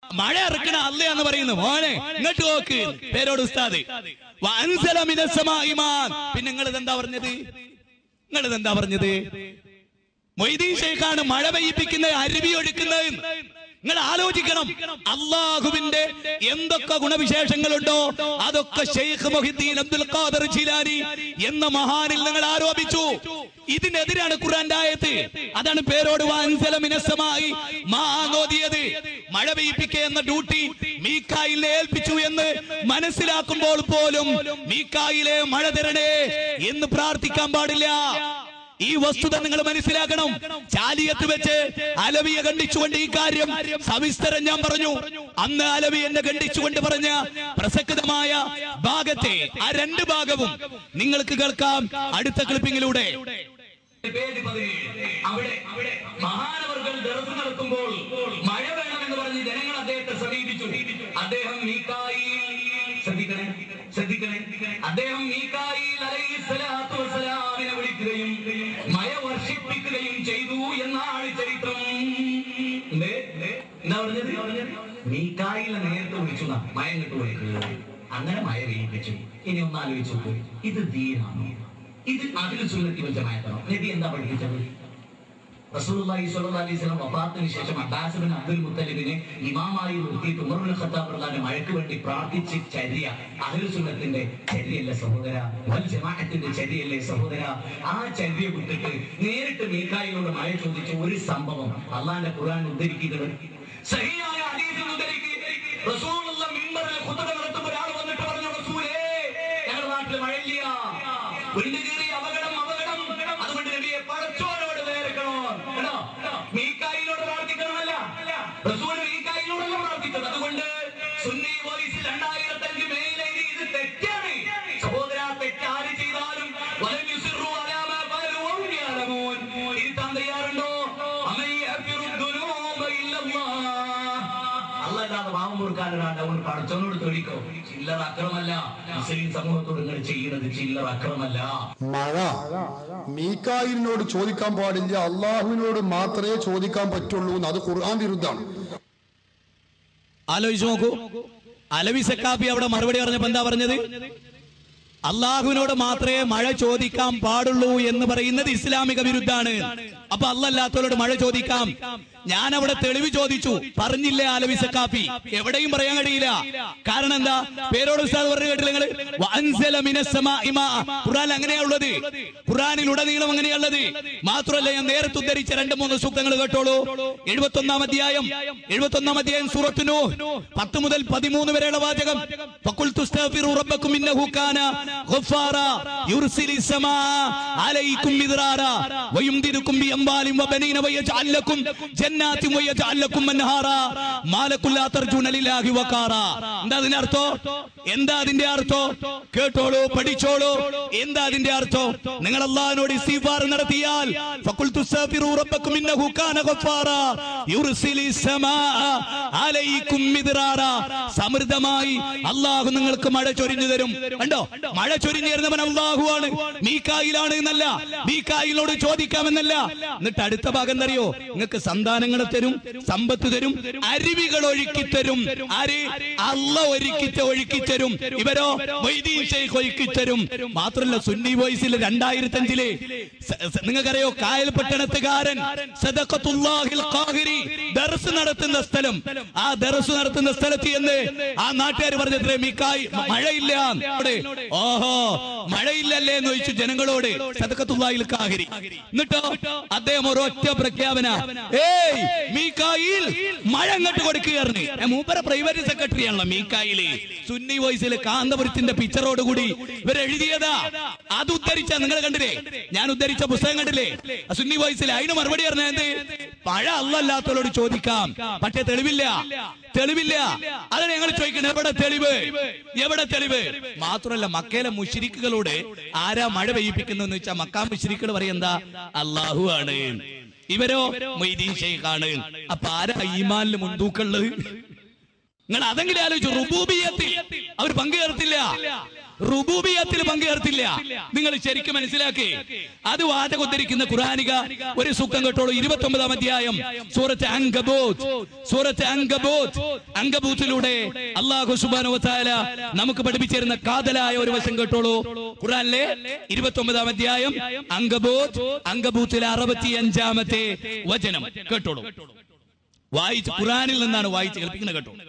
മഴ ഇറക്കണ അല്ലയാന്ന് പറയുന്നു മോനെ ഇങ്ങോട്ട് നോക്ക് പേരോട് ഉസ്താദ് വഅൻസല മിനസ്സമാഇ മാൻ. പിന്നെ നിങ്ങൾ ഇതെന്താ പറഞ്ഞത് നിങ്ങൾ ഇതെന്താ പറഞ്ഞത് മൊയ്തീൻ ഷെയ്ഖാണ് മഴ പെയ്യിപ്പിക്കുന്നത് അരുവി ഒഴുക്കുന്നത് നിങ്ങൾ ആലോചിക്കണം അള്ളാഹുവിന്റെ എന്തൊക്കെ ഗുണവിശേഷങ്ങളുണ്ടോ അതൊക്കെ ഷെയ്ഖ് മൊഹിദ്ദീൻ അബ്ദുൽ ഖാദർ ജിലാനി എന്ന മഹാനിൽ നിങ്ങൾ ആരോപിച്ചു ഇതിനെതിരാണ് ഖുർആന്റെ ആയത്ത് അതാണ് പേരോട് വാൻസല മിനസ്സമായി മാ നോദിയത് മഴ പെയ്യിപ്പിക്കുക എന്ന ഡ്യൂട്ടി മീക്കായിലെ ഏൽപ്പിച്ചു എന്ന് മനസ്സിലാക്കുമ്പോൾ പോലും മീക്കായിലെ മഴ തരണേ എന്ന് പ്രാർത്ഥിക്കാൻ പാടില്ല ഈ വസ്തുത നിങ്ങൾ മനസ്സിലാക്കണം ചാലിയത്ത് വെച്ച് അലവിയെ ഖണ്ഡിച്ചുകൊണ്ട് ഈ കാര്യം സവിസ്തരം ഞാൻ പറഞ്ഞു അന്ന് അലവി എന്നെ ഖണ്ഡിച്ചുകൊണ്ട് പറഞ്ഞ പ്രസക്തമായ ഭാഗത്തെ ആ രണ്ട് ഭാഗവും നിങ്ങൾക്ക് കേൾക്കാം അടുത്ത ക്ലിപ്പിങ്ങിലൂടെ പേജ് പതിനേഴ് അവിടെ അവിടെ മഹാനവർകൾ ദർസ് നടത്തുമ്പോൾ മഴ വേണമെന്ന് പറഞ്ഞ് ജനങ്ങൾ അദ്ദേഹത്തെ സമീപിച്ചു അദ്ദേഹം മീക്കായിൽ ശ്രദ്ധിക്കണേ ശ്രദ്ധിക്കണേ അദ്ദേഹം മീക്കായിൽ അലൈഹിസ്സലാത്തു വസ്സലാമിനെ വിളിക്കുകയും മഴ വർഷിപ്പിക്കുകയും ചെയ്തു എന്നാണ് ചരിത്രം എന്തേ? എന്താ പറഞ്ഞത് മീക്കായിലെ നേരത്തെ വിളിച്ചു എന്നാ, മഴ ഇങ്ങോട്ട് വിളിക്കുന്നത് അങ്ങനെ മഴ പെയ്യിപ്പിച്ചു ഇനി ഒന്ന് ആലോചിച്ചു നോക്കൂ ഇത് ദീനാണോ ഇത് അതിൽ സുന്നത്തി വൽ ജമാഅത്താണോ നബി എന്താ പഠിപ്പിച്ചത് റസൂലുള്ളാഹി സ്വല്ലല്ലാഹി അലൈഹി വസല്ലം വഫാത്തിന് ശേഷം അബ്ബാസ് ബിൻ അബ്ദുൽ മുത്തലിബിനെ ഇമാമായി നിർത്തിയിട്ട് ഉമർ ബിൻ ഖത്താബ് റളിയല്ലാഹു മഴയ്ക്ക് വേണ്ടി പ്രാർത്ഥിച്ച് ചര്യ അഹ്ലു സുന്നത്തിന്റെ ചര്യല്ല സഹോദര വൽ ജമാഅത്തിന്റെ ചര്യല്ലേ സഹോദര ആ ചര്യ വിട്ടിട്ട് നേരിട്ട് മീക്കായിലൂടെ മഴ ചോദിച്ച ഒരു സംഭവം അള്ളാന്റെ ഖുർആൻ ഉദ്ധരിക്കുന്നത് സഹിയായ ഹദീസിൽ ഉദ്ധരിക്കുക റസൂലുള്ള മിമ്പറിൽ ഖുതുബ നടത്തുമ്പോൾ ഒരാൾ വന്നിട്ട് പറഞ്ഞു റസൂലേ ഞങ്ങളുടെ നാട്ടിൽ മഴയില്ല പുല്ലുകീറി അപകടം അപകടം അതുകൊണ്ട് നബിയെ പടച്ചോനോട് നേരിക്കണോ കേട്ടോ മീക്കായിലോട് പ്രാർത്ഥിക്കണമല്ല റസൂൽ മീക്കായിലോടല്ല പ്രാർത്ഥിച്ചത് അതുകൊണ്ട് സുന്നി വോയിസ് രണ്ടായിരത്തഞ്ച് മേലെഴുതി ഇത് തെറ്റാണ് സഹോദര തെറ്റാര് ചെയ്താലും വലം യുസിറു അലാ മാ ഫഅലു വഹും യഅലമൂൻ. തിരുത്താൻ തയ്യാറുണ്ടോ അമൻ യഗ്ഫിറു ദുനൂബ ഇല്ലല്ലാഹ്. അല്ലാതെ പാവം കൊടുക്കാനൊരാണ്ട് അവൻ പടച്ചവനോട് തെളിക്കോ ചില്ലറ അക്രമല്ല മുസ്ലിം സമൂഹത്തോട് നിങ്ങൾ ചെയ്യുന്നത് ചില്ലറ അക്രമല്ല മഴ മീക്കായിലിനോട് ചോദിക്കാൻ പാടില്ല അള്ളാഹുവിനോട് മാത്രമേ ചോദിക്കാൻ പറ്റുള്ളൂ എന്ന് അത് ഖുർആൻ വിരുദ്ധാണ് ആലോചിച്ച് നോക്കൂ അലവി സക്കാപ്പി അവിടെ മറുപടി പറഞ്ഞപ്പോ എന്താ പറഞ്ഞത് അള്ളാഹുവിനോട് മാത്രമേ മഴ ചോദിക്കാൻ പാടുള്ളൂ എന്ന് പറയുന്നത് ഇസ്ലാമിക വിരുദ്ധാണ് അപ്പൊ അല്ലല്ലാത്തവരോട് മഴ ചോദിക്കാം ഞാൻ അവിടെ തെളിവ് ചോദിച്ചു പറഞ്ഞില്ലേ ആലവി സക്കാപ്പി എവിടെയും പറയാൻ കഴിയില്ല കാരണം എന്താ പേരോട് ഉസ്താദ് പറഞ്ഞു കേട്ടില്ല നിങ്ങള് വഅൻസല മിനസ്സമാഇ മാ. ഖുർആനിൽ അങ്ങനെയാ ഉള്ളത് ഖുർആനിൽ ഉടനീളം അങ്ങനെയുള്ളത് മാത്രമല്ല ഞാൻ നേരത്തെ ഉദ്ധരിച്ച രണ്ട് മൂന്ന് സൂക്തങ്ങൾ കേട്ടോളൂ എഴുപത്തി ഒന്നാം അധ്യായം എഴുപത്തി ഒന്നാം അധ്യായം സൂറത്തുനു പത്ത് മുതൽ പതിമൂന്ന് വരെയുള്ള വാചകം ഫഖുൽതു അസ്തഗ്ഫിറു റബ്ബക്കും ഇന്നഹു കാന ഗഫാറ യുർസിലി സമാ അലൈക്കും മിദ്റാറ വയുംദിദുക്കും ബിഅംവാലിൻ വബനീന വയജഅൽ ലക്കും ജന്നാത്തിൻ വയജഅൽ ലക്കും അൻഹാറ മാലക്കും ലാ തർജൂന ലില്ലാഹി വഖാറ എന്താ അതിന്റെ അർത്ഥം എന്താ അതിന്റെ അർത്ഥം കേട്ടോളൂ പഠിച്ചോളൂ എന്താ അതിന്റെ അർത്ഥം നിങ്ങൾ അള്ളാഹിനോട് ഇസ്തിഗ്ഫാർ നടത്തിയാൽ ഫഖുൽതു അസ്തഗ്ഫിറു റബ്ബക്കും ഇന്നഹു കാന ഗഫാറ യുർസിലി സമാ അലൈക്കും മിദ്റാറ സമൃദ്ധമായി അള്ളാഹു നിങ്ങൾക്ക് മഴ ചൊരിഞ്ഞു തരും കണ്ടോ മഴ ചൊരിഞ്ഞു തരുന്നവൻ അള്ളാഹുവാണ് മീക്കായിലാണ് എന്നല്ല മീക്കായിലോട് ചോദിക്കാമെന്നല്ല എന്നിട്ട് അടുത്ത ഭാഗം എന്തറിയോ നിങ്ങൾക്ക് സന്താനങ്ങളെ തരും സമ്പത്ത് തരും അരുവികൾ ഒഴുക്കി തരും ആര് അല്ല ഒരുക്കി ഒഴുക്കി തരും ഇവരോ മൊയ്തീൻ ഷെയ്ഖ് ഒഴുക്കി തരും മാത്രല്ല സുന്നി വോയിസിൽ രണ്ടായിരത്തി അഞ്ചിലെ നിങ്ങൾക്കറിയോ കായൽ പട്ടണത്തുകാരൻ സദഖത്തുല്ലാഹിൽ ഖാഹിരി ദർസ് നടത്തുന്ന സ്ഥലം ആ ദർസ് നടത്തുന്ന സ്ഥലത്ത് എന്ന് ആ നാട്ടുകാർ പറഞ്ഞത്രേ മിക്കായി മഴയില്ല അവിടെ ഓഹോ മഴയില്ലല്ലേ എന്ന് ചോദിച്ചു ജനങ്ങളോട് സദഖത്തുല്ലാഹിൽ ഖാഹിരി എന്നിട്ടോ അദ്ദേഹം ഒരൊറ്റ പ്രഖ്യാപന ഏയ് മീക്കായിൽ മഴ അങ്ങോട്ട് കൊടുക്കുകയായിരുന്നു ഏ, മൂപ്പര പ്രൈവറ്റ് സെക്രട്ടറി ആണല്ലോ മീക്കായില് സുന്നി വോയിസിൽ കാന്തപുരത്തിന്റെ പിക്ചറോട് കൂടി ഇവർ എഴുതിയതാ അത് ഉദ്ധരിച്ച നിങ്ങൾ കണ്ടില്ലേ ഞാൻ ഉദ്ധരിച്ച പുസ്തകം കണ്ടില്ലേ ആ സുന്നി വോയിസിൽ അതിന് മറുപടി പറഞ്ഞ എന്ത് മഴ അല്ലല്ലാത്തവരോട് ചോദിക്കാം പക്ഷെ തെളിവില്ല തെളിവില്ല അതിന് ഞങ്ങൾ ചോദിക്കണം എവിടെ തെളിവ് എവിടെ തെളിവ് മാത്രമല്ല മക്കയിലെ മുഷിരിക്കുകളോട് ആരാ മഴ പെയ്യിപ്പിക്കുന്നു വെച്ചാൽ മക്കാ മുഷിരിക്കുകൾ പറയുന്നതാ അള്ളാഹു ആണ് ഇവരോ മൊയ്തീൻ ഷെയ്ഖാണ് അപ്പൊ ആരാ ഈമാനിൽ മുൻതൂക്കമുള്ളത് നിങ്ങൾ അതെങ്കിലും ആലോചിച്ചു റുബൂബിയത്തിൽ അവർ പങ്കുചേർത്തില്ല റുബൂബിയത്തിൽ പങ്കുചേർത്തില്ല നിങ്ങൾ ശരിക്കും മനസ്സിലാക്കി അത് വാചകം ഉദ്ധരിക്കുന്ന ഖുറാനിക ഒരു സുഖം കേട്ടോളൂ ഇരുപത്തി ഒമ്പതാം അധ്യായം സൂറത്ത് അങ്കബൂത്ത് സൂറത്ത് അങ്കബൂത്ത് അങ്കബൂത്തിലൂടെ അള്ളാഹു സുബാനു വതാല നമുക്ക് പഠിപ്പിച്ചിരുന്ന കാതലായ ഒരു വശം കേട്ടോളൂ ഖുറാനിലെ ഇരുപത്തി ഒമ്പതാം അധ്യായം അങ്കബൂത്ത് അങ്കബൂത്തിലെ അറുപത്തി അഞ്ചാമത്തെ വചനം കേട്ടോളൂ വായിച്ച് ഖുറാനിൽ നിന്നാണ് വായിച്ച് കേൾപ്പിക്കുന്നത് കേട്ടോ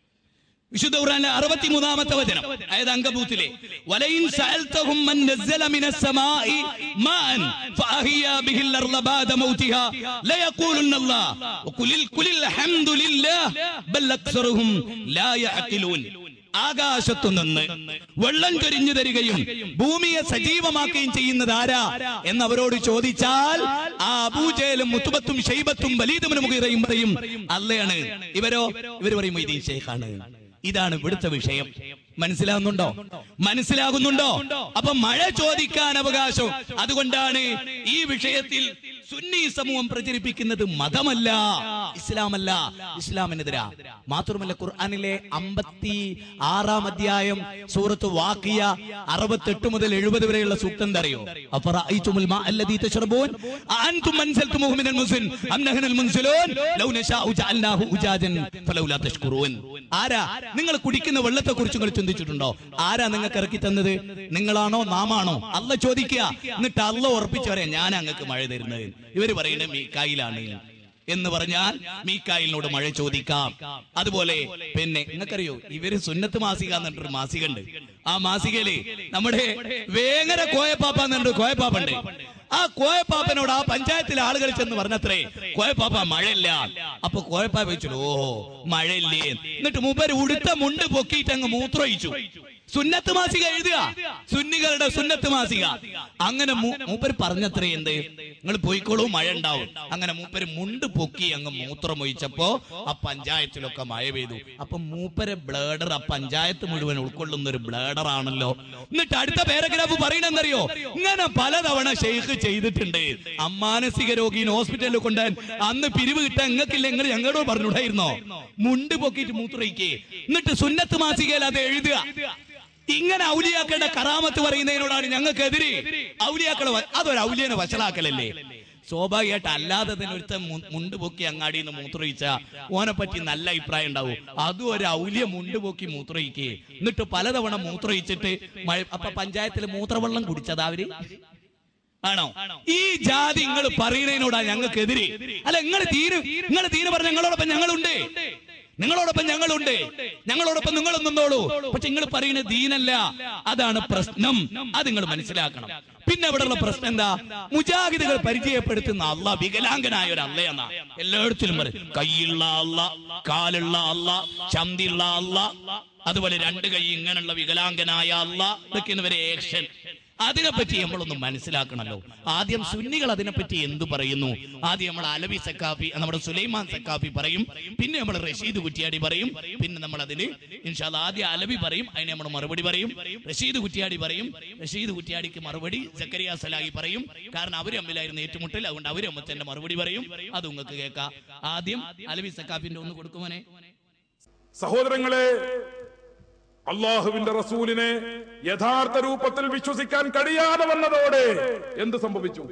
വിശുദ്ധ ഖുർആനിലെ അറുപത്തിമൂന്നാമത്തെ വചനം അതായത് അങ്കബൂത്തിലെ വലയിൻ സഅൽതഹും മൻ നസ്സല മിനസ് സമാഇ മാഅൻ ഫഅഹിയ ബിഹിൽ അർള ബാദ മൗതിഹാ ലയഖൂലുന്ന അല്ലാഹ് വഖുലിൽ കുലിൽ ഹംദുലില്ലാഹ് ബൽ അക്സറുഹും ലാ യഅഖിലൂൻ ആകാശത്തു നിന്ന് വെള്ളം ചൊരിഞ്ഞു തരികയും ഭൂമിയെ സജീവമാക്കുകയും ചെയ്യുന്നത് ആരാ എന്ന് അവരോട് ചോദിച്ചാൽ ആ അബൂജയിലും മുത്തുബത്തും ഷെയ്ബത്തും വലീദും മുഖിറയും പറയും അല്ലയാണ് ഇവരോ ഇവർ പറയും ഇത് ഷെയ്ഖാണ് ഇതാണ് ഇവിടുത്തെ വിഷയം മനസ്സിലാകുന്നുണ്ടോ മനസ്സിലാകുന്നുണ്ടോ അപ്പൊ മഴ ചോദിക്കാൻ അവകാശം അതുകൊണ്ടാണ് ഈ വിഷയത്തിൽ സുന്നി സമൂഹം പ്രചരിപ്പിക്കുന്നത് മതമല്ല ഇസ്ലാമല്ല ഇസ്ലാമിനെതിരാ മാത്രമല്ല ഖുർആനിലെ അമ്പത്തി ആറാം അധ്യായം സൂറത്ത് വാക്കിയ അറുപത്തെട്ട് മുതൽ എഴുപത് വരെയുള്ള സൂക്തം എന്താ അറിയോ അഫറഅയ്തുമുൽ മാ അല്ലദീ തശ്റബൂൻ അഅൻതും അൻസൽതുമുഹു മിനൽ മുസ്ൻ അം നഹ്നുൽ മുൻസിലൂൻ ലൗ നശാഉ ജഅൽനാഹു ഉജാജൻ ഫലൗലാ തഷ്കുറൂൻ ആരാ നിങ്ങൾ കുടിക്കുന്ന വെള്ളത്തെ കുറിച്ച് നിങ്ങൾ ചിന്തിച്ചിട്ടുണ്ടോ ആരാ നിങ്ങൾക്ക് ഇറക്കി തന്നത് നിങ്ങളാണോ നാമാണോ അല്ല ചോദിക്കുക എന്നിട്ട് അല്ല ഉറപ്പിച്ചു പറയാം ഞാൻ അങ്ങക്ക് മഴ തരുന്നത് ഇവര് പറയുന്നത് മീക്കായിലാണ് എന്ന് പറഞ്ഞാൽ മീക്കായിലിനോട് മഴ ചോദിക്കാം അതുപോലെ പിന്നെ നിങ്ങൾക്കറിയോ ഇവര് സുന്നത്ത് മാസിക എന്നിട്ടൊരു മാസിക ഉണ്ട് ആ മാസികയില് നമ്മുടെ വേങ്ങര കോയപ്പാപ്പ എന്നുണ്ട് കോയപ്പാപ്പുണ്ട് ആ കോയപ്പാപ്പനോട് ആ പഞ്ചായത്തിലെ ആളുകൾ ചെന്ന് പറഞ്ഞത്രേ കോയപ്പാപ്പ മഴയില്ല അപ്പൊ കോയപ്പാപ്പ വെച്ചു ഓ മഴയില്ലേ എന്നിട്ട് മൂപ്പര് ഉടുത്ത മുണ്ട് പൊക്കിയിട്ട് അങ്ങ് മൂത്രയിച്ചു സുന്നത്ത് മാസിക എഴുതുക സുന്നികളുടെ സുന്നത്ത് മാസിക അങ്ങനെ മൂ- മൂപ്പര് പറഞ്ഞത്രേ എന്ത് നിങ്ങൾ പോയിക്കോളൂ മഴ ഉണ്ടാവും അങ്ങനെ മൂപ്പര് മുണ്ട് പൊക്കി അങ്ങ് മൂത്രം ഒഴിച്ചപ്പോ ആ പഞ്ചായത്തിലൊക്കെ മഴ പെയ്തു അപ്പൊ മൂപ്പരെ ബ്ലേഡർ ആ പഞ്ചായത്ത് മുഴുവൻ ഉൾക്കൊള്ളുന്ന ഒരു ബ്ലേഡർ ആണല്ലോ എന്നിട്ട് അടുത്ത പാരഗ്രാഫ് പറയണെന്നറിയോ ഇങ്ങനെ പലതവണ ഷെയ്ഖ് ചെയ്തിട്ടുണ്ട് അമ്മാനസിക രോഗീനെ ഹോസ്പിറ്റലിൽ കൊണ്ടുപോകാൻ അന്ന് പിരിവ് കിട്ടാൻ നിങ്ങൾക്കില്ല നിങ്ങൾ ഞങ്ങളോട് പറഞ്ഞുകൂടായിരുന്നോ മുണ്ട് പൊക്കിയിട്ട് മൂത്രയിക്കേ എന്നിട്ട് സുന്നത്ത് മാസികയിൽ അത് എഴുതുക ഇങ്ങനെ ഔലിയാക്കളുടെ കറാമത്ത് പറയുന്നതിനോടാണ് ഞങ്ങൾക്കെതിരെ ഔലിയാക്കളെ വ- അതൊരു ഔലിയനെ വഷളാക്കലല്ലേ സ്വാഭാവികമായിട്ട് അല്ലാതെ തന്നെ ഒരുത്ത മുണ്ട് പൊക്കി അങ്ങാടിയിൽ നിന്ന് മൂത്രയിച്ച ഓനെ പറ്റി നല്ല അഭിപ്രായം ഉണ്ടാവും അതും ഒരു ഔലിയ മുണ്ട് പൊക്കി മൂത്രയിക്കേ എന്നിട്ട് പലതവണ മൂത്രയിച്ചിട്ട് മഴ അപ്പൊ പഞ്ചായത്തിൽ മൂത്രവെള്ളം കുടിച്ചതാ അവര് ആണോ ഈ ജാതി നിങ്ങൾ പറയുന്നതിനോടാ ഞങ്ങൾക്കെതിരെ അല്ല നിങ്ങൾ തീര് നിങ്ങൾ തീര് പറഞ്ഞ ഞങ്ങളോടൊപ്പം ഞങ്ങളുണ്ട് നിങ്ങളോടൊപ്പം ഞങ്ങളുണ്ട് ഞങ്ങളോടൊപ്പം നിങ്ങൾ നിന്നോളൂ പക്ഷെ നിങ്ങൾ പറയുന്നത് ദീനല്ല അതാണ് പ്രശ്നം അത് നിങ്ങൾ മനസ്സിലാക്കണം പിന്നെ ഇവിടെയുള്ള പ്രശ്നം എന്താ മുജാഹിദുകൾ പരിചയപ്പെടുത്തുന്ന അല്ല വികലാംഗനായ ഒരു അല്ലയെന്നാ എല്ലായിടത്തിലും പറയും കൈയുള്ള അല്ല കാലുള്ള അല്ല ചന്തിയുള്ള അല്ല അതുപോലെ രണ്ട് കൈ ഇങ്ങനെയുള്ള വികലാംഗനായ അല്ല ഇതൊക്കെയാണ് ഇവരെ ഏക്ഷൻ അതിനെപ്പറ്റി നമ്മളൊന്ന് മനസ്സിലാക്കണല്ലോ ആദ്യം സുന്നികൾ അതിനെപ്പറ്റി എന്തു പറയുന്നു ആദ്യം നമ്മൾ അലവി സക്കാഫി നമ്മുടെ സുലൈമാൻ സക്കാഫി പറയും പിന്നെ നമ്മൾ റഷീദ് കുറ്റിയാടി പറയും പിന്നെ നമ്മൾ അതിന് ഇൻഷാല് ആദ്യം അലവി പറയും അതിന് നമ്മൾ മറുപടി പറയും റഷീദ് കുറ്റിയാടി പറയും റഷീദ് കുറ്റിയാടിക്ക് മറുപടി ജക്കരിയ സലാഹി പറയും കാരണം അവർ തമ്മിലായിരുന്നു ഏറ്റുമുട്ടൽ അതുകൊണ്ട് അവർ തന്നെ മറുപടി പറയും അത് നിങ്ങൾക്ക് കേൾക്കാം ആദ്യം അലവി സക്കാഫിന്റെ ഒന്ന് കൊടുക്കുമോനെ സഹോദരങ്ങളെ അള്ളാഹുവിന്റെ റസൂലിനെ യഥാർത്ഥ രൂപത്തിൽ വിശ്വസിക്കാൻ കഴിയാതെ വന്നതോടെ എന്ത് സംഭവിച്ചു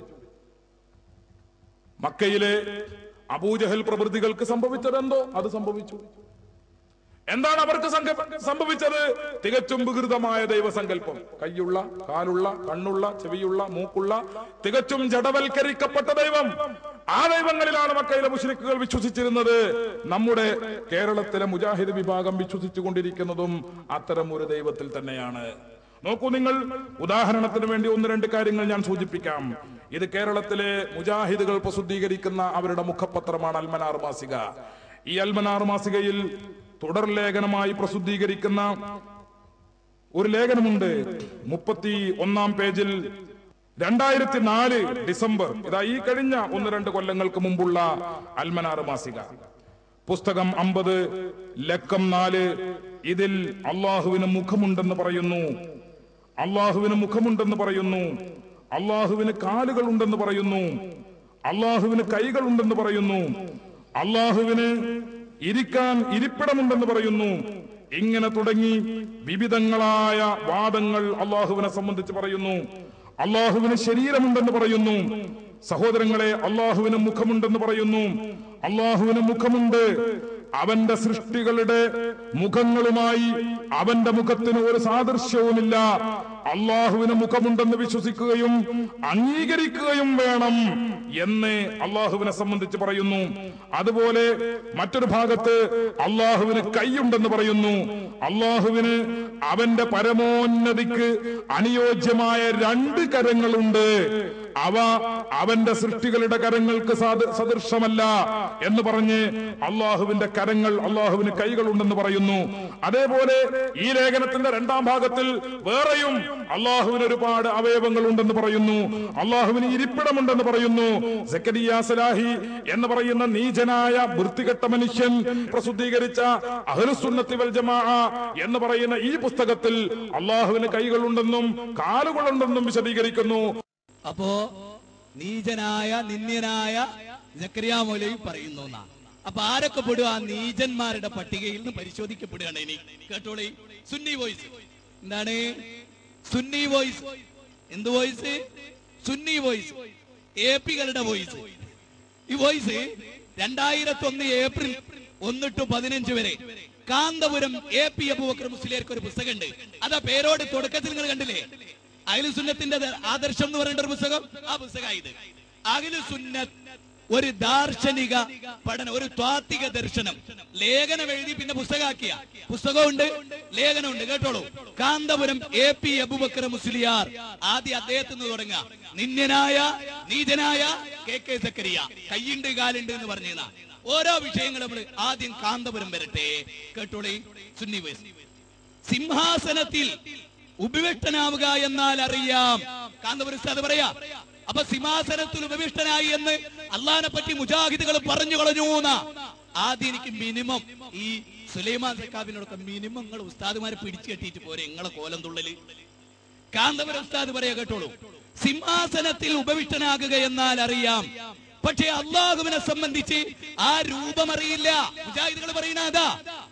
മക്കയിലെ അബൂജഹൽ പ്രവൃത്തികൾക്ക് സംഭവിച്ചതെന്തോ അത് സംഭവിച്ചു എന്താണ് അവർക്ക് സംഘ- സംഭവിച്ചത് തികച്ചും വികൃതമായ ദൈവസങ്കല്പം കൈയുള്ള കാലുള്ള കണ്ണുള്ള ചെവിയുള്ള മൂക്കുള്ള തികച്ചും ജഡവൽക്കരിക്കപ്പെട്ട ദൈവം ആ ദൈവങ്ങളിലാണ് മക്കയിലെ മുസ്ലിക്കുകൾ വിശ്വസിച്ചിരുന്നത് നമ്മുടെ കേരളത്തിലെ മുജാഹിദ് വിഭാഗം വിശ്വസിച്ചു കൊണ്ടിരിക്കുന്നതും അത്തരം ഒരു ദൈവത്തിൽ തന്നെയാണ് നോക്കൂ നിങ്ങൾ ഉദാഹരണത്തിന് വേണ്ടി ഒന്ന് രണ്ട് കാര്യങ്ങൾ ഞാൻ സൂചിപ്പിക്കാം ഇത് കേരളത്തിലെ മുജാഹിദുകൾ പ്രസിദ്ധീകരിക്കുന്ന അവരുടെ മുഖപത്രമാണ് അൽമനാർ മാസിക ഈ അൽമനാർ മാസികയിൽ തുടർ ലേഖനമായി പ്രസിദ്ധീകരിക്കുന്ന ഒരു ലേഖനമുണ്ട് മുപ്പത്തി ഒന്നാം പേജിൽ രണ്ടായിരത്തി നാല് ഡിസംബർ ഇതാ ഈ കഴിഞ്ഞ ഒന്ന് രണ്ട് കൊല്ലങ്ങൾക്ക് മുമ്പുള്ള അൽമനാർ മാസിക പുസ്തകം അമ്പത് ലക്കം നാല് ഇതിൽ അള്ളാഹുവിന് മുഖമുണ്ടെന്ന് പറയുന്നു അള്ളാഹുവിന് മുഖമുണ്ടെന്ന് പറയുന്നു അള്ളാഹുവിന് കാലുകൾ ഉണ്ടെന്ന് പറയുന്നു അള്ളാഹുവിന് കൈകൾ ഉണ്ടെന്ന് പറയുന്നു അള്ളാഹുവിന് ഇരിക്കാൻ ഇരിപ്പിടമുണ്ടെന്ന് പറയുന്നു ഇങ്ങനെ തുടങ്ങി വിവിധങ്ങളായ വാദങ്ങൾ അള്ളാഹുവിനെ സംബന്ധിച്ച് പറയുന്നു അള്ളാഹുവിന് ശരീരമുണ്ടെന്ന് പറയുന്നു സഹോദരങ്ങളെ അള്ളാഹുവിന് മുഖമുണ്ടെന്ന് പറയുന്നു അള്ളാഹുവിന് മുഖമുണ്ട് അവന്റെ സൃഷ്ടികളുടെ മുഖങ്ങളുമായി അവന്റെ മുഖത്തിന് ഒരു സാദൃശ്യവുമില്ല അള്ളാഹുവിന് മുഖമുണ്ടെന്ന് വിശ്വസിക്കുകയും അംഗീകരിക്കുകയും വേണം എന്ന് അള്ളാഹുവിനെ സംബന്ധിച്ച് പറയുന്നു അതുപോലെ മറ്റൊരു ഭാഗത്ത് അള്ളാഹുവിന് കൈയുണ്ടെന്ന് പറയുന്നു അള്ളാഹുവിന് അവന്റെ പരമോന്നതിക്ക് അനുയോജ്യമായ രണ്ട് കരങ്ങളുണ്ട് അവ അവന്റെ സൃഷ്ടികളുടെ കരങ്ങൾക്ക് സാദൃ- സദൃശമല്ല എന്ന് പറഞ്ഞ് അള്ളാഹുവിന്റെ കരങ്ങൾ അള്ളാഹുവിന് കൈകളുണ്ടെന്ന് പറയുന്നു അതേപോലെ ഈ ലേഖനത്തിന്റെ രണ്ടാം ഭാഗത്തിൽ വേറെയും അള്ളാഹുവിന് ഒരുപാട് അവയവങ്ങൾ ഉണ്ടെന്ന് പറയുന്നു അള്ളാഹുവിന് ഇരിപ്പിടമുണ്ടെന്ന് പറയുന്നു സക്കരിയ സലാഹി എന്ന് പറയുന്ന നീചനായ വൃത്തികെട്ട മനുഷ്യൻ പ്രസിദ്ധീകരിച്ച അഹ്ലുസുന്നത്തി വൽ ജമാ എന്ന് പറയുന്ന ഈ പുസ്തകത്തിൽ അള്ളാഹുവിന് കൈകളുണ്ടെന്നും കാലുകളുണ്ടെന്നും വിശദീകരിക്കുന്നു അപ്പോ നീചനായ നിന്ദ്യനായ ജക്കരിയ മൗലവി പറയുന്നു എന്നാ. അപ്പൊ ആരൊക്കെ പെടുക ആ നീചന്മാരുടെ പട്ടികയിൽ നിന്ന് പരിശോധിക്കപ്പെടുകയാണ് ഇനി കേട്ടോളി സുന്നി വോയിസ് എന്താണ് സുന്നി വോയിസ് എന്ത് വോയിസ് സുന്നി വോയിസ് എ പികളുടെ വോയിസ് ഈ വോയിസ് രണ്ടായിരത്തി ഒന്ന് ഏപ്രിൽ ഒന്ന് ടു പതിനഞ്ച് വരെ കാന്തപുരം എ പി അബൂബക്കർ മുസ്ലിയർക്ക് ഒരു പുസ്തകമുണ്ട് അതാ പേരോട് തുടക്കത്തിൽ നിങ്ങൾ കണ്ടില്ലേ അഖിലു സുന്നത്തിന്റെ ആദർശം എന്ന് പറയുന്ന ഒരു പുസ്തകം ആ പുസ്തകം ഇത് അഖിലു സുന്നത്ത് ഒരു ദാർശനിക പഠനം ഒരു ത്വാത്വിക ദർശനം ലേഖനം എഴുതി പിന്നെ പുസ്തകമാക്കിയ പുസ്തകമുണ്ട് ലേഖനമുണ്ട് കേട്ടോളൂ കാന്തപുരം എ പി അബുബക്കർ മുസ്ലിയാർ ആദ്യം അദ്ദേഹത്തിൽ നിന്ന് തുടങ്ങുക നിന്യനായ നീതനായ കെ കെ സക്കരിയ കൈയുണ്ട് കാലുണ്ട് എന്ന് പറഞ്ഞാ ഓരോ വിഷയങ്ങൾ നമ്മൾ ആദ്യം കാന്തപുരം വരട്ടെ കേട്ടോളി സുന്നി വയസ്സ് സിംഹാസനത്തിൽ ഉപവിഷ്ടനാവുക എന്നാൽ അറിയാം കാന്തപുരം അത് പറയാ അപ്പൊ സിംഹാസനത്തിൽ ഉപവിഷ്ടനായി എന്ന് അള്ളഹാനെ പറ്റി മുജാഹിദുകൾ പറഞ്ഞു കളഞ്ഞു എന്നാ. ആദ്യം എനിക്ക് മിനിമം ഈ സുലൈമാൻ സക്കാബിനോടൊക്കെ മിനിമം നിങ്ങൾ ഉസ്താദുമാരെ പിടിച്ചു കെട്ടിയിട്ട് പോരെ നിങ്ങളെ കോലം തുള്ളല് കാന്തപുരം ഉസ്താദ് പറയാ കേട്ടോളൂ സിംഹാസനത്തിൽ ഉപവിഷ്ടനാകുക എന്നാൽ അറിയാം പക്ഷേ അള്ളാഹുവിനെ സംബന്ധിച്ച് ആ രൂപം അറിയില്ല മുജാഹിദുകൾ പറയുന്ന അതാ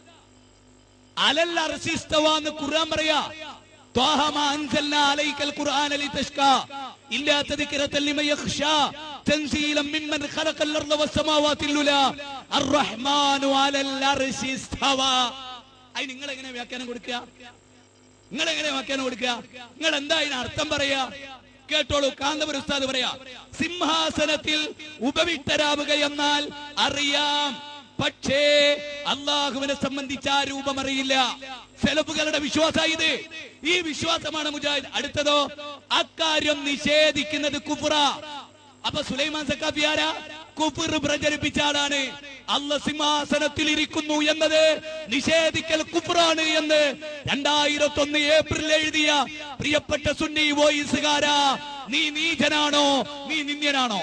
അലൽ അർശിസ്തവാന്ന് ഖുർആൻ പറയാ ത്വാഹ മാ അൻസൽനാ അലൈക്കൽ ഖുർആന ലിതഷ്കാ ഇല്ലാ തദ്കിറതൻ ലിമൻ യഖ്ശാ തൻസീലൻ മിമ്മൻ ഖലഖൽ അർള വസ്സമാവാതി ലുലാ അർറഹ്മാനു അലൽ അർശി ഇസ്തവാ അയി നിങ്ങൾ എങ്ങനെ വ്യാഖ്യാനം കൊടുക്കുക നിങ്ങൾ എങ്ങനെ വ്യാഖ്യാനം കൊടുക്കുക നിങ്ങൾ എന്താ അതിന് അർത്ഥം പറയാ കേട്ടോളൂ കാന്തപുര ഉസ്താദ് പറയാ സിംഹാസനത്തിൽ ഉപവിഷ്ടരാവുക എന്നാൽ അറിയാം പക്ഷേ അള്ളാഹുവിനെ സംബന്ധിച്ച് ആ രൂപം അറിയില്ല സെലഫുകളുടെ വിശ്വാസ ഇത് ഈ വിശ്വാസമാണ് മുജാഹിദ് അടുത്തതോ അക്കാര്യം നിഷേധിക്കുന്നത് കുഫ്ര അപ്പൊ സുലൈമാൻ സക്കാഫി ആരാ കുഫർ പ്രചരിപ്പിച്ച ആളാണ് അല്ല സിംഹാസനത്തിൽ ഇരിക്കുന്നു എന്നത് നിഷേധിക്കൽ കുഫറാണ് എന്ന് രണ്ടായിരത്തി ഒന്ന് ഏപ്രിൽ എഴുതിയ പ്രിയപ്പെട്ട സുന്നി വോയിസുകാരാ നീ നീചനാണോ നീ നിന്ദ്യനാണോ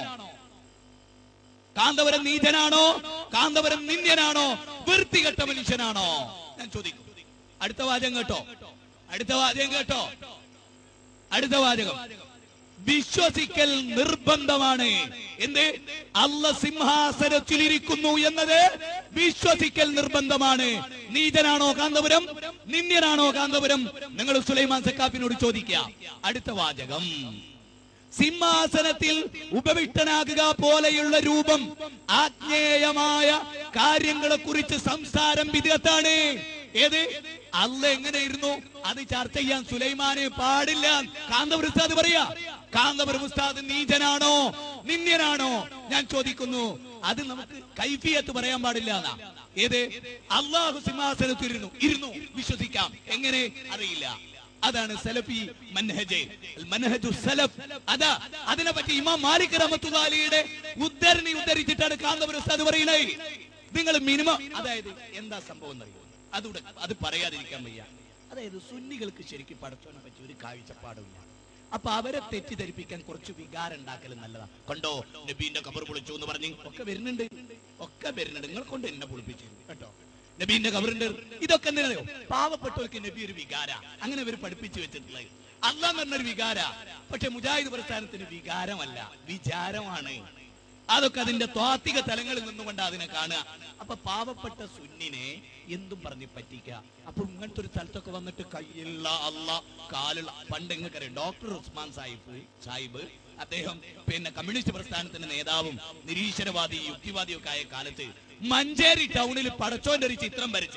കാന്തപുരം നീചനാണോ കാന്തപുരം നിന്ദ്യനാണോ വൃത്തികെട്ട മനുഷ്യനാണോ ഞാൻ ചോദിക്കും അടുത്ത വാചകം കേട്ടോ അടുത്ത വാചകം കേട്ടോ അടുത്ത വാചകം വിശ്വസിക്കൽ നിർബന്ധമാണ് എന്ത് അല്ല സിംഹാസനത്തിലിരിക്കുന്നു എന്നത് വിശ്വസിക്കൽ നിർബന്ധമാണ് നീതനാണോ കാന്തപുരം നിന്ദ്യനാണോ കാന്തപുരം നിങ്ങൾ സുലൈമാൻ സക്കാഫിനോട് ചോദിക്കുക അടുത്ത വാചകം സിംഹാസനത്തിൽ ഉപവിഷ്ടനാകുക പോലെയുള്ള രൂപം ആജ്ഞേയമായ കാര്യങ്ങളെ കുറിച്ച് സംസാരം വിദഗ്ധാണ് ഏത് അല്ല എങ്ങനെയിരുന്നു അത് ചർച്ച ചെയ്യാൻ സുലൈമാന് പാടില്ല കാന്തപുര ഉസ്താദ് പറയാ കാന്തപുര ഉസ്താദ് നീചനാണോ നിന്ദ്യനാണോ ഞാൻ ചോദിക്കുന്നു അത് നമുക്ക് കൈഫിയത്ത് പറയാൻ പാടില്ല എന്നാ ഏത് അള്ളാഹു സിംഹാസനത്തിൽ ഇരുന്നു ഇരുന്നു വിശ്വസിക്കാം എങ്ങനെ അറിയില്ല അതാണ് സലഫി മൻഹജ് മൻഹജു സലഫ് അതാ അതിനെ പറ്റി ഇമാം മാലിക് റഹ്മത്തുള്ളാഹിയുടെ ഉദ്ധരണി ഉദ്ധരിച്ചിട്ടാണ് കാന്തപുര ഉസ്താദ് പറയുന്നത് നിങ്ങൾ മിനിമം അതായത് എന്താ സംഭവം എന്നറിയോ അതുകൂടെ അത് പറയാതിരിക്കാൻ വയ്യ അതായത് സുന്നികൾക്ക് ശരിക്കും പടച്ചോനെ പറ്റി ഒരു കാഴ്ചപ്പാടുമില്ല അപ്പൊ അവരെ തെറ്റിദ്ധരിപ്പിക്കാൻ കുറച്ച് വികാരം ഉണ്ടാക്കൽ നല്ലതാ കണ്ടോ നബീന്റെ കബർ പൊളിച്ചു എന്ന് പറഞ്ഞ് ഒക്കെ വരുന്നുണ്ട് ഒക്കെ വരുന്നുണ്ട് നിങ്ങൾ കൊണ്ട് എന്നെ പൊളിപ്പിച്ചു കേട്ടോ നബീന്റെ കബറിന്റെ ഇതൊക്കെ എന്തിനായോ പാവപ്പെട്ടവർക്ക് നബി ഒരു വികാര അങ്ങനെ ഇവർ പഠിപ്പിച്ചു വെച്ചിട്ടുള്ളത് അള്ളാന്ന് പറഞ്ഞൊരു വികാര പക്ഷെ മുജാഹിദ് പ്രസ്ഥാനത്തിന് വികാരമല്ല വിചാരമാണ് അതൊക്കെ അതിന്റെ ത്വാത്വിക തലങ്ങളിൽ നിന്നുകൊണ്ട് അതിനെ കാണുക അപ്പൊ പാവപ്പെട്ട സുന്നിനെ എന്തും പറഞ്ഞ് പറ്റിക്കുക അപ്പൊ ഇങ്ങനത്തെ ഒരു സ്ഥലത്തൊക്കെ വന്നിട്ട് കയ്യില്ല അല്ല കാലുള്ള പണ്ട് എങ്ങക്കറിയാം ഡോക്ടർ ഉസ്മാൻ സാഹിബ് സാഹിബ് അദ്ദേഹം പിന്നെ കമ്മ്യൂണിസ്റ്റ് പ്രസ്ഥാനത്തിന്റെ നേതാവും നിരീശ്വരവാദി യുക്തിവാദിയും ഒക്കെ ആയ കാലത്ത് മഞ്ചേരി ടൗണിൽ പടച്ചോന്റെ ഒരു ചിത്രം വരച്ച്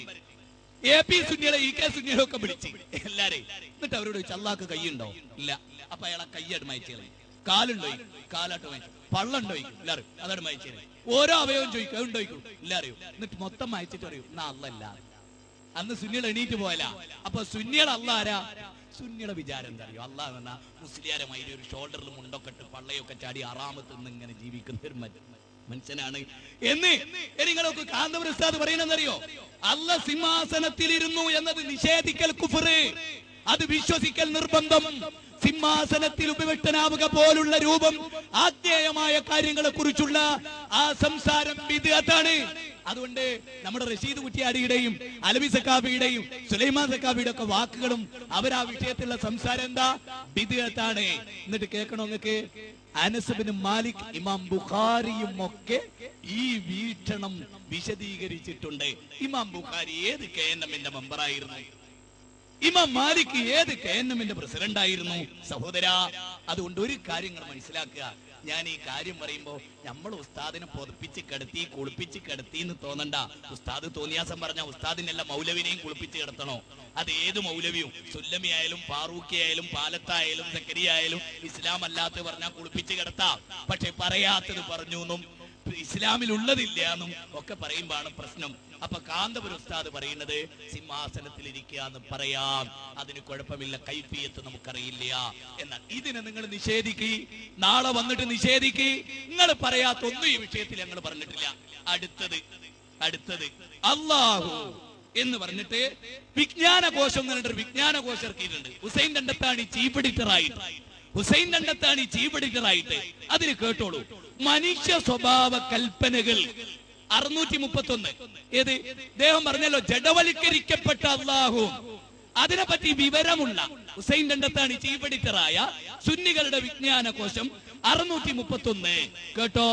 എ പി സുന്നികളെ ഇ കെ സുന്നികളെ ഒക്കെ വിളിച്ച് എല്ലാരെയും എന്നിട്ട് അവരോട് ചോദിച്ചു അള്ളാഹ്ക്ക് കൈയുണ്ടോ ഇല്ല അപ്പൊ അയാളെ കയ്യട് മയച്ചു കാലുണ്ടോ കാലാട്ട് മയച്ചു പള്ളുണ്ടോ എല്ലാരും അതോട് മയച്ചു ഓരോ അവയവം ചോദിക്കും ഉണ്ടോ ഇല്ല അറിയൂ എന്നിട്ട് മൊത്തം മയച്ചിട്ട് അറിയൂ എന്നാ അല്ലല്ല അന്ന് സുന്നികൾ എണീറ്റ് പോയല അപ്പൊ സുന്നികൾ അല്ല ആരാ സുന്നിയുടെ വിചാരം എന്താ അറിയോ അള്ളാഹ് എന്ന മുസ്ലിയാരമായി ഒരു ഷോൾഡറിൽ മുണ്ടൊക്കെ ഇട്ട് പള്ളയൊക്കെ ചാടി അറാമത്ത് നിന്ന് ഇങ്ങനെ ജീവിക്കുന്ന ഒരു മ- മനുഷ്യനാണ് എന്ന് നിങ്ങളൊക്കെ കാന്തപുരസ്താദ് പറയണെന്നറിയോ അല്ല സിംഹാസനത്തിലിരുന്നു എന്നത് നിഷേധിക്കൽ കുഫറ് അത് വിശ്വസിക്കൽ നിർബന്ധം സിംഹാസനത്തിൽ ഉപവിഷ്ടനാവുക പോലുള്ള രൂപം ആദ്യമായ കാര്യങ്ങളെ കുറിച്ചുള്ള ആ സംസാരം വിദ്യാത്താണ് അതുകൊണ്ട് നമ്മുടെ റഷീദ് കുറ്റിയാടിയുടെയും അലവി സക്കാബിയുടെയും സുലൈമാൻ സക്കാബിയുടെ ഒക്കെ വാക്കുകളും അവർ ആ വിഷയത്തിലുള്ള സംസാരം എന്താ വിദ്യാത്താണ് എന്നിട്ട് കേൾക്കണോ നിങ്ങൾക്ക് അനസബിന് മാലിക് ഇമാം ബുഖാരിയും ഒക്കെ ഈ വീക്ഷണം വിശദീകരിച്ചിട്ടുണ്ട് ഇമാം ബുഖാരി ഏത് കെ എൻ എമ്മിന്റെ മെമ്പറായിരുന്നു ഇമാം മാലിക് ഏത് കെ എൻ എമ്മിന്റെ പ്രസിഡന്റ് ആയിരുന്നു സഹോദര അതുകൊണ്ട് ഒരു കാര്യങ്ങൾ മനസ്സിലാക്കുക ഞാൻ ഈ കാര്യം പറയുമ്പോ നമ്മൾ ഉസ്താദിനെ പൊതിപ്പിച്ച് കിടത്തി കുളിപ്പിച്ച് കിടത്തി എന്ന് തോന്നണ്ട ഉസ്താദ് തോന്നിയാസം പറഞ്ഞ ഉസ്താദിനല്ല മൗലവിനെയും കുളിപ്പിച്ച് കിടത്തണോ അത് ഏത് മൗലവിയും സുല്ലമി ആയാലും ഫാറൂഖി ആയാലും പാലത്തായാലും സക്കരി ആയാലും ഇസ്ലാം അല്ലാത്ത പറഞ്ഞാൽ കുളിപ്പിച്ച് കിടത്താം പക്ഷെ പറയാത്തത് പറഞ്ഞു എന്നും ഇസ്ലാമിൽ ഉള്ളതില്ല എന്നും ഒക്കെ പറയുമ്പോഴാണ് പ്രശ്നം അപ്പൊ കാന്തപുര ഉസ്താദ് പറയുന്നത് സിംഹാസനത്തിൽ ഇരിക്കുക എന്ന് പറയാം അതിന് കുഴപ്പമില്ല കൈഫിയത്ത് നമുക്കറിയില്ല എന്നാൽ ഇതിനെ നിങ്ങൾ നിഷേധിക്കി നാളെ വന്നിട്ട് നിഷേധിക്കി നിങ്ങൾ പറയാത്ത ഒന്നും ഈ വിഷയത്തിൽ ഞങ്ങൾ പറഞ്ഞിട്ടില്ല അടുത്തത് അടുത്തത് അള്ളാഹു എന്ന് പറഞ്ഞിട്ട് വിജ്ഞാനകോശം എന്ന് പറഞ്ഞിട്ട് ഒരു വിജ്ഞാനകോശം ഇറക്കിയിട്ടുണ്ട് ഹുസൈൻ രണ്ടത്താണി ചീഫ് എഡിറ്ററായിട്ട് ഹുസൈൻ രണ്ടത്താണി ചീഫ് എഡിറ്ററായിട്ട് അതിന് കേട്ടോളൂ മനുഷ്യ സ്വഭാവ കൽപ്പനകൾ അറുന്നൂറ്റി മുപ്പത്തി ഒന്ന് ഏത് അദ്ദേഹം പറഞ്ഞല്ലോ ജഡവൽക്കരിക്കപ്പെട്ട അള്ളാഹു അതിനെപ്പറ്റി വിവരമുള്ള ഹുസൈൻ രണ്ടത്താണി ചീഫ് എഡിറ്ററായ സുന്നികളുടെ വിജ്ഞാനകോശം അറുന്നൂറ്റി മുപ്പത്തി ഒന്ന് കേട്ടോ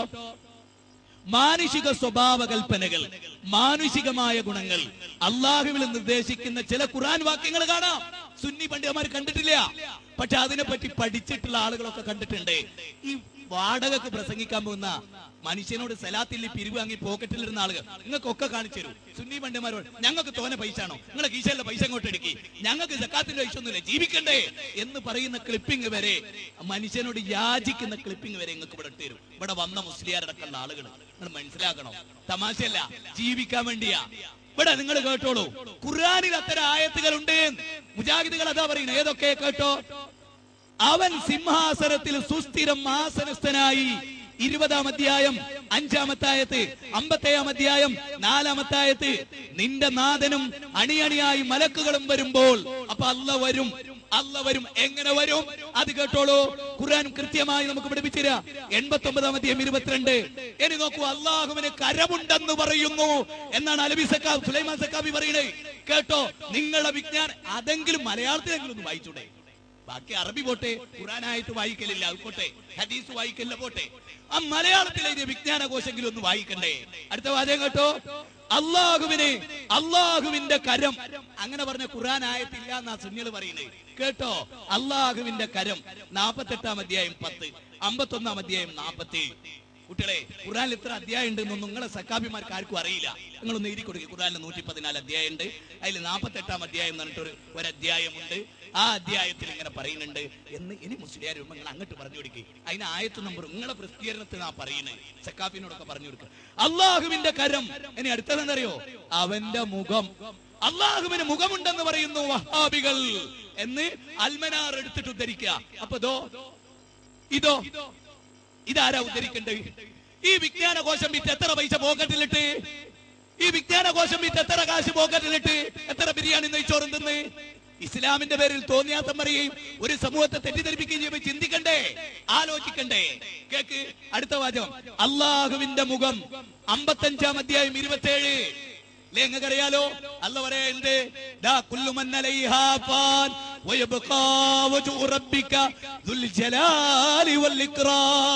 മാനുഷിക സ്വഭാവ കൽപ്പനകൾ മാനുഷികമായ ഗുണങ്ങൾ അള്ളാഹുവിൽ നിർദ്ദേശിക്കുന്ന ചില ഖുറാൻ വാക്യങ്ങൾ കാണാം സുന്നി പണ്ഡിതന്മാർ കണ്ടിട്ടില്ല പക്ഷെ അതിനെപ്പറ്റി പഠിച്ചിട്ടുള്ള ആളുകളൊക്കെ കണ്ടിട്ടുണ്ട് ഈ വാടകക്ക് പ്രസംഗിക്കാൻ പോകുന്ന മനുഷ്യനോട് സലാത്തില്ലി പിരിവ് വാങ്ങി പോക്കറ്റിലിരുന്ന ആളുകൾ നിങ്ങൾക്കൊക്കെ കാണിച്ചു തരും സുന്നി പണ്ഡിതന്മാരോട് ഞങ്ങൾക്ക് തോനെ പൈസ ആണോ നിങ്ങളെ കീശയിലെ പൈസ ഇങ്ങോട്ട് എടുക്കി ഞങ്ങൾക്ക് സക്കാത്തിന്റെ പൈസ ഒന്നുമില്ല ജീവിക്കണ്ടേ എന്ന് പറയുന്ന ക്ലിപ്പിംഗ് വരെ മനുഷ്യനോട് യാചിക്കുന്ന ക്ലിപ്പിംഗ് വരെ നിങ്ങൾക്ക് ഇവിടെ ഇട്ടുതരും ഇവിടെ വന്ന മുസ്ലിയാരടക്കമുള്ള ആളുകൾ നിങ്ങൾ മനസ്സിലാക്കണോ തമാശയല്ല ജീവിക്കാൻ വേണ്ടിയാ ഇവിടെ നിങ്ങൾ കേട്ടോളൂ ഖുർആനിൽ അത്തരം ആയത്തുകളുണ്ട് മുജാഹിദുകൾ അതാ പറയുന്നത് ഏതൊക്കെ കേട്ടോ അവൻ സിംഹാസനത്തിൽ സുസ്ഥിരം ആസനസ്ഥനായി ഇരുപതാം അധ്യായം അഞ്ചാമത്തായത്ത് അമ്പത്തേഴാം അധ്യായം നാലാമത്തായത്ത് നിന്റെ നാഥനും അണിയണിയായി മലക്കുകളും വരുമ്പോൾ അപ്പൊ അല്ല വരും അല്ല വരും എങ്ങനെ വരും അത് കേട്ടോളൂ ഖുർആൻ കൃത്യമായി നമുക്ക് പഠിപ്പിച്ചിര എൺപത്തി ഒമ്പതാം അധ്യായം ഇരുപത്തിരണ്ട് ഇനി നോക്കൂ അള്ളാഹുവിന് കരമുണ്ടെന്ന് പറയുന്നു എന്നാണ് അലബി സക്കാബ് സുലൈമാൻ സക്കാബി പറയുന്നത് കേട്ടോ നിങ്ങളുടെ വിജ്ഞാനം അതെങ്കിലും മലയാളത്തിലെങ്കിലും ഒന്ന് വായിച്ചൂടെ ബാക്കി അറബി പോട്ടെ ഖുറാനായിട്ട് വായിക്കലില്ല അത് പോട്ടെ ഹദീസ് വായിക്കലില്ല പോട്ടെ ആ മലയാളത്തിലെ ഇത് വിജ്ഞാനകോശെങ്കിലും ഒന്ന് വായിക്കണ്ടേ അടുത്ത വാചകം കേട്ടോ അള്ളാഹുവിന് അള്ളാഹുവിന്റെ കരം അങ്ങനെ പറഞ്ഞ ഖുറാൻ ആയത്തില്ല എന്നാ സുന്നികൾ പറയുന്നത് കേട്ടോ അള്ളാഹുവിന്റെ കരം നാപ്പത്തെട്ടാം അധ്യായം പത്ത് അമ്പത്തൊന്നാം അധ്യായം നാപ്പത്തി കുട്ടികളെ ഖുറാനിൽ എത്ര അധ്യായം ഉണ്ടെന്നൊന്നും നിങ്ങളെ സക്കാബിമാർക്ക് ആർക്കും അറിയില്ല നിങ്ങളൊന്ന് എഴുതി കൊടുക്കുക ഖുറാനിൽ നൂറ്റി പതിനാല് അധ്യായം ഉണ്ട് അതിൽ നാൽപ്പത്തെട്ടാം അധ്യായം എന്ന് പറഞ്ഞിട്ടൊരു ഒരു അധ്യായമുണ്ട് ആ അധ്യായത്തിൽ ഇങ്ങനെ പറയുന്നുണ്ട് എന്ന് ഇനി മുസ്ലിയാർ നിങ്ങൾ അങ്ങോട്ട് പറഞ്ഞു കൊടുക്കുക അതിന് ആയത്ത് നമ്പർ നിങ്ങളെ പ്രസിദ്ധീകരണത്തിന് ആ പറയുന്നത് സക്കാഫിനോടൊക്കെ പറഞ്ഞു കൊടുക്കുക അള്ളാഹുവിന്റെ കരം ഇനി അടുത്തതെന്തറിയോ അവന്റെ മുഖം അള്ളാഹുവിന് മുഖമുണ്ടെന്ന് പറയുന്നു വഹാബികൾ എന്ന് അൽമനാർ എടുത്തിട്ട് ഉദ്ധരിക്കുക അപ്പൊ ദോ ഇതോ ഇതാരാ ഉദ്ധരിക്കേണ്ടത് ഈ വിജ്ഞാനകോശം വിറ്റ് എത്ര പൈസ പോക്കറ്റിലിട്ട് ഈ വിജ്ഞാനകോശം വിറ്റ് എത്ര കാശ് പോക്കറ്റിലിട്ട് എത്ര ബിരിയാണി നെയ്ച്ചോറും തിന്ന് ഇസ്ലാമിന്റെ പേരിൽ തോന്നിയാത്തം പറയുകയും ഒരു സമൂഹത്തെ തെറ്റിദ്ധരിപ്പിക്കുകയും ചെയ്യുമ്പോൾ ചിന്തിക്കണ്ടേ ആലോചിക്കണ്ടേ കേക്ക് അടുത്ത വാചകം അള്ളാഹുവിന്റെ മുഖം അമ്പത്തഞ്ചാം അധ്യായം ഇരുപത്തേഴ് നിങ്ങൾക്കറിയാലോ അല്ല പറയണ്ട് ദാ കുല്ലു മൻ അലൈഹാ ഫാൻ വയബ്ഖാ വജ്ഹു റബ്ബിക ദുൽ ജലാലി വൽ ഇക്റാം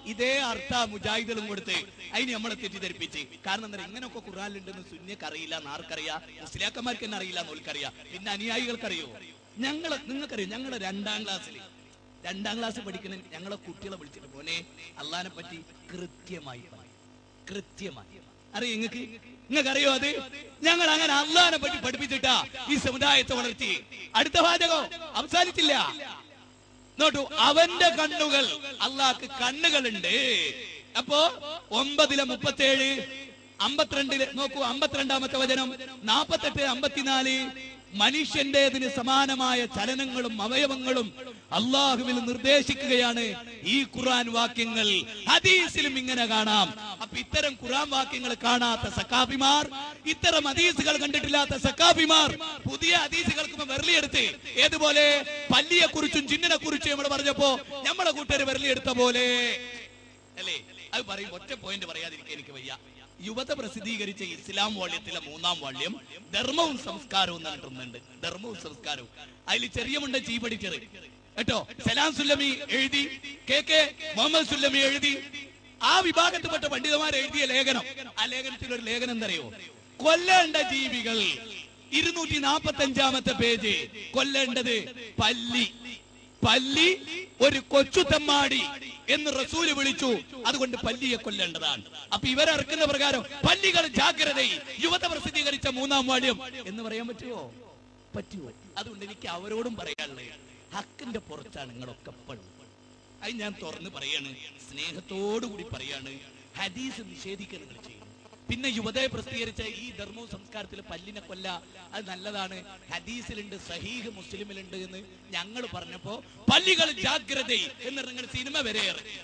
ഇതേ അർത്ഥ മുജാഹിദുകളും കൊടുത്ത് അതിന് നമ്മളെ തെറ്റിദ്ധരിപ്പിച്ച് കാരണം എന്താ ഇങ്ങനെയൊക്കെ ഖുറാനിലുണ്ടെന്ന് സുന്യക്ക് അറിയില്ല ആർക്കറിയാം മുസ്ലിയാക്കന്മാർക്ക് തന്നെ അറിയില്ല എന്നോൽക്കറിയാം പിന്നെ അനുയായികൾക്കറിയോ ഞങ്ങള് നിങ്ങൾക്കറിയോ ഞങ്ങളെ രണ്ടാം ക്ലാസ്സിൽ രണ്ടാം ക്ലാസ് പഠിക്കുന്ന ഞങ്ങളെ കുട്ടികളെ വിളിച്ചിട്ട് മോനെ അള്ളഹാനെ പറ്റി കൃത്യമായി പറയും കൃത്യമായി അറിയോ നിങ്ങക്ക് നിങ്ങൾക്ക് അറിയോ അത് ഞങ്ങൾ അങ്ങനെ അള്ളഹാനെ പറ്റി പഠിപ്പിച്ചിട്ടാ ഈ സമുദായത്തെ വളർത്തി അടുത്ത വാചകം അവസാനിച്ചില്ല നോട്ടു അവന്റെ കണ്ണുകൾ അള്ളാഹ്ക്ക് കണ്ണുകളുണ്ട് അപ്പോ ഒമ്പതിലെ മുപ്പത്തേഴ് അമ്പത്തിരണ്ടില് നോക്കൂ അമ്പത്തിരണ്ടാമത്തെ വചനം നാപ്പത്തെട്ട് അമ്പത്തിനാല് മനുഷ്യന്റേതിന് സമാനമായ ചലനങ്ങളും അവയവങ്ങളും അള്ളാഹുവിൽ നിർദ്ദേശിക്കുകയാണ് ഈ ഖുർആൻ വാക്യങ്ങൾ ഹദീസിലും ഇങ്ങനെ കാണാം അപ്പൊ ഇത്തരം ഖുർആൻ വാക്യങ്ങൾ കാണാത്ത സക്കാഫിമാർ ഇത്തരം ഹദീസുകൾ കണ്ടിട്ടില്ലാത്ത സക്കാഫിമാർ പുതിയ ഹദീസുകൾക്ക് വെറലിയെടുത്ത് ഏതുപോലെ പല്ലിയെ കുറിച്ചും ചിന്നിനെ കുറിച്ചും നമ്മൾ പറഞ്ഞപ്പോ നമ്മളെ കൂട്ടര് വെറലിയെടുത്ത പോലെ അല്ലേ അത് പറയും ഒറ്റ പോയിന്റ് പറയാതിരിക്കാൻ എനിക്ക് വയ്യ യുവത പ്രസിദ്ധീകരിച്ച ഇസ്ലാം വാള്യത്തിലെ മൂന്നാം വാള്യം ധർമ്മവും സംസ്കാരവും എന്ന് പറഞ്ഞിട്ടുണ്ട് ധർമ്മവും സംസ്കാരവും അതിൽ ചെറിയമുണ്ട ചീ പഠിച്ചത് കേട്ടോ സലാം സുല്ലമി എഴുതി കെ കെ മുഹമ്മദ് സുല്ലമി എഴുതി ആ വിഭാഗത്തിൽപ്പെട്ട പണ്ഡിതന്മാർ എഴുതിയ ലേഖനം ആ ലേഖനത്തിൽ ഒരു ലേഖനം എന്തറിയോ കൊല്ലേണ്ട ജീവികൾ ഇരുന്നൂറ്റി നാപ്പത്തി അഞ്ചാമത്തെ പേജ് കൊല്ലേണ്ടത് പല്ലി പല്ലി ഒരു കൊച്ചു തെമ്മാടി എന്ന് റസൂല് വിളിച്ചു അതുകൊണ്ട് പല്ലിയെ കൊല്ലേണ്ടതാണ് അപ്പൊ ഇവരിറക്കുന്ന പ്രകാരം പല്ലികൾ ജാഗ്രതയിൽ യുവത പ്രസിദ്ധീകരിച്ച മൂന്നാം വാള്യം എന്ന് പറയാൻ പറ്റുമോ പറ്റുമോ അതുകൊണ്ട് എനിക്ക് അവരോടും പറയാനുള്ളത് ഹക്കിന്റെ പുറത്താണ് നിങ്ങളൊക്കെ പെടും അത് ഞാൻ തുറന്ന് പറയാണ് സ്നേഹത്തോടു കൂടി പറയാണ് ഹദീസ് നിഷേധിക്കരുത് നിങ്ങൾ ചെയ്യുന്നു പിന്നെ യുവതയെ പ്രസിദ്ധീകരിച്ച ഈ ധർമ്മവും സംസ്കാരത്തിൽ പല്ലിനെ കൊല്ല അത് നല്ലതാണ് ഹദീസിലുണ്ട് സഹീഹ് മുസ്ലിമിലുണ്ട് എന്ന് ഞങ്ങൾ പറഞ്ഞപ്പോ പല്ലികൾ ജാഗ്രത എന്ന് നിങ്ങൾ സിനിമ വരെ ഇറക്കി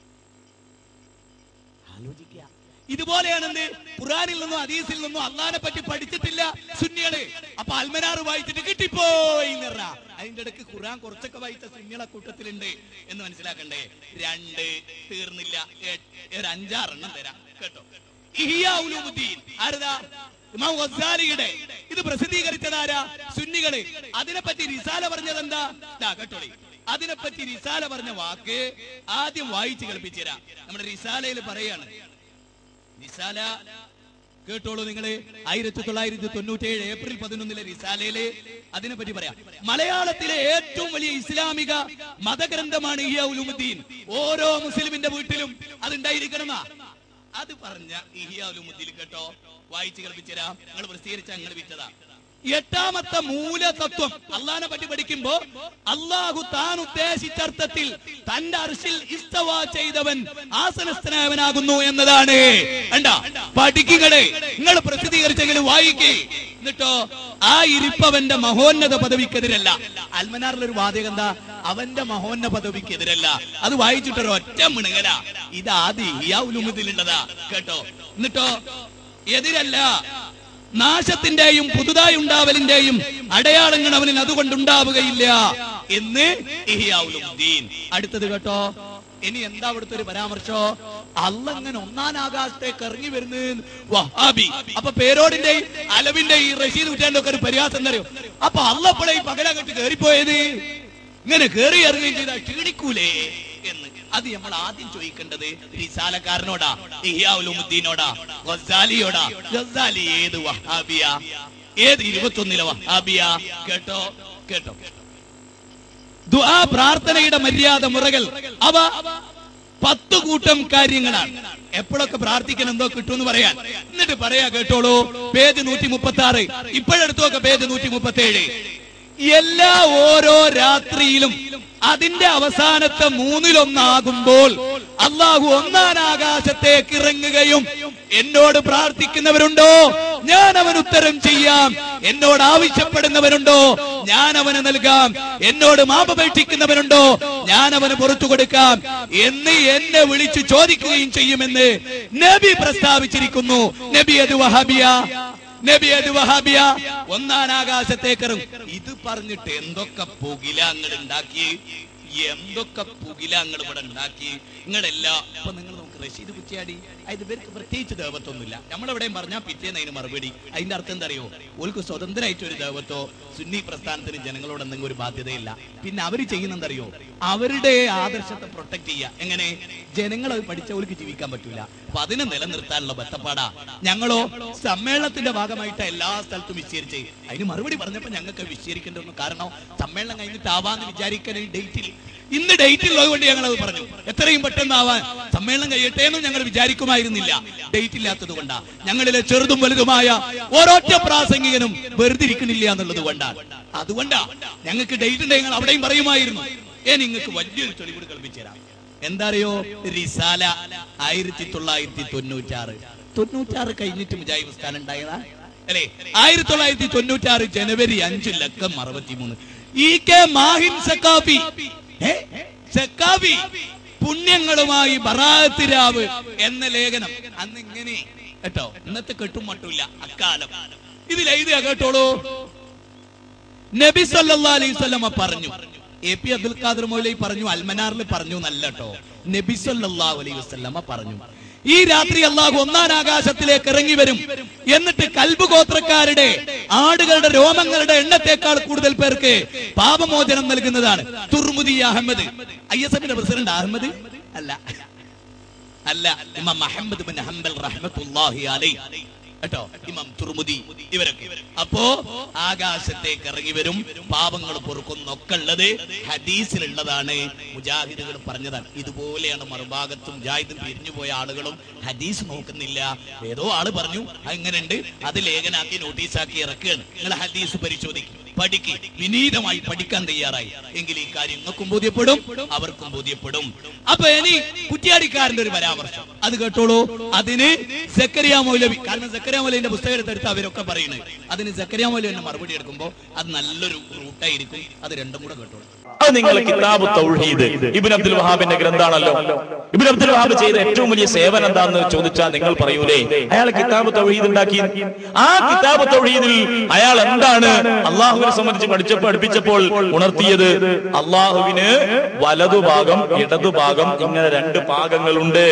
ആലോചിക്കുക ഇതുപോലെയാണ് എന്ത് ഖുറാനിൽ നിന്നും ഹദീസിൽ നിന്നും അള്ളാനെ പറ്റി പഠിച്ചിട്ടില്ല സുന്നികള് അപ്പൊ അൽമനാറ് വായിച്ചിട്ട് കിട്ടിപ്പോയി എന്ന് പറഞ്ഞ അതിന്റെ ഇടയ്ക്ക് ഖുറാൻ കുറച്ചൊക്കെ വായിച്ച സുന്നികളെ കൂട്ടത്തിലുണ്ട് എന്ന് മനസ്സിലാക്കണ്ടേ രണ്ട് തീർന്നില്ല എ- ഒരു അഞ്ചാറെണ്ണം തരാം കേട്ടോ ഇഹിയാ ഉലൂമുദ്ദീൻ ആരതാ ഇമാം ഗസാലിയുടെ ഇത് പ്രസിദ്ധീകരിച്ചതാരാ സുന്നികള് അതിനെപ്പറ്റി റിസാല പറഞ്ഞത് എന്താ ദാ കേട്ടോളി അതിനെപ്പറ്റി റിസാല പറഞ്ഞ വാക്ക് ആദ്യം വായിച്ച് കേൾപ്പിച്ചുതരാം നമ്മുടെ റിസാലയിൽ പറയാണ് റിസാല കേട്ടോളൂ നിങ്ങള് ആയിരത്തി തൊള്ളായിരത്തി തൊണ്ണൂറ്റി ഏഴ് ഏപ്രിൽ പതിനൊന്നിലെ റിസാലയില് അതിനെപ്പറ്റി പറയാം മലയാളത്തിലെ ഏറ്റവും വലിയ ഇസ്ലാമിക മതഗ്രന്ഥമാണ് ഇഹിയ ഉലുമുദ്ദീൻ ഓരോ മുസ്ലിമിന്റെ വീട്ടിലും അതുണ്ടായിരിക്കണം അത് പറഞ്ഞ ഇഹിയ ഉലുമുദ്ദീൻ കേട്ടോ വായിച്ചു കേൾപ്പിച്ചരാം നിങ്ങൾ പ്രസിദ്ധീകരിച്ച നിങ്ങൾ വിറ്റതാ എട്ടാമത്തെ മൂലതത്വം അള്ളാഹിനെ പറ്റി പഠിക്കുമ്പോ അള്ളാഹു താൻ ഉദ്ദേശിച്ച അർത്ഥത്തിൽ തന്റെ അർശിൽ ഇസ്തവ ചെയ്തവൻ ആസനസ്ഥനായവനാകുന്നു എന്നതാണ് കണ്ട പഠിക്കുകളെ നിങ്ങൾ പ്രസിദ്ധീകരിച്ചെങ്കിലും വായിക്കേ എന്നിട്ടോ ആ ഇരിപ്പവന്റെ മഹോന്നത പദവിക്കെതിരല്ല അൽമനാറിൽ ഒരു വാചകം എന്താ അവന്റെ മഹോന്ന പദവിക്കെതിരല്ല അത് വായിച്ചിട്ടൊരു ഒറ്റ മിണുകല ഇത് ആദ്യം ഈ ഉലുമതിലുള്ളതാ കേട്ടോ എന്നിട്ടോ എതിരല്ല നാശത്തിന്റെയും പുതുതായി ഉണ്ടാവലിന്റെയും അടയാളങ്ങൾ അവനിൽ അതുകൊണ്ട് ഉണ്ടാവുകയില്ല എന്ന് ഇഹിയാവുലുദ്ദീൻ അടുത്തത് കേട്ടോ ഇനി എന്താ അവിടുത്തെ ഒരു പരാമർശോ അല്ല അങ്ങനെ ഒന്നാം ആകാശത്തേക്ക് ഇറങ്ങി വരുന്നത് വഹാബി അപ്പൊ പേരോടിന്റെ അലവിന്റെ ഈ റഷീദ് കുറ്റാണ്ടൊക്കെ ഒരു പരിഹാസം എന്നറിയോ അപ്പൊ അല്ലപ്പോഴേ ഈ പകലകട്ട് കയറിപ്പോയത് ഇങ്ങനെ കയറി ഇറങ്ങുകയും ചെയ്താൽ ക്ഷീണിക്കൂലേ എന്ന് അത് നമ്മൾ ആദ്യം ചോദിക്കേണ്ടത് റിസാലക്കാരനോടാ ഇഹിയാവുലുദ്ദീനോടാ ഗസാലിയോടാ ഗസാലി ഏത് വഹാബിയ ഏത് ഇരുപത്തൊന്നിലെ വഹാബിയ കേട്ടോ കേട്ടോ ദുആ പ്രാർത്ഥനയുടെ മര്യാദ മുറകൾ അവ പത്ത് കൂട്ടം കാര്യങ്ങളാണ് എപ്പോഴൊക്കെ പ്രാർത്ഥിക്കണം എന്തോ കിട്ടുമെന്ന് പറയാൻ എന്നിട്ട് പറയാ കേട്ടോളൂ പേജ് നൂറ്റി മുപ്പത്തി ആറ് ഇപ്പോഴെടുത്തൊക്കെ പേജ് നൂറ്റി മുപ്പത്തി ഏഴ് എല്ലാ ഓരോ രാത്രിയിലും അതിന്റെ അവസാനത്തെ മൂന്നിലൊന്നാകുമ്പോൾ അള്ളാഹു ഒന്നാം ആകാശത്തേക്ക് ഇറങ്ങുകയും എന്നോട് പ്രാർത്ഥിക്കുന്നവരുണ്ടോ ഞാൻ അവൻ ഉത്തരം ചെയ്യാം എന്നോട് ആവശ്യപ്പെടുന്നവരുണ്ടോ ഞാൻ അവന് നൽകാം എന്നോട് മാപപേക്ഷിക്കുന്നവരുണ്ടോ ഞാൻ അവന് പുറത്തു കൊടുക്കാം എന്ന് എന്നെ വിളിച്ചു ചോദിക്കുകയും ചെയ്യുമെന്ന് നബി പ്രസ്താവിച്ചിരിക്കുന്നു നബി അത് വഹാബിയ നബി അത് വഹാബിയ ഒന്നാം ആകാശത്തേക്ക് ഇറങ്ങും ഇത് പറഞ്ഞിട്ട് എന്തൊക്കെ പുകിലങ്ങൾ ഉണ്ടാക്കി എന്തൊക്കെ പുകിലങ്ങൾ ഇവിടെ ഉണ്ടാക്കി നിങ്ങളെല്ലാം ഇപ്പൊ നിങ്ങൾ നമുക്ക് റഷീദ് കുറ്റിയാടി അത് ഇവർക്ക് പ്രത്യേകിച്ച് ദേവത്വമൊന്നുമില്ല നമ്മളെവിടെയും പറഞ്ഞാൽ പിറ്റേന്ന് അതിന് മറുപടി അതിന്റെ അർത്ഥം എന്താ അറിയോ ഓൾക്ക് സ്വതന്ത്രമായിട്ട് ഒരു ദേവത്വോ സുന്നി പ്രസ്ഥാനത്തിന് ജനങ്ങളോട് എന്തെങ്കിലും ഒരു ബാധ്യതയില്ല പിന്നെ അവർ ചെയ്യുന്നെന്തറിയോ അവരുടെ ആദർശത്തെ പ്രൊട്ടക്ട് ചെയ്യുക എങ്ങനെ ജനങ്ങൾ അത് പഠിച്ചവർക്ക് ജീവിക്കാൻ പറ്റൂല അപ്പൊ അതിനെ നിലനിർത്താനുള്ള ബത്തപ്പാടാ ഞങ്ങളോ സമ്മേളനത്തിന്റെ ഭാഗമായിട്ട് എല്ലാ സ്ഥലത്തും വിശദീകരിച്ച് അതിന് മറുപടി പറഞ്ഞപ്പോ ഞങ്ങൾക്ക് വിശദീകരിക്കേണ്ട കാരണം സമ്മേളനം കഴിഞ്ഞിട്ടാവാന്ന് വിചാരിക്കാൻ ഡേറ്റിൽ ഇന്ന് ഡേറ്റ് ഉള്ളത് കൊണ്ട് ഞങ്ങൾ അത് പറഞ്ഞു എത്രയും പെട്ടെന്ന് ആവാൻ സമ്മേളനം കഴിയട്ടെ എന്നും ഞങ്ങൾ വിചാരിക്കുമായിരുന്നില്ല ഡേറ്റ് ഇല്ലാത്തത് കൊണ്ടാ ഞങ്ങളിലെ ചെറുതും വലുതുമായ ഓരോറ്റ പ്രാസംഗികനും വെറുതെ ഇരിക്കുന്നില്ല എന്നുള്ളത് കൊണ്ടാണ് അതുകൊണ്ടാ ഞങ്ങൾക്ക് ഡേറ്റ് ഉണ്ടെങ്കിൽ ഞങ്ങൾ അവിടെയും പറയുമായിരുന്നു ഏ നിങ്ങൾക്ക് വലിയൊരു തെളിവ് കൽപ്പിച്ചു തരാം എന്താ അറിയോ റിസാല ആയിരത്തി തൊള്ളായിരത്തി തൊണ്ണൂറ്റാറ് തൊണ്ണൂറ്റാറ് കഴിഞ്ഞിട്ട് മുജാഹിദ് സ്ഥാനം ഉണ്ടായതാ അല്ലേ ആയിരത്തി തൊള്ളായിരത്തി തൊണ്ണൂറ്റാറ് ജനുവരി അഞ്ച് ലക്കം അറുപത്തിമൂന്ന് ഇ കെ മാഹിൻ സക്കാഫി ഏ? സക്കാഫി പുണ്യങ്ങളുമായി ബറാഅത്ത് രാവ് എന്ന ലേഖനം അന്ന് ഇങ്ങനെ കേട്ടോ ഇന്നത്തെ കെട്ടും മട്ടുമില്ല അക്കാലം ഇതിൽ എഴുതിയ കേട്ടോളൂ നബി സല്ലല്ലാഹു അലൈഹി വസല്ലമ പറഞ്ഞു എ പി അബ്ദുൽ ഖാദർ മൗലവി പറഞ്ഞു അൽമനാറിൽ പറഞ്ഞു നല്ല കേട്ടോ നബി സല്ലല്ലാഹു അലൈഹി വസല്ലമ പറഞ്ഞു ഈ രാത്രി അള്ളാഹു ഒന്നാം ആകാശത്തിലേക്ക് ഇറങ്ങി വരും എന്നിട്ട് കൽബ് ഗോത്രക്കാരുടെ ആടുകളുടെ രോമങ്ങളുടെ എണ്ണത്തെക്കാൾ കൂടുതൽ പേർക്ക് പാപമോചനം നൽകുന്നതാണ് തുർമുദി അഹമ്മദ് ഐ എസ് എഫിന്റെ പ്രസിഡന്റ് അഹമ്മദ് അല്ല അല്ല ഇമാം അഹമ്മദ് ബിൻ ഹംബൽ റഹ്മത്തുള്ളാഹി അലൈഹി കേട്ടോ ഇമാം തുർമുദി ഇവരൊക്കെ അപ്പോ ആകാശത്തേക്ക് ഇറങ്ങി വരും പാപങ്ങൾ പൊറുക്കുന്നൊക്കെ ഉള്ളത് ഹദീസിലുള്ളതാണ് മുജാഹിദുകൾ പറഞ്ഞതാണ് ഇതുപോലെയാണ് മറുഭാഗത്തും മുജാഹിദും പിരിഞ്ഞു പോയ ആളുകളും ഹദീസ് നോക്കുന്നില്ല ഏതോ ആള് പറഞ്ഞു അങ്ങനെയുണ്ട് അത് ലേഖനാക്കി നോട്ടീസാക്കി ഇറക്കുകയാണ് നിങ്ങൾ ഹദീസ് പരിശോധിക്കും പഠിക്ക് വിനീതമായി പഠിക്കാൻ തയ്യാറായി എങ്കിൽ ഈ കാര്യം നിങ്ങൾക്കും ബോധ്യപ്പെടും അവർക്കും ബോധ്യപ്പെടും അപ്പൊ ഇനി കുറ്റിയാടിക്കാരന്റെ ഒരു പരാമർശം അത് കേട്ടോളൂ അതിന് സക്കറിയ മൗലവി കാരണം സക്കറിയ മൗലവിന്റെ പുസ്തകം എടുത്തെടുത്ത് അവരൊക്കെ പറയുന്നത് അതിന് സക്കറിയ മൗലവിന്റെ മറുപടി എടുക്കുമ്പോൾ അത് നല്ലൊരു റൂട്ടായിരിക്കും അത് രണ്ടും കൂടെ കേട്ടോളൂ അത് നിങ്ങൾ കിതാബ് തൗഹീദ് ഇബിൻ അബ്ദുൽ വഹാബിന്റെ ഗ്രന്ഥാണല്ലോ ഇബിൻ അബ്ദുൽ വഹാബ് ചെയ്ത ഏറ്റവും വലിയ സേവനം എന്താന്ന് ചോദിച്ചാൽ നിങ്ങൾ പറയൂലേ അയാൾ കിതാബ് തൗഹീദ് ഉണ്ടാക്കി ആ കിതാബ് തൗഹീദിൽ അയാൾ എന്താണ് അള്ളാഹുവിനെ സംബന്ധിച്ച് പഠിച്ചപ്പോൾ പഠിപ്പിച്ചപ്പോൾ ഉണർത്തിയത് അള്ളാഹുവിന് വലതുഭാഗം ഇടതുഭാഗം ഇങ്ങനെ രണ്ട് ഭാഗങ്ങളുണ്ട്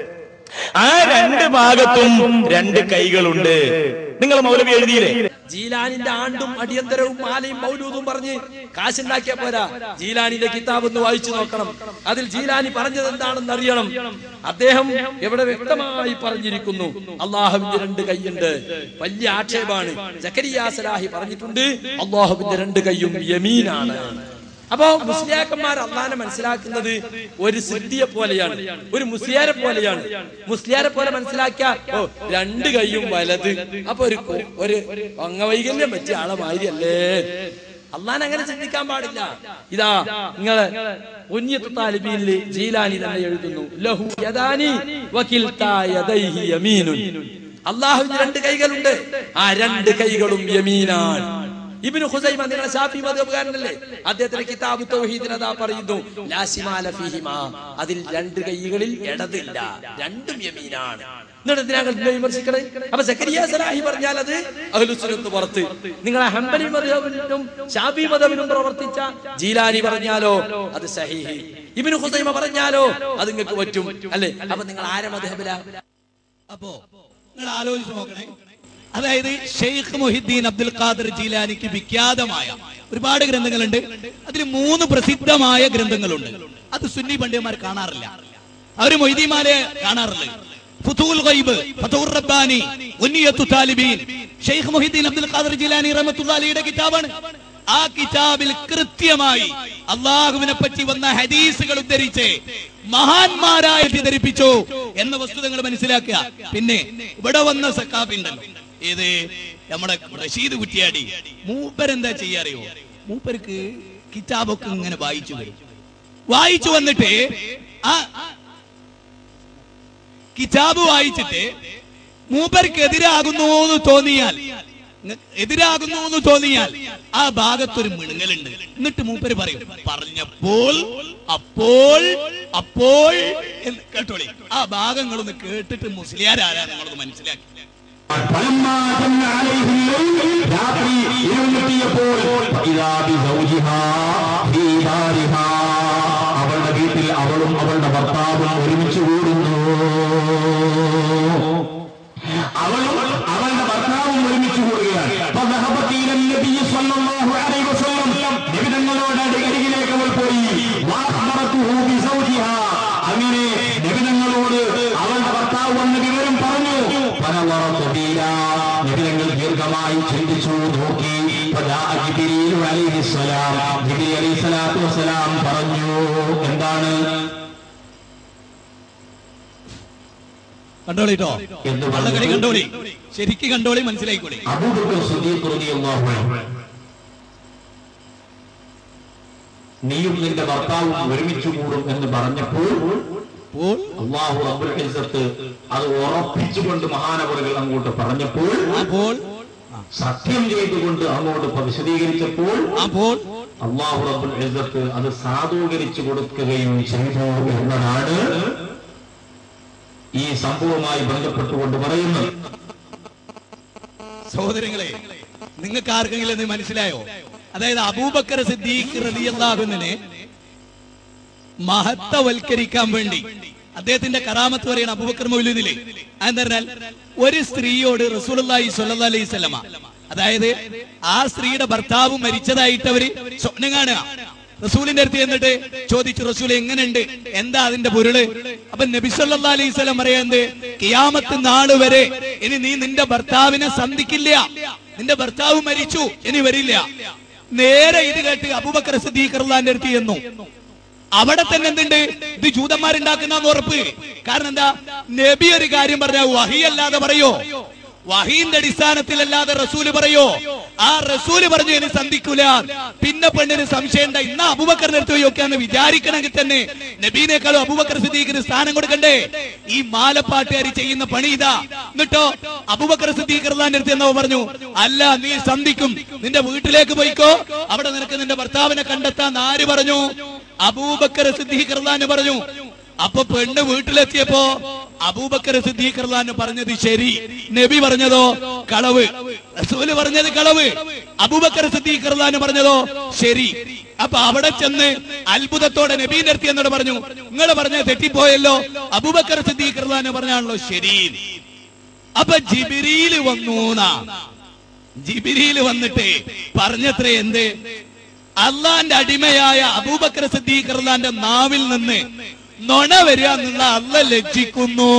ആ രണ്ട് ഭാഗത്തും രണ്ട് കൈകളുണ്ട് നിങ്ങൾ മൗലവി എഴുതിയില്ലേ ജീലാനിന്റെ ആണ്ടും അടിയന്തരവും മാലയും മൗലൂദും പറഞ്ഞ് കാശുണ്ടാക്കിയ പോരാ ജീലാനിന്റെ കിതാബ് ഒന്ന് വായിച്ചു നോക്കണം അതിൽ ജീലാനി പറഞ്ഞത് എന്താണെന്ന് അറിയണം അദ്ദേഹം ഇവിടെ വ്യക്തമായി പറഞ്ഞിരിക്കുന്നു അള്ളാഹുവിന്റെ രണ്ട് കൈയുണ്ട് വലിയ ആക്ഷേപമാണ് ജക്കരിയ സലാഹി പറഞ്ഞിട്ടുണ്ട് അള്ളാഹുവിന്റെ രണ്ട് കൈയും യമീനാണ് അപ്പോ മുസ്ലിയാക്കന്മാർ അള്ളാനെ മനസ്സിലാക്കുന്നത് ഒരു സിദ്ധിയെ പോലെയാണ് ഒരു മുസ്ലിയാരെ പോലെയാണ് മുസ്ലിയാരെ പോലെ മനസ്സിലാക്കിയ ഓ രണ്ട് കൈയും വലത് അപ്പൊ ഒരു കൊ- ഒരു അംഗവൈകല്യം പറ്റിയ ആളെ മാതിരിയല്ലേ അള്ളാൻ അങ്ങനെ ചിന്തിക്കാൻ പാടില്ല ഇതാ നിങ്ങള് ഉന്നിയത്ത് താലിബീനില് ജീലാനി തന്നെ എഴുതുന്നു ലഹു യദാനി വകിൽതാ യദൈഹി യമീനുൻ അള്ളാഹുവിന് രണ്ട് കൈകളുണ്ട് ആ രണ്ട് കൈകളും യമീനാണ് ഇബ്നു ഖുസൈമ നിങ്ങളെ ഷാഫി മദ്ഹബുകാരനല്ലേ അദ്ദേഹത്തിന്റെ കിതാബ് തൗഹീദിൽ അതാ പറയുന്നു ലാ ശിമാല ഫീഹിമാ അതിൽ രണ്ട് കൈകളിൽ ഇടതില്ല രണ്ടും യമീനാണ് എന്നിട്ട് എന്തിനാ നിങ്ങൾ ഇതിനെ വിമർശിക്കണേ അപ്പൊ സക്കരിയ സലാഹി പറഞ്ഞാൽ അത് അഹ്ലുസുന്നത്ത് പുറത്ത് നിങ്ങളെ ഹംബലി മദ്ഹബിനും ഷാഫി മദ്ഹബിനും പ്രവർത്തിച്ച ജീലാനി പറഞ്ഞാലോ അത് സഹീഹി ഇബ്നു ഖുസൈമ പറഞ്ഞാലോ അത് നിങ്ങൾക്ക് പറ്റും അല്ലേ അപ്പൊ നിങ്ങൾ ആരെ മദ്ഹബിലാ അപ്പോ നിങ്ങൾ ആലോചിച്ച് നോക്കണേ അതായത് ഷെയ്ഖ് മൊഹിദ്ദീൻ അബ്ദുൽ ഖാദർ ജീലാനിക്ക് വിഖ്യാതമായ ഒരുപാട് ഗ്രന്ഥങ്ങളുണ്ട് അതിൽ മൂന്ന് പ്രസിദ്ധമായ ഗ്രന്ഥങ്ങളുണ്ട് അത് സുന്നി പണ്ഡിതന്മാർ കാണാറില്ല അവര് മൊയ്തീമാരെ കാണാറില്ല ഫുതൂൽ ഗൈബ് ഫതൂർ റബ്ബാനി ഉന്നിയത്തു താലിബീൻ ഷെയ്ഖ് മൊഹിദ്ദീൻ അബ്ദുൽ ഖാദർ ജീലാനി റഹ്മത്തുള്ളാഹിയുടെ കിതാബാണ് ആ കിതാബിൽ കൃത്യമായി അള്ളാഹുവിനെ പറ്റി വന്ന ഹദീസുകൾ ഉദ്ധരിച്ച് മഹാന്മാരായ ധരിപ്പിച്ചു എന്ന വസ്തുത നിങ്ങൾ മനസ്സിലാക്കുക പിന്നെ ഇവിടെ വന്ന സക്കാഫി ഉണ്ടല്ലോ ഇത് നമ്മുടെ റഷീദ് കുറ്റിയാടി മൂപ്പരെന്താ ചെയ്യാറിയോ മൂപ്പർക്ക് കിതാബൊക്കെ ഇങ്ങനെ വായിച്ചു വരും വായിച്ചു വന്നിട്ട് ആ കിതാബ് വായിച്ചിട്ട് മൂപ്പർക്ക് എതിരാകുന്നു എന്ന് തോന്നിയാൽ ങ്ങ- എതിരാകുന്നു എന്ന് തോന്നിയാൽ ആ ഭാഗത്തൊരു മിണുങ്ങലുണ്ട് എന്നിട്ട് മൂപ്പര് പറയും പറഞ്ഞപ്പോൾ അപ്പോൾ അപ്പോൾ എന്ന് കേട്ടോളി ആ ഭാഗങ്ങളൊന്ന് കേട്ടിട്ട് മുസ്ലിയാരാരാ നിങ്ങളൊന്ന് മനസ്സിലാക്കി فلما جن عليه الليل രാത്രി ഇരുമുട്ടിയപ്പോൾ فإذا بزوجها في دارها അവളുടെ വീട്ടിൽ അവളും അവളുടെ ഭർത്താവും ഒരുമിച്ച് കൂടുന്നു അവളും അവളുടെ ഭർത്താവും ഒരുമിച്ച് കൂടുകയാണ് فذهبت إلى النبي صلى الله عليه وسلم നബി തങ്ങളോട് അരികിലേക്ക് അവൾ പോയി وأخبرته بزوجها അങ്ങനെ നബി തങ്ങളോട് അവളുടെ ഭർത്താവ് വന്ന വിവരം പറഞ്ഞു فنظرت فيها നബി തങ്ങൾ ദീർഘമായി ചിന്തിച്ചു നോക്കി فجاء جبريل عليه السلام ജിബ്രീൽ അലൈഹി സ്വലാത്തു വസ്സലാം പറഞ്ഞു എന്താണ് കണ്ടോളിട്ടോ എന്ത് പറഞ്ഞു? കള്ളക്കളി കണ്ടോളി ശരിക്ക് കണ്ടോളി മനസ്സിലായിക്കോളി അബൂബക്കർ സിദ്ദീഖ് റളിയല്ലാഹു അൻഹു നീയും നിന്റെ ഭർത്താവും ഒരുമിച്ച് കൂടും എന്ന് പറഞ്ഞപ്പോൾ അപ്പോൾ അള്ളാഹു റബ്ബുൽ ഇസ്സത്ത് അത് ഉറപ്പിച്ചുകൊണ്ട് മഹാനവറുകൾ അങ്ങോട്ട് പറഞ്ഞപ്പോൾ അപ്പോൾ സത്യം ചെയ്തുകൊണ്ട് അങ്ങോട്ട് ഇപ്പൊ വിശദീകരിച്ചപ്പോൾ അപ്പോൾ അള്ളാഹു റബ്ബുൽ ഇസ്സത്ത് അത് സാധൂകരിച്ചു കൊടുക്കുകയും ചെയ്തു എന്നതാണ് ഈ സംഭവവുമായി ബന്ധപ്പെട്ടുകൊണ്ട് പറയുന്നത് സഹോദരങ്ങളെ നിങ്ങൾക്ക് ആർക്കെങ്കിലും ഇത് മനസ്സിലായോ അതായത് അബൂബക്കർ സിദ്ദീഖ് റളിയല്ലാഹുവിനെ മഹത്വവൽക്കരിക്കാൻ വേണ്ടി അദ്ദേഹത്തിന്റെ കറാമത്ത് പറയുന്ന അബൂബക്കർ മൗലൂദിലെ എന്താ പറഞ്ഞാൽ ഒരു സ്ത്രീയോട് റസൂലുള്ളാഹി സ്വല്ലല്ലാഹി അലൈഹി വസല്ലമ അതായത് ആ സ്ത്രീയുടെ ഭർത്താവ് മരിച്ചതായിട്ട് അവര് സ്വപ്നം കാണുക റസൂലിന്റെ അടുത്ത് എന്നിട്ട് ചോദിച്ചു റസൂൽ എങ്ങനെയുണ്ട് എന്താ അതിന്റെ പൊരുള് അപ്പൊ നബി സല്ലല്ലാഹു അലൈഹി വസല്ലം പറയുന്നത് കിയാമത്ത് നാള് വരെ ഇനി നീ നിന്റെ ഭർത്താവിനെ സന്ധിക്കില്ല നിന്റെ ഭർത്താവ് മരിച്ചു ഇനി വരില്ല നേരെ ഇത് കേട്ട് അബൂബക്കർ സിദ്ദീഖ് റളിയല്ലാഹുവിന്റെ അടുത്ത് ചെന്നു അവിടെ തന്നെ എന്തുണ്ട് ഇത് ജൂതന്മാരുണ്ടാക്കുന്ന ഉറപ്പ് കാരണം എന്താ നബി ഒരു കാര്യം പറഞ്ഞ വഹി അല്ലാതെ പറയോ വഹീന്റെ അടിസ്ഥാനത്തിലല്ലാതെ റസൂല് പറയോ ആ റസൂല് പറഞ്ഞു ഇനി സന്ധിക്കൂല പിന്നെ പെണ്ണിന് സംശയം ഉണ്ട് ഇന്ന അബുബക്കറിന്റെ അടുത്ത് ചോദിക്കാന്ന് വിചാരിക്കണമെങ്കിൽ തന്നെ നബീനേക്കാളും അബുബക്കർ സിദ്ദീഖിന് സ്ഥാനം കൊടുക്കണ്ടേ ഈ മാലപ്പാട്ടുകാരി ചെയ്യുന്ന പണി ഇതാ എന്നിട്ടോ അബുബക്കർ സിദ്ദീഖ് റളിയല്ലാഹുവിന്റെ അടുത്ത് എന്നോ പറഞ്ഞു അല്ല നീ സന്ധിക്കും നിന്റെ വീട്ടിലേക്ക് പോയിക്കോ അവിടെ നിനക്ക് നിന്റെ ഭർത്താവിനെ കണ്ടെത്താൻ ആര് പറഞ്ഞു അബൂബക്കർ സിദ്ദീഖ് റളിയല്ലാഹു പറഞ്ഞു അപ്പൊ പെണ്ണ് വീട്ടിലെത്തിയപ്പോ അബൂബക്കർ സിദ്ദീഖ് റളിയല്ലാഹു പറഞ്ഞത് ശരി നബി പറഞ്ഞതോ കളവ് റസൂല് പറഞ്ഞത് കളവ് അബൂബക്കർ സിദ്ദീഖ് റളിയല്ലാഹു പറഞ്ഞതോ ശരി അപ്പൊ അവിടെ ചെന്ന് അത്ഭുതത്തോടെ നബീന്റെ അടുത്ത് എന്നോട് പറഞ്ഞു നിങ്ങൾ പറഞ്ഞത് തെറ്റിപ്പോയല്ലോ അബൂബക്കർ സിദ്ദീഖ് റളിയല്ലാഹു പറഞ്ഞാണല്ലോ ശരി അപ്പൊ ജിബിരിയില് വന്നൂന്നാ ജിബിരിയിൽ വന്നിട്ട് പറഞ്ഞത്രേ എന്ത് അള്ളാന്റെ അടിമയായ അബൂബക്കർ സിദ്ദീഖ് റളിയല്ലാഹുവിന്റെ നാവിൽ നിന്ന് നൊണ വരിക എന്നുള്ള അല്ല ലജ്ജിക്കുന്നു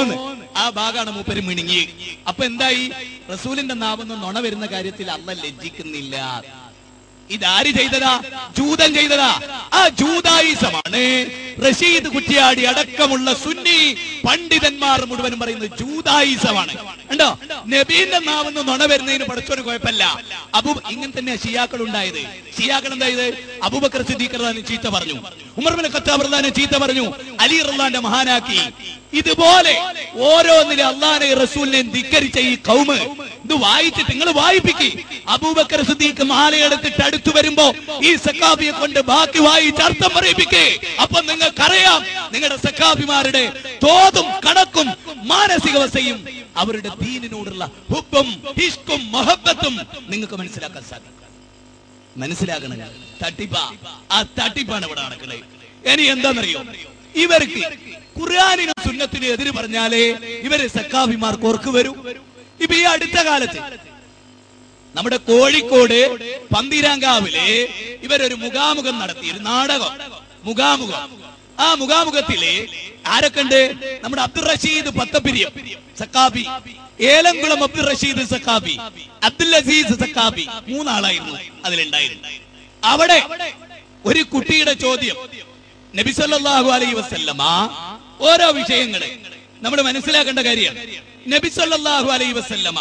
ആ ഭാഗമാണ് മൂപ്പര് മിണുങ്ങി അപ്പൊ എന്തായി റസൂലിന്റെ നാവെന്ന് നൊണ വരുന്ന കാര്യത്തിൽ അല്ല ലജ്ജിക്കുന്നില്ല ഇതാര് ചെയ്തതാ ജൂതൻ ചെയ്തതാ ആ ജൂതായുസമാണ് റഷീദ് കുറ്റിയാടി അടക്കമുള്ള സുന്നി പണ്ഡിതന്മാർ മുഴുവനും പറയുന്നത് ജൂതായുസമാണ് കണ്ടോ നബീന്റെ നാവെന്ന് നുണ വരുന്നതിന് പഠിച്ചൊരു കുഴപ്പമില്ല അബു ഇങ്ങനെ തന്നെ ഷിയാക്കൾ ഉണ്ടായത് ഷിയാക്കൾ എന്തായത് അബൂബക്കർ സിദ്ദീഖ് റളിയല്ലാഹു ചീത്ത പറഞ്ഞു ഉമർ ബിൻ ഖത്താബ് റളിയല്ലാഹു ചീത്ത പറഞ്ഞു അലി റളിയല്ലാഹുവിന്റെ മഹാനാക്കി ഇതുപോലെ ഓരോന്നിലും അള്ളാനെ റസൂലിനെയും ധിക്കരിച്ച ഈ കൗമ് ഇത് വായിച്ചിട്ട് നിങ്ങൾ വായിപ്പിക്ക് അബൂബക്കർ സിദ്ദീഖ് മാലയെടുത്തിട്ട് അടുത്തു വരുമ്പോ ഈ സക്കാബിയെ കൊണ്ട് ബാക്കി വായിച്ച് അർത്ഥം പറയിപ്പിക്കേ അപ്പൊ നിങ്ങൾക്കറിയാം നിങ്ങളുടെ സക്കാബിമാരുടെ തോതും കണക്കും മാനസികാവസ്ഥയും അവരുടെ ദീനിനോടുള്ള ഹുബും ഇഷ്കും മഹബത്തും നിങ്ങൾക്ക് മനസ്സിലാക്കാൻ സാധിക്കും മനസ്സിലാക്കണം തട്ടിപ്പ ആ തട്ടിപ്പാണ് ഇവിടെ നടക്കുന്നത് ഇനി എന്താണെന്നറിയോ ഇവർക്ക് ഖുർആാനിനും സുന്നത്തിനും എതിര് പറഞ്ഞാലേ ഇവര് സക്കാഫിമാർ കോർക്ക് വരൂ ഇപ്പൊ ഈ അടുത്ത കാലത്ത് നമ്മുടെ കോഴിക്കോട് പന്തീരാങ്കാവില് ഇവരൊരു മുഖാമുഖം നടത്തി ഒരു നാടകം മുഖാമുഖം ആ മുഖാമുഖത്തില് ആരൊക്കെ ഉണ്ട് നമ്മുടെ അബ്ദുൾ റഷീദ് പത്തപ്പിരിയം സക്കാബി ഏലംകുളം അബ്ദുൾ റഷീദ് സക്കാബി അബ്ദുൽ അസീസ് സക്കാബി മൂന്നാളായിരുന്നു അതിലുണ്ടായിരുന്നു അവിടെ ഒരു കുട്ടിയുടെ ചോദ്യം നബി സല്ലല്ലാഹു അലൈഹി വസല്ലമ ഓരോ വിഷയങ്ങള് നമ്മൾ മനസ്സിലാക്കേണ്ട കാര്യമാണ് നബി സല്ലല്ലാഹു അലൈഹി വസല്ലമ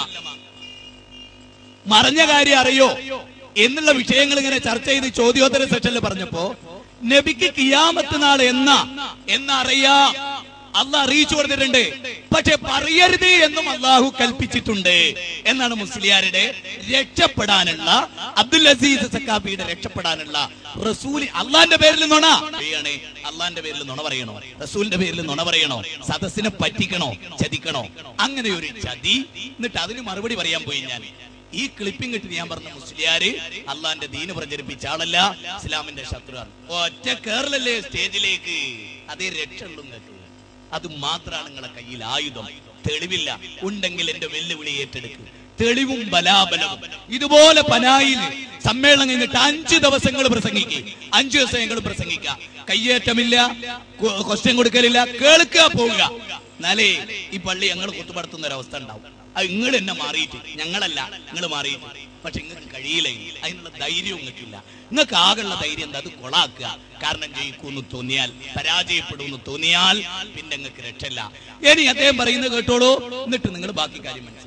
മറഞ്ഞ കാര്യം അറിയോ എന്നുള്ള വിഷയങ്ങൾ ഇങ്ങനെ ചർച്ച ചെയ്ത് ചോദ്യോത്തര സെഷനിൽ പറഞ്ഞപ്പോ നബിക്ക് കിയാമത്ത് നാൾ എന്നാ എന്നറിയാ അല്ല അറിയിച്ചു കൊടുത്തിട്ടുണ്ട് പക്ഷെ പറയരുത് എന്നും അള്ളാഹു കൽപ്പിച്ചിട്ടുണ്ട് എന്നാണ് മുസ്ലിയാരുടെ രക്ഷപ്പെടാനുള്ള അബ്ദുൽ അസീസ് സക്കാബിയുടെ രക്ഷപ്പെടാനുള്ള റസൂൽ അള്ളാന്റെ പേരിൽ നുണ ചെയ്യണേ അള്ളാന്റെ പേരിൽ നുണ പറയണോ റസൂലിന്റെ പേരിൽ നുണ പറയണോ സദസ്സിനെ പറ്റിക്കണോ ചതിക്കണോ അങ്ങനെ ഒരു ചതി എന്നിട്ട് അതിന് മറുപടി പറയാൻ പോയി ഞാൻ ഈ ക്ലിപ്പിംഗ് ഇട്ട് ഞാൻ പറഞ്ഞ മുസ്ലിയാര് അള്ളാന്റെ ദീന് പ്രചരിപ്പിച്ച ആളല്ല ഇസ്ലാമിന്റെ ശത്രുവാണ് ഒറ്റ കേറലല്ലേ സ്റ്റേജിലേക്ക് അതേ രക്ഷയുള്ളൂ നിങ്ങൾക്ക് അത് മാത്രമാണ് നിങ്ങളെ കയ്യിൽ ആയുധം തെളിവില്ല ഉണ്ടെങ്കിൽ എന്റെ വെല്ലുവിളി ഏറ്റെടുക്കും തെളിവും ബലാബലവും ഇതുപോലെ പനായിൽ സമ്മേളനം കഴിഞ്ഞിട്ട് അഞ്ചു ദിവസങ്ങൾ പ്രസംഗിക്കുക അഞ്ചു ദിവസം ഞങ്ങൾ പ്രസംഗിക്കുക കയ്യേറ്റമില്ല ക്വസ്റ്റ്യൻ കൊടുക്കലില്ല കേൾക്കുക പോവുക എന്നാലേ ഈ പള്ളി ഞങ്ങൾ കുത്തുപടുത്തുന്ന ഒരു അവസ്ഥ ഉണ്ടാവും അത് നിങ്ങൾ എന്നെ മാറിയിട്ട് ഞങ്ങളല്ല നിങ്ങൾ മാറിയിട്ട് പക്ഷെ നിങ്ങൾക്ക് കഴിയില്ല ഇനി. അതിനുള്ള ധൈര്യവും നിങ്ങൾക്കില്ല നിങ്ങൾക്ക് ആകെയുള്ള ധൈര്യം എന്താ അത് കൊളാക്കുക കാരണം ജയിക്കൂന്ന് തോന്നിയാൽ പരാജയപ്പെടുമെന്ന് തോന്നിയാൽ പിന്നെ നിങ്ങൾക്ക് രക്ഷയില്ല ഇനി അദ്ദേഹം പറയുന്നത് കേട്ടോളൂ എന്നിട്ട് നിങ്ങൾ ബാക്കി കാര്യം മനസ്സിലാക്കി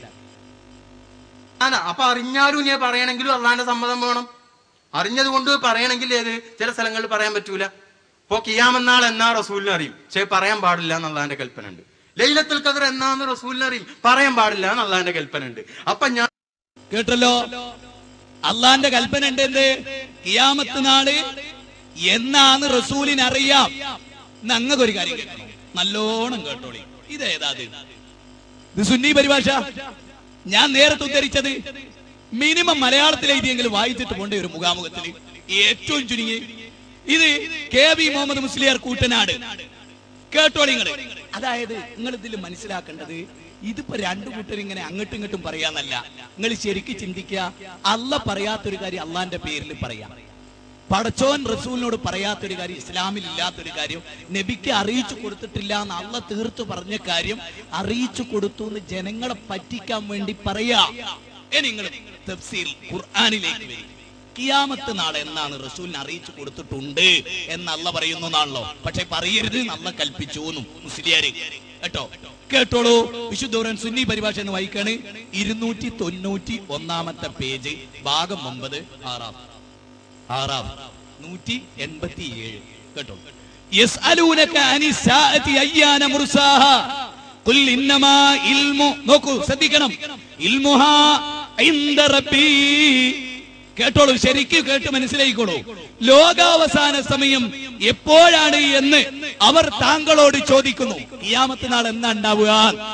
അല്ല അപ്പൊ അറിഞ്ഞാലും ഞാൻ പറയണമെങ്കിലും അള്ളാന്റെ സമ്മതം വേണം അറിഞ്ഞത് കൊണ്ട് പറയണമെങ്കിൽ ഏത് ചില സ്ഥലങ്ങളിൽ പറയാൻ പറ്റൂല ഇപ്പൊ കിയാമെന്നാൾ എന്നാ റസൂലിനെ അറിയും പക്ഷേ പറയാൻ പാടില്ല എന്നുള്ളതിന്റെ കൽപ്പന ഉണ്ട് ലൈലത്തുൽ ഖദർ എന്നാന്ന് റസൂലിനെ അറിയും പറയാൻ പാടില്ല എന്നുള്ളതിന്റെ കൽപ്പന ഉണ്ട് അപ്പൊ ഞാൻ കേട്ടല്ലോ അള്ളാന്റെ കൽപ്പന ഉണ്ട് എന്ത് കിയാമത്ത് നാള് എന്നാന്ന് റസൂലിന് അറിയാം ഞങ്ങൾക്ക് ഒരു കാര്യം കേൾക്കണം നല്ലോണം കേട്ടോളി ഇതേതാ ഇത്? ഇത് സുന്നി പരിഭാഷ ഞാൻ നേരത്തെ ഉദ്ധരിച്ചത് മിനിമം മലയാളത്തിൽ എഴുതിയെങ്കിലും വായിച്ചിട്ട് പോണ്ട ഒരു മുഖാമുഖത്തിൽ ഏറ്റവും ചുരുങ്ങി ഇത് കെ വി മുഹമ്മദ് മുസ്ലിയാർ കൂട്ടനാട് കേട്ടോളി നിങ്ങള് അതായത് നിങ്ങൾ ഇതിൽ മനസ്സിലാക്കേണ്ടത് ഇതിപ്പോ രണ്ടു കൂട്ടർ ഇങ്ങനെ അങ്ങോട്ടും ഇങ്ങോട്ടും പറയാന്നല്ല നിങ്ങൾ ശരിക്കും ചിന്തിക്കുക അല്ല പറയാത്തൊരു കാര്യം അള്ളാന്റെ പേരിൽ പറയാം പടച്ചോൻ റസൂലിനോട് പറയാത്തൊരു കാര്യം ഇസ്ലാമിൽ ഇല്ലാത്തൊരു കാര്യം നബിക്ക് അറിയിച്ചു കൊടുത്തിട്ടില്ല എന്ന് അള്ള തീർത്തു പറഞ്ഞ കാര്യം അറിയിച്ചു കൊടുത്തു എന്ന് ജനങ്ങളെ പറ്റിക്കാൻ വേണ്ടി പറയാ ഇനി നിങ്ങൾ തഫ്സീൽ ഖുർആനിലേക്ക് വരും കിയാമത്ത് നാളെ എന്നാണ് റസൂലിനെ അറിയിച്ചു കൊടുത്തിട്ടുണ്ട് എന്ന് അല്ല പറയുന്നു എന്നാണല്ലോ പക്ഷെ പറയരുത് നല്ല കൽപ്പിച്ചു എന്നും മുസ്ലിയാര് കേട്ടോ കേട്ടോളൂ വിശുദ്ധോരൻ സുന്നി പരിഭാഷ എന്ന് വായിക്കാണ് ഇരുന്നൂറ്റി തൊണ്ണൂറ്റി ഒന്നാമത്തെ പേജ് ഭാഗം ഒമ്പത് ആറാം ആറാം നൂറ്റി എൺപത്തി ഏഴ് കേട്ടോ യസ്അലൂനക അനി സാഅതി അയ്യാന മുർസാഹ ഖുൽ ഇന്നമാ ഇൽമു നോക്കൂ ശ്രദ്ധിക്കണം ഇൽമുഹാ ഇൻദ റബ്ബി കേട്ടോളൂ ശരിക്കും കേട്ട് മനസ്സിലായിക്കോളൂ ലോകാവസാന സമയം എപ്പോഴാണ് എന്ന് അവർ താങ്കളോട് ചോദിക്കുന്നു കിയാമത്ത് നാൾ എന്നാ ഉണ്ടാവുക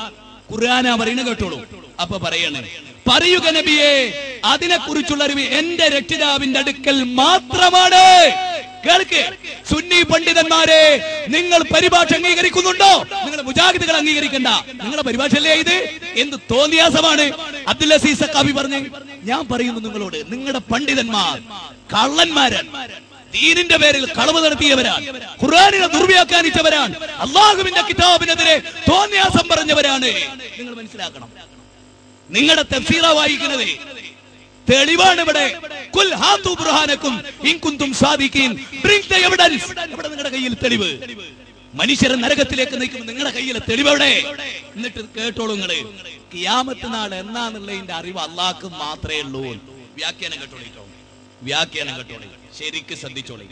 ഖുർആന പറയുന്നത് കേട്ടോളൂ അപ്പൊ പറയണേ പറയുക നബിയെ അതിനെ കുറിച്ചുള്ള അറിവ് എന്റെ രക്ഷിതാവിന്റെ അടുക്കൽ മാത്രമാണ് കേൾക്ക് സുന്നി പണ്ഡിതന്മാരെ നിങ്ങൾ പരിഭാഷ അംഗീകരിക്കുന്നുണ്ടോ നിങ്ങൾ മുജാഹിദുകൾ അംഗീകരിക്കണ്ട നിങ്ങളുടെ പരിഭാഷയല്ലേ ഇത് എന്ത് തോന്നിയാസമാണ് അബ്ദുൽ അസീസ് കവി പറഞ്ഞു ഞാൻ പറയുന്നു നിങ്ങളോട് നിങ്ങളുടെ പണ്ഡിതന്മാർ കള്ളന്മാരൻ ദീനിന്റെ പേരിൽ കളവ് നടത്തിയവരാണ് ഖുർആാനിനെ ദുർവ്യാഖ്യാനിച്ചവരാണ് അള്ളാഹുവിന്റെ കിതാബിനെതിരെ തോന്നിയാസം പറഞ്ഞവരാണ് നിങ്ങൾ മനസ്സിലാക്കണം നിങ്ങളുടെ തഫ്സീറ വായിക്കുന്നത് തെളിവാണ് ഇവിടെ കുൽ ഹാതു ബുർഹാനക്കും ഇൻ കുന്തും സാദിഖീൻ ബ്രിങ് ദ എവിഡൻസ് ഇവിടെ നിങ്ങളുടെ കയ്യിൽ തെളിവ് മനുഷ്യരെ നരകത്തിലേക്ക് നയിക്കും നിങ്ങളുടെ കയ്യിലെ തെളിവ് എവിടെ എന്നിട്ട് കേട്ടോളൂ നിങ്ങള് കിയാമത്ത് നാൾ എന്നാന്നുള്ളതിന്റെ അറിവ് അള്ളാഹ്ക്ക് മാത്രമേ ഉള്ളൂ വ്യാഖ്യാനം കേട്ടോളിട്ടോ വ്യാഖ്യാനം കേട്ടോളി ശരിക്ക് ശ്രദ്ധിച്ചോളി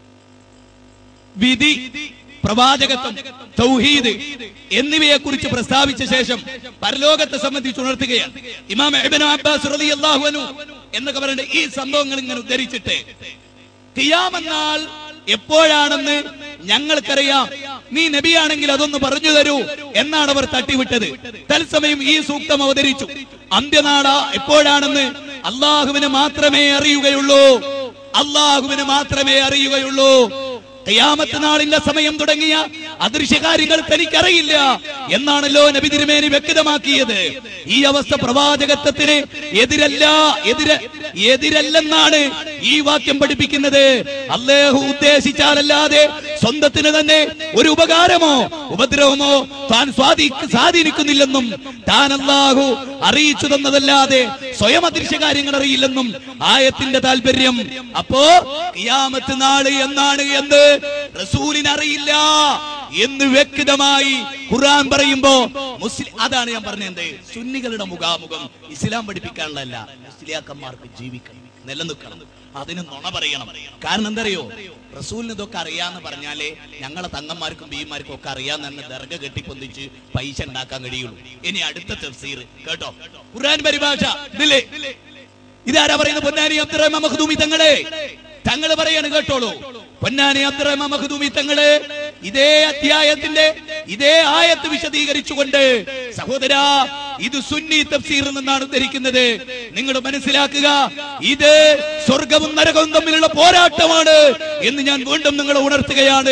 വിധി പ്രവാചകത്വം തൗഹീദ് എന്നിവയെ കുറിച്ച് പ്രസ്താവിച്ച ശേഷം പരലോകത്തെ സംബന്ധിച്ച് ഉണർത്തുകയാണ് ഇമാം ഇബ്നു അബ്ബാസ് റളിയല്ലാഹു അൻഹു എന്നൊക്കെ പറയുന്ന ഈ സംഭവങ്ങൾ ഇങ്ങനെ ഉദ്ധരിച്ചിട്ട് ഖിയാമെന്നാൾ എപ്പോഴാണെന്ന് ഞങ്ങൾക്കറിയാം നീ നബിയാണെങ്കിൽ അതൊന്ന് പറഞ്ഞു തരൂ എന്നാണ് അവർ തട്ടിവിട്ടത് തത്സമയം ഈ സൂക്തം അവതരിച്ചു അന്ത്യനാള എപ്പോഴാണെന്ന് അള്ളാഹുവിന് മാത്രമേ അറിയുകയുള്ളൂ അള്ളാഹുവിന് മാത്രമേ അറിയുകയുള്ളൂ ഖിയാമത്ത് നാളിന്റെ സമയം തുടങ്ങിയ അദൃശ്യകാര്യങ്ങൾ തനിക്കറിയില്ല എന്നാണല്ലോ നബി തിരുമേനി വ്യക്തമാക്കിയത് ഈ അവസ്ഥ പ്രവാചകത്വത്തിന് എതിരല്ല എതിര എതിരല്ലെന്നാണ് ഈ വാക്യം പഠിപ്പിക്കുന്നത് അള്ളാഹു ഉദ്ദേശിച്ചാലല്ലാതെ സ്വന്തത്തിന് തന്നെ ഒരു ഉപകാരമോ ഉപദ്രവമോ താൻ സ്വാധീ സ്വാധീനിക്കുന്നില്ലെന്നും താൻ അള്ളാഹു അറിയിച്ചു തന്നതല്ലാതെ സ്വയം അദൃശ്യകാര്യങ്ങൾ അറിയില്ലെന്നും ആയത്തിന്റെ താല്പര്യം അപ്പോ കിയാമത്ത് നാള് എന്നാണ് എന്ന് റസൂലിന് അറിയില്ല എന്ന് വ്യക്തമായി ഖുർആൻ പറയുമ്പോ മുസ്ലിം അതാണ് ഞാൻ പറഞ്ഞത് സുന്നികളുടെ മുഖാമുഖം ഇസ്ലാം പഠിപ്പിക്കാനുള്ളതല്ല മുസ്ലിയാക്കന്മാർക്ക് ജീവിക്കണം നിലനിൽക്കണം അതിന് നുണ പറയണം കാരണം എന്തറിയോ റസൂലിന് ഇതൊക്കെ അറിയാന്ന് പറഞ്ഞാലേ ഞങ്ങളെ തങ്ങന്മാർക്കും ബീമാർക്കും ഒക്കെ അറിയാന്ന് തന്നെ ദർഗ കെട്ടിപ്പൊന്തിച്ച് പൈസ ഉണ്ടാക്കാൻ കഴിയുള്ളൂ ഇനി അടുത്ത തഫ്സീർ കേട്ടോ ഖുർആൻ പരിഭാഷ ഇതില്ലേ ഇതാരാ പറയുന്നത് പൊന്നാനി അബ്ദുറഹ്മാൻ മഖ്ദൂമി തങ്ങളെ തങ്ങൾ പറയാണ് കേട്ടോളൂ പൊന്നാനി അബ്ദുറഹ്മാൻ മഖ്ദൂമി തങ്ങള് ഇതേ അധ്യായത്തിന്റെ ഇതേ ആയത്ത് വിശദീകരിച്ചുകൊണ്ട് സഹോദര ഇത് സുന്നി തഫ്സീറിൽ നിന്നാണ് ഉദ്ധരിക്കുന്നത് നിങ്ങൾ മനസ്സിലാക്കുക ഇത് സ്വർഗവും നരകവും തമ്മിലുള്ള പോരാട്ടമാണ് എന്ന് ഞാൻ വീണ്ടും നിങ്ങളെ ഉണർത്തുകയാണ്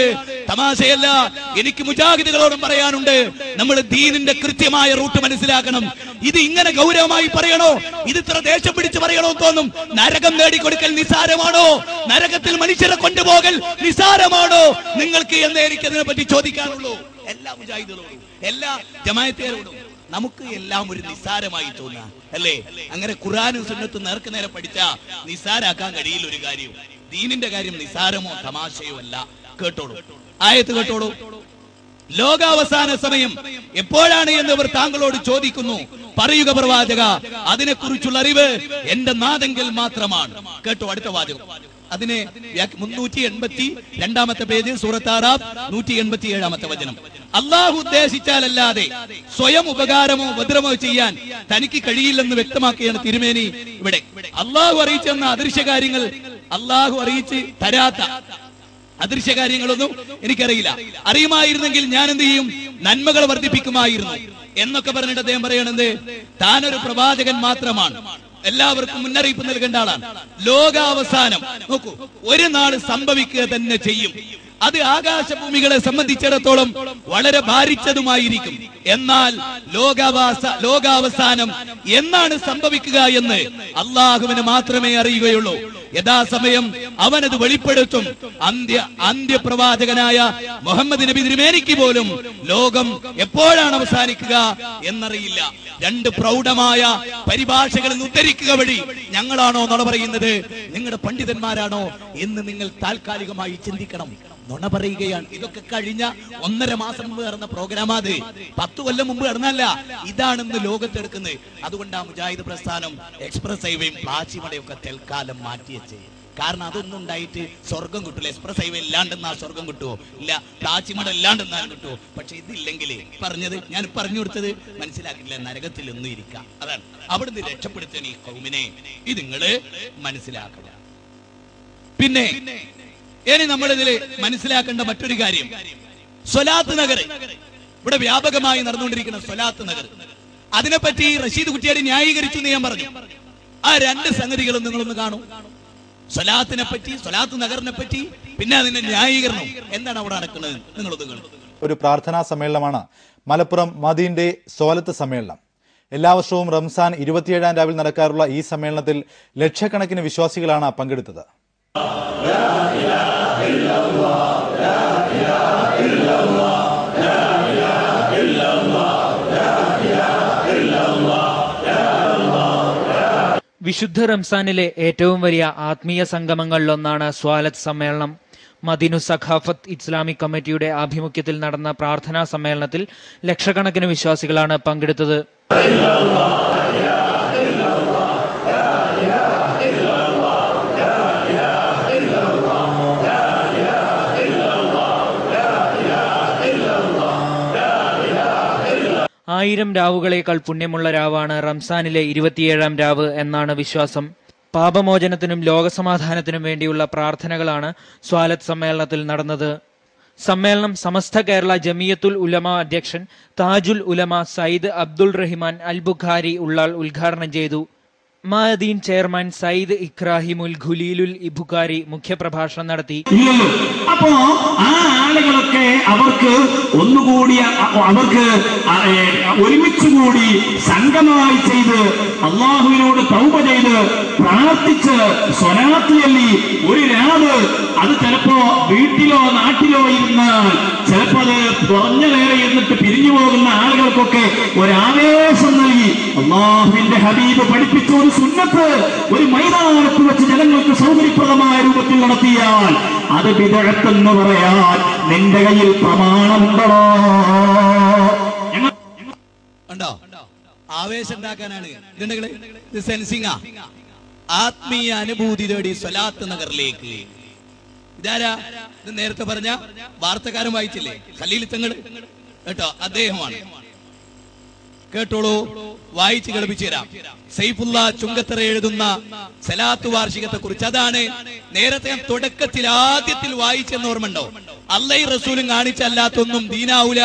തമാശയല്ല എനിക്ക് മുജാഹിദുകളോടും പറയാനുണ്ട് നമ്മൾ ദീനിന്റെ കൃത്യമായ റൂട്ട് മനസ്സിലാക്കണം ഇത് ഇങ്ങനെ ഗൗരവമായി പറയണോ ഇത് ഇത്ര ദേഷ്യം പിടിച്ച് പറയണോ എന്ന് തോന്നും നരകം നേടിക്കൊടുക്കൽ നിസാരമാണോ നരകത്തിൽ മനുഷ്യരെ കൊണ്ടുപോകൽ നിസാരമാണോ നിങ്ങൾക്ക് എന്ന് എനിക്ക് അതിനെ പറ്റി ചോദിക്കാനുള്ളൂ എല്ലാ മുജാഹിദുകളോടും എല്ലാ ജമായത്തേരോടും നമുക്ക് എല്ലാം ഒരു നിസ്സാരമായി തോന്നാം അല്ലേ അങ്ങനെ ഖുറാനും സുന്നത്തും നേർക്ക് നേരെ പഠിച്ച നിസ്സാരാക്കാൻ കഴിയില്ല ഒരു കാര്യം ദീനിന്റെ കാര്യം നിസ്സാരമോ തമാശയോ അല്ല കേട്ടോളൂ ആയത്ത് കേട്ടോളൂ ലോകാവസാന സമയം എപ്പോഴാണ് എന്നവർ താങ്കളോട് ചോദിക്കുന്നു പറയുക പ്രവാചക അതിനെക്കുറിച്ചുള്ള അറിവ് എന്റെ നാദെങ്കിൽ മാത്രമാണ് കേട്ടോ അടുത്ത വാചകം അതിനെ വ്യാഖ്യ- മുന്നൂറ്റി എൺപത്തി രണ്ടാമത്തെ പേജ് സൂറത്ത് ആറാം നൂറ്റി എൺപത്തി ഏഴാമത്തെ വചനം അള്ളാഹു ഉദ്ദേശിച്ചാലല്ലാതെ സ്വയം ഉപകാരമോ ഉപദ്രവമോ ചെയ്യാൻ തനിക്ക് കഴിയില്ലെന്ന് വ്യക്തമാക്കുകയാണ് തിരുമേനി ഇവിടെ അള്ളാഹു അറിയിച്ചെന്ന അദൃശ്യ കാര്യങ്ങൾ അള്ളാഹു അറിയിച്ച് തരാത്ത അദൃശ്യ കാര്യങ്ങളൊന്നും എനിക്കറിയില്ല അറിയുമായിരുന്നെങ്കിൽ ഞാൻ എന്ത് ചെയ്യും നന്മകൾ വർദ്ധിപ്പിക്കുമായിരുന്നു എന്നൊക്കെ പറഞ്ഞിട്ട് അദ്ദേഹം പറയണത് താനൊരു പ്രവാചകൻ മാത്രമാണ് എല്ലാവർക്കും മുന്നറിയിപ്പ് നൽകേണ്ട ആളാണ് ലോകാവസാനം നോക്കൂ ഒരു നാള് സംഭവിക്കുക തന്നെ ചെയ്യും അത് ആകാശഭൂമികളെ സംബന്ധിച്ചിടത്തോളം വളരെ ഭാരിച്ചതുമായിരിക്കും എന്നാൽ ലോകാവാസ ലോകാവസാനം എന്നാണ് സംഭവിക്കുക എന്ന് അള്ളാഹുവിന് മാത്രമേ അറിയുകയുള്ളൂ യഥാസമയം അവനത് വെളിപ്പെടുത്തും അന്ത്യ അന്ത്യപ്രവാചകനായ മുഹമ്മദ് നബി തിരുമേനിക്ക് പോലും ലോകം എപ്പോഴാണ് അവസാനിക്കുക എന്നറിയില്ല രണ്ട് പ്രൗഢമായ പരിഭാഷകളിൽ നിന്ന് ഉദ്ധരിക്കുക വഴി ഞങ്ങളാണോ നുണ പറയുന്നത് നിങ്ങളുടെ പണ്ഡിതന്മാരാണോ എന്ന് നിങ്ങൾ താൽക്കാലികമായി ചിന്തിക്കണം നുണ പറയുകയാണ് ഇതൊക്കെ കഴിഞ്ഞ ഒന്നര മാസം മുമ്പ് നടന്ന പ്രോഗ്രാം അത് പത്തു കൊല്ലം മുമ്പ് നടന്നല്ല ഇതാണെന്ന് ലോകത്തെടുക്കുന്നത് അതുകൊണ്ട് ആ മുജാഹിദ് പ്രസ്ഥാനം എക്സ്പ്രസ് ഹൈവേയും പ്ലാച്ചിമടയും ഒക്കെ തൽക്കാലം മാറ്റിവെച്ച് കാരണം അതൊന്നും ഉണ്ടായിട്ട് സ്വർഗം കിട്ടില്ല എക്സ്പ്രസ് ഹൈവേ ഇല്ലാണ്ടെന്നാ സ്വർഗം കിട്ടുമോ ഇല്ല പ്ലാച്ചിമട ഇല്ലാണ്ടെന്നാലും കിട്ടുമോ പക്ഷെ ഇതില്ലെങ്കിൽ പറഞ്ഞത് ഞാൻ പറഞ്ഞു കൊടുത്തത് മനസ്സിലാക്കില്ല നരകത്തിൽ ഒന്നും ഇരിക്കാം അതാണ് അവിടുന്ന് രക്ഷപ്പെടുത്തണ ഈ കൗമിനെ ഇത് നിങ്ങള് മനസ്സിലാക്കുക പിന്നെ ഇനി നമ്മൾ ഇതിൽ മനസ്സിലാക്കേണ്ട മറ്റൊരു കാര്യം സ്വലാത്ത് നഗർ ഇവിടെ വ്യാപകമായി നടന്നുകൊണ്ടിരിക്കുന്ന സ്വലാത്ത് നഗർ അതിനെപ്പറ്റി റഷീദ് കുട്ടിയാടി ന്യായീകരിച്ചു എന്ന് ഞാൻ പറഞ്ഞു ആ രണ്ട് സംഗതികളും നിങ്ങളൊന്ന് കാണൂ സ്വലാത്തിനെ പറ്റി സ്വലാത്ത് നഗറിനെ പറ്റി പിന്നെ അതിന്റെ ന്യായീകരണം എന്താണ് അവിടെ നടക്കുന്നത് നിങ്ങളൊന്ന് കാണും ഒരു പ്രാർത്ഥനാ സമ്മേളനമാണ് മലപ്പുറം മദീന്റെ സോലത്ത് സമ്മേളനം എല്ലാ വർഷവും റംസാൻ ഇരുപത്തിയേഴാം രാവിൽ നടക്കാറുള്ള ഈ സമ്മേളനത്തിൽ ലക്ഷക്കണക്കിന് വിശ്വാസികളാണ് പങ്കെടുത്തത് വിശുദ്ധ റംസാനിലെ ഏറ്റവും വലിയ ആത്മീയ സംഗമങ്ങളിലൊന്നാണ് സ്വാലത്ത് സമ്മേളനം മദീനു സഖാഫത്ത് ഇസ്ലാമിക് കമ്മിറ്റിയുടെ ആഭിമുഖ്യത്തിൽ നടന്ന പ്രാർത്ഥനാ സമ്മേളനത്തിൽ ലക്ഷക്കണക്കിന് വിശ്വാസികളാണ് പങ്കെടുത്തത് ആയിരം രാവുകളേക്കാൾ പുണ്യമുള്ള രാവാണ് റംസാനിലെ ഇരുപത്തിയേഴാം രാവ് എന്നാണ് വിശ്വാസം പാപമോചനത്തിനും ലോകസമാധാനത്തിനും വേണ്ടിയുള്ള പ്രാർത്ഥനകളാണ് സ്വാലത്ത് സമ്മേളനത്തിൽ നടന്നത് സമ്മേളനം സമസ്ത കേരള ജമിയത്തുൽ ഉലമ അധ്യക്ഷൻ താജുൽ ഉലമ സയ്യിദ് അബ്ദുൾ റഹിമാൻ അൽ ബുഖാരി ഉള്ളാൾ ഉദ്ഘാടനം ചെയ്തു മാദീൻ ചെയർമാൻ സയ്യിദ് ഇക്രാഹിമുൽ ഖുലീലുൽ ഇബുഖാരി മുഖ്യപ്രഭാഷണം നടത്തി ഇല്ലല്ലോ അപ്പോ ആ ആളുകളൊക്കെ അവർക്ക് ഒന്നുകൂടി അ- അവർക്ക് അ- ഏ, ഒരുമിച്ച് കൂടി സംഘമായി ചെയ്ത് അള്ളാഹുവിനോട് തൗപ ചെയ്ത് പ്രാർത്ഥിച്ച് സ്വലാത്ത് ചൊല്ലി ഒരു രാവ് അത് ചിലപ്പോ വീട്ടിലോ നാട്ടിലോ ഇരുന്നാൽ ചിലപ്പോ അത് കുറഞ്ഞ നേരം ഇരുന്നിട്ട് പിരിഞ്ഞു പോകുന്ന ആളുകൾക്കൊക്കെ ഒരാവേശം നൽകി അള്ളാഹുവിന്റെ ഹബീബ് പഠിപ്പിച്ച ഒരു സുന്നത്ത് ഒരു മൈതാനത്ത് വെച്ച് ജനങ്ങൾക്ക് സൗകര്യപ്രദമായ രൂപത്തിൽ നടത്തിയാൽ അത് വിദഗ്ധെന്ന് പറയാൻ നിന്റെ കയ്യിൽ പ്രമാണമുണ്ടോ ഞങ്ങൾ ഉണ്ടോ ആവേശം ഉണ്ടാക്കാനാണ് ഇതുണ്ടെങ്കില് ഇത് സെൻസിങ്ങാ ആത്മീയ അനുഭൂതി തേടി സ്വലാത്ത് നഗറിലേക്ക് ഇതാരാ ഇത് നേരത്തെ പറഞ്ഞ വാർത്തക്കാരൻ വായിച്ചില്ലേ ഖലീൽ തങ്ങൾ കേട്ടോ അദ്ദേഹമാണ് കേട്ടോളൂ വായിച്ച് കളിപ്പിച്ചു തരാം സൈഫുള്ള ചുങ്കത്തറ എഴുതുന്ന സലാത്ത് വാർഷികത്തെ കുറിച്ച് അതാണ് നേരത്തെ ഞാൻ തുടക്കത്തിൽ ആദ്യത്തിൽ വായിച്ചെന്ന് ഓർമ്മണ്ടോ അള്ളൈ റസൂലും കാണിച്ചല്ലാത്തൊന്നും ദീനാവൂല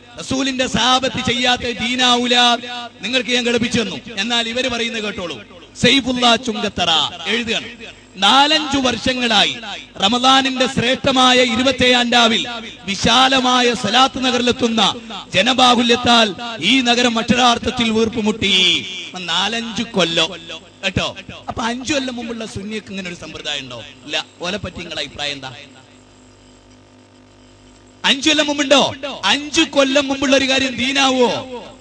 റസൂലിന്റെ സാപത്ത് ചെയ്യാത്ത ദീനാവൂല നിങ്ങൾക്ക് ഞാൻ ഘടിപ്പിച്ചു തന്നു എന്നാൽ ഇവര് പറയുന്നത് കേട്ടോളൂ സെയ്ഫുല്ല ചുങ്കത്തറ എഴുതുകയാണ് നാലഞ്ചു വർഷങ്ങളായി റമദാനിന്റെ ശ്രേഷ്ഠമായ ഇരുപത്തേഴാം രാവിൽ വിശാലമായ സലാത്ത് നഗറിലെത്തുന്ന ജനബാഹുല്യത്താൽ ഈ നഗരം അക്ഷരാർത്ഥത്തിൽ വീർപ്പുമുട്ടി അപ്പൊ നാലഞ്ചു കൊല്ലം കേട്ടോ അപ്പൊ അഞ്ചു കൊല്ലം മുമ്പുള്ള സുന്നിയക്ക് ഇങ്ങനെ ഒരു സമ്പ്രദായം ഉണ്ടോ ഇല്ല ഓലെ പറ്റി നിങ്ങളുടെ അഭിപ്രായം എന്താ അഞ്ചു കൊല്ലം മുമ്പുണ്ടോ അഞ്ചു കൊല്ലം മുമ്പുള്ള ഒരു കാര്യം ദീനാവോ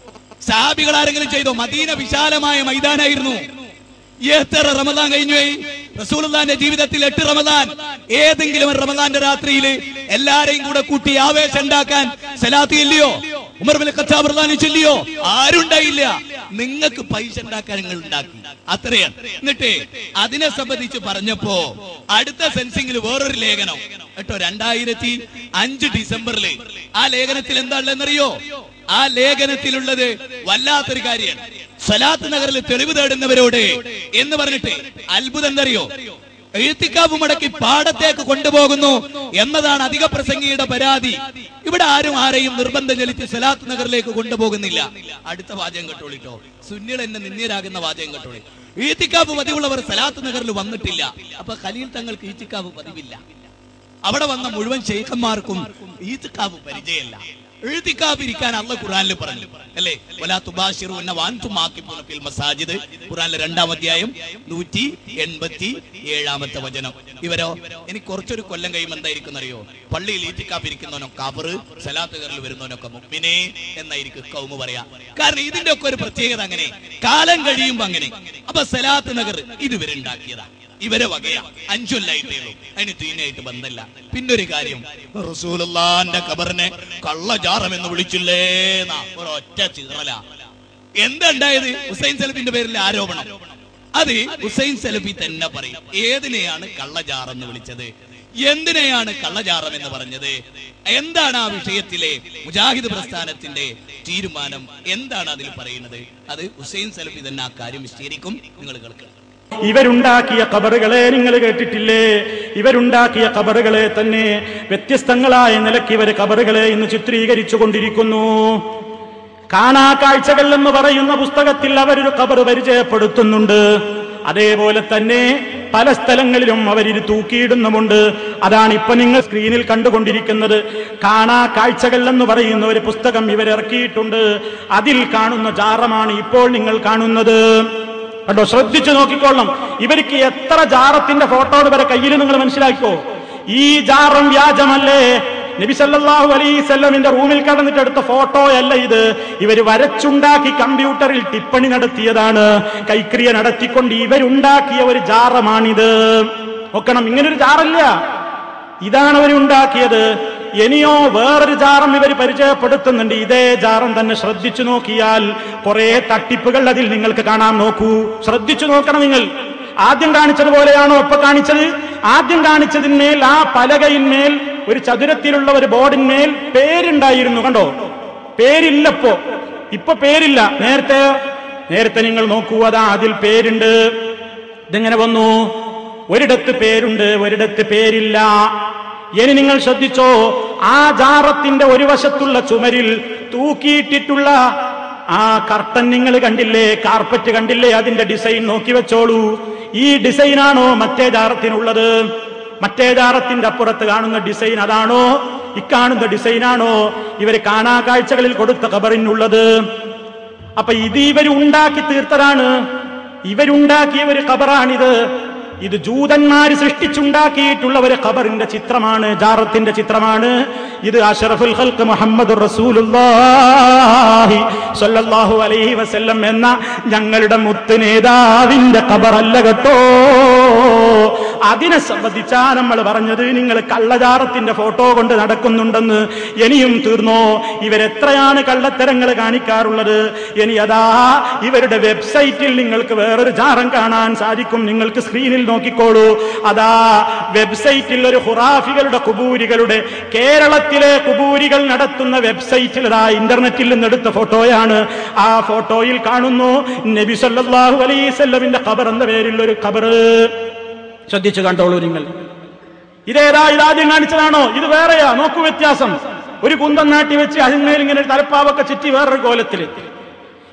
സാബികൾ ആരെങ്കിലും ചെയ്തോ മദീന വിശാലമായ മൈതാനായിരുന്നു എത്ര റമദാൻ കഴിഞ്ഞു റസൂലുള്ളാന്റെ ജീവിതത്തിൽ എട്ട് റമദാൻ ഏതെങ്കിലും ഒരു റമദാന്റെ രാത്രിയിൽ എല്ലാരെയും കൂടെ കൂട്ടി ആവേശം ഉണ്ടാക്കാൻ സലാത്ത് ഇല്ലയോ ഉമർ ബിൻ ഖത്താബ് റളിയല്ലാഹു അൻഹു ചൊല്ലിയോ ആരുണ്ടായില്ല നിങ്ങൾക്ക് പൈസ ഉണ്ടാക്കാൻ നിങ്ങൾ ഉണ്ടാക്കി അത്രയാണ് എന്നിട്ട് അതിനെ സംബന്ധിച്ച് പറഞ്ഞപ്പോ അടുത്ത സെൻസിംഗിൽ വേറൊരു ലേഖനം കേട്ടോ രണ്ടായിരത്തി അഞ്ച് ഡിസംബറിൽ ആ ലേഖനത്തിൽ എന്താ ഉള്ളതെന്നറിയോ ആ ലേഖനത്തിലുള്ളത് വല്ലാത്തൊരു കാര്യമാണ് സലാത്ത് നഗറിൽ തെളിവ് തേടുന്നവരോട് എന്ന് പറഞ്ഞിട്ട് അത്ഭുതം എന്തറിയോ എഴുത്തിക്കാവ് മടക്കി പാടത്തേക്ക് കൊണ്ടുപോകുന്നു എന്നതാണ് അധിക പ്രസംഗിയുടെ പരാതി ഇവിടെ ആരും ആരെയും നിർബന്ധം ചെലുത്തി സലാത്ത് നഗറിലേക്ക് കൊണ്ടുപോകുന്നില്ല അടുത്ത വാചകം കേട്ടോളിട്ടോ സുന്നികൾ എന്നെ നിന്ദ്യരാകുന്ന വാചകം കേട്ടോളി ഈത്തിക്കാവ് പതിവുള്ളവർ സലാത്ത് നഗറിൽ വന്നിട്ടില്ല അപ്പൊ ഖലീൽ തങ്ങൾക്ക് ഈത്തിക്കാവ് പതിവില്ല അവിടെ വന്ന മുഴുവൻ ഷെയ്ഖന്മാർക്കും ഈത്തിക്കാവ് പരിചയമല്ല എഴുതിക്കാവ് ഇരിക്കാൻ അള്ള ഖുറാനിൽ പറഞ്ഞു അല്ലേ വലാ തുബാശിറുന്ന വാൻതും ആക്കിപ്പൂന ഫിൽ മസാജിദ് ഖുറാനിലെ രണ്ടാം അധ്യായം നൂറ്റി എൺപത്തി ഏഴാമത്തെ വചനം ഇവരോ എനിക്ക് കുറച്ചൊരു കൊല്ലം കഴിയുമ്പോൾ എന്തായിരിക്കും അറിയോ പള്ളിയിൽ ഈറ്റിക്കാപ്പ് ഇരിക്കുന്നവനോ കബറ് സലാത്തുകളിൽ വരുന്നവനൊക്കെ മുമ്പിനെ എന്നായിരിക്കും കൗമ് പറയാ കാരണം ഇതിന്റെ ഒക്കെ ഒരു പ്രത്യേകത അങ്ങനെ കാലം കഴിയുമ്പോ അങ്ങനെ അപ്പൊ സലാത്ത് നഗർ ഇതുവരെ ഉണ്ടാക്കിയതാ ഇവരെ വകയാ അഞ്ചൊല്ലായിട്ടേ ഉള്ളൂ അതിന് തീനായിട്ട് ബന്ധമില്ല പിന്നൊരു കാര്യം റസൂലുള്ളാന്റെ ഖബറിനെ കള്ളജാറം എന്ന് വിളിച്ചില്ലേ ഒരൊറ്റ ചീറല എന്താ ഉണ്ടായത് ഹുസൈൻ സലഫിന്റെ പേരിൽ ആരോപണം അത് ഹുസൈൻ സലഫി തന്നെ പറയും ഏതിനെയാണ് കള്ളജാറം എന്ന് വിളിച്ചത് എന്തിനെയാണ് കള്ളജാറം എന്ന് പറഞ്ഞത് എന്താണ് ആ വിഷയത്തിലെ മുജാഹിദ് പ്രസ്ഥാനത്തിന്റെ തീരുമാനം എന്താണ് അതിൽ പറയുന്നത് അത് ഹുസൈൻ സലഫി തന്നെ ആ കാര്യം വിശദീകരിക്കും നിങ്ങൾ കേൾക്കുക ഇവരുണ്ടാക്കിയ കബറുകളെ നിങ്ങൾ കേട്ടിട്ടില്ലേ ഇവരുണ്ടാക്കിയ കബറുകളെ തന്നെ വ്യത്യസ്തങ്ങളായ നിലയ്ക്ക് ഇവർ കബറുകളെ ഇന്ന് ചിത്രീകരിച്ചു കൊണ്ടിരിക്കുന്നു കാണാ കാഴ്ചകൾ എന്ന് പറയുന്ന പുസ്തകത്തിൽ അവരൊരു കബർ പരിചയപ്പെടുത്തുന്നുണ്ട് അതേപോലെ തന്നെ പല സ്ഥലങ്ങളിലും അവരിത് തൂക്കിയിടുന്നുമുണ്ട് അതാണ് ഇപ്പൊ നിങ്ങൾ സ്ക്രീനിൽ കണ്ടുകൊണ്ടിരിക്കുന്നത് കാണാ കാഴ്ചകൾ എന്ന് പറയുന്ന ഒരു പുസ്തകം ഇവരിറക്കിയിട്ടുണ്ട് അതിൽ കാണുന്ന ജാറമാണ് ഇപ്പോൾ നിങ്ങൾ കാണുന്നത് കണ്ടോ ശ്രദ്ധിച്ചു നോക്കിക്കൊള്ളണം ഇവർക്ക് എത്ര ജാറത്തിന്റെ ഫോട്ടോ ഇവരെ കയ്യിൽ നിങ്ങൾ മനസ്സിലാക്കിക്കോ ഈ ജാറം വ്യാജമല്ലേ നബി സല്ലല്ലാഹു അലൈഹി സ്വല്ലമിന്റെ റൂമിൽ കടന്നിട്ട് എടുത്ത ഫോട്ടോ അല്ല ഇത് ഇവർ വരച്ചുണ്ടാക്കി കമ്പ്യൂട്ടറിൽ ടിപ്പണി നടത്തിയതാണ് കൈക്രിയ നടത്തിക്കൊണ്ട് ഇവരുണ്ടാക്കിയ ഒരു ജാറമാണിത് നോക്കണം ഇങ്ങനൊരു ജാറല്ല ഇതാണ് അവർ ഉണ്ടാക്കിയത് ഇനിയോ വേറൊരു ജാറം ഇവർ പരിചയപ്പെടുത്തുന്നുണ്ട് ഇതേ ജാറം തന്നെ ശ്രദ്ധിച്ചു നോക്കിയാൽ കുറെ തട്ടിപ്പുകൾ അതിൽ നിങ്ങൾക്ക് കാണാൻ നോക്കൂ ശ്രദ്ധിച്ചു നോക്കണം നിങ്ങൾ ആദ്യം കാണിച്ചത് പോലെയാണോ ഇപ്പൊ കാണിച്ചത് ആദ്യം കാണിച്ചതിന്മേൽ ആ പലകയിന്മേൽ ഒരു ചതുരത്തിലുള്ള ഒരു ബോർഡിന്മേൽ പേരുണ്ടായിരുന്നു കണ്ടോ പേരില്ലപ്പോ ഇപ്പൊ പേരില്ല നേരത്തെ നേരത്തെ നിങ്ങൾ നോക്കൂ അതാ അതിൽ പേരുണ്ട് ഇതെങ്ങനെ വന്നു ഒരിടത്ത് പേരുണ്ട് ഒരിടത്ത് പേരില്ല ഇനി നിങ്ങൾ ശ്രദ്ധിച്ചോ ആ ജാറത്തിന്റെ ഒരു വശത്തുള്ള ചുമരിൽ തൂക്കിയിട്ടിട്ടുള്ള ആ കർട്ടൻ നിങ്ങൾ കണ്ടില്ലേ കാർപ്പറ്റ് കണ്ടില്ലേ അതിന്റെ ഡിസൈൻ നോക്കി വെച്ചോളൂ ഈ ഡിസൈനാണോ മറ്റേ ജാറത്തിനുള്ളത് മറ്റേ ജാറത്തിന്റെ അപ്പുറത്ത് കാണുന്ന ഡിസൈൻ അതാണോ ഇക്കാണുന്ന ഡിസൈനാണോ ഇവര് കാണാ കാഴ്ചകളിൽ കൊടുത്ത ഖബറിനുള്ളത് അപ്പൊ ഇത് ഇവർ ഉണ്ടാക്കി തീർത്തതാണ് ഇവരുണ്ടാക്കിയ ഒരു ഖബറാണിത് ഇത് ജൂതന്മാര് സൃഷ്ടിച്ചുണ്ടാക്കിയിട്ടുള്ള ഒരു ഖബറിന്റെ ചിത്രമാണ് ജാറത്തിന്റെ ചിത്രമാണ് ഇത് അഷറഫുൽ ഖൽക്ക് മുഹമ്മദ് റസൂലുള്ളാഹി സ്വല്ലല്ലാഹു അലൈഹി വസല്ലം എന്ന ഞങ്ങളുടെ മുത്ത് നേതാവിന്റെ ഖബറല്ല കേട്ടോ അതിനെ സംബന്ധിച്ചാ നമ്മൾ പറഞ്ഞത് നിങ്ങൾ കള്ളജാറത്തിന്റെ ഫോട്ടോ കൊണ്ട് നടക്കുന്നുണ്ടെന്ന് ഇനിയും തീർന്നോ ഇവരെത്രയാണ് കള്ളത്തരങ്ങൾ കാണിക്കാറുള്ളത് ഇനി അതാ ഇവരുടെ വെബ്സൈറ്റിൽ നിങ്ങൾക്ക് വേറൊരു ജാറം കാണാൻ സാധിക്കും നിങ്ങൾക്ക് സ്ക്രീനിൽ നോക്കിക്കോളൂ അതാ വെബ്സൈറ്റിൽ ഒരു ഹുറാഫികളുടെ കുബൂരികളുടെ കേരളത്തിലെ കുബൂരികൾ നടത്തുന്ന വെബ്സൈറ്റിൽ അതാ ഇന്റർനെറ്റിൽ നിന്ന് എടുത്ത ഫോട്ടോയാണ് ആ ഫോട്ടോയിൽ കാണുന്നു നബി സല്ലല്ലാഹു അലൈഹി വസല്ലമിന്റെ ഖബർ എന്ന പേരിൽ ഒരു ഖബർ ശ്രദ്ധിച്ചു കണ്ടോളൂ നിങ്ങൾ ഇതേതാ ഇതാദ്യം കാണിച്ചതാണോ ഇത് വേറെയാ നോക്കൂ വ്യത്യാസം ഒരു കുന്തം നാട്ടി വെച്ച് അതിന്മേൽ ഇങ്ങനെ ഒരു തലപ്പാവൊക്കെ ചുറ്റി വേറൊരു കോലത്തില്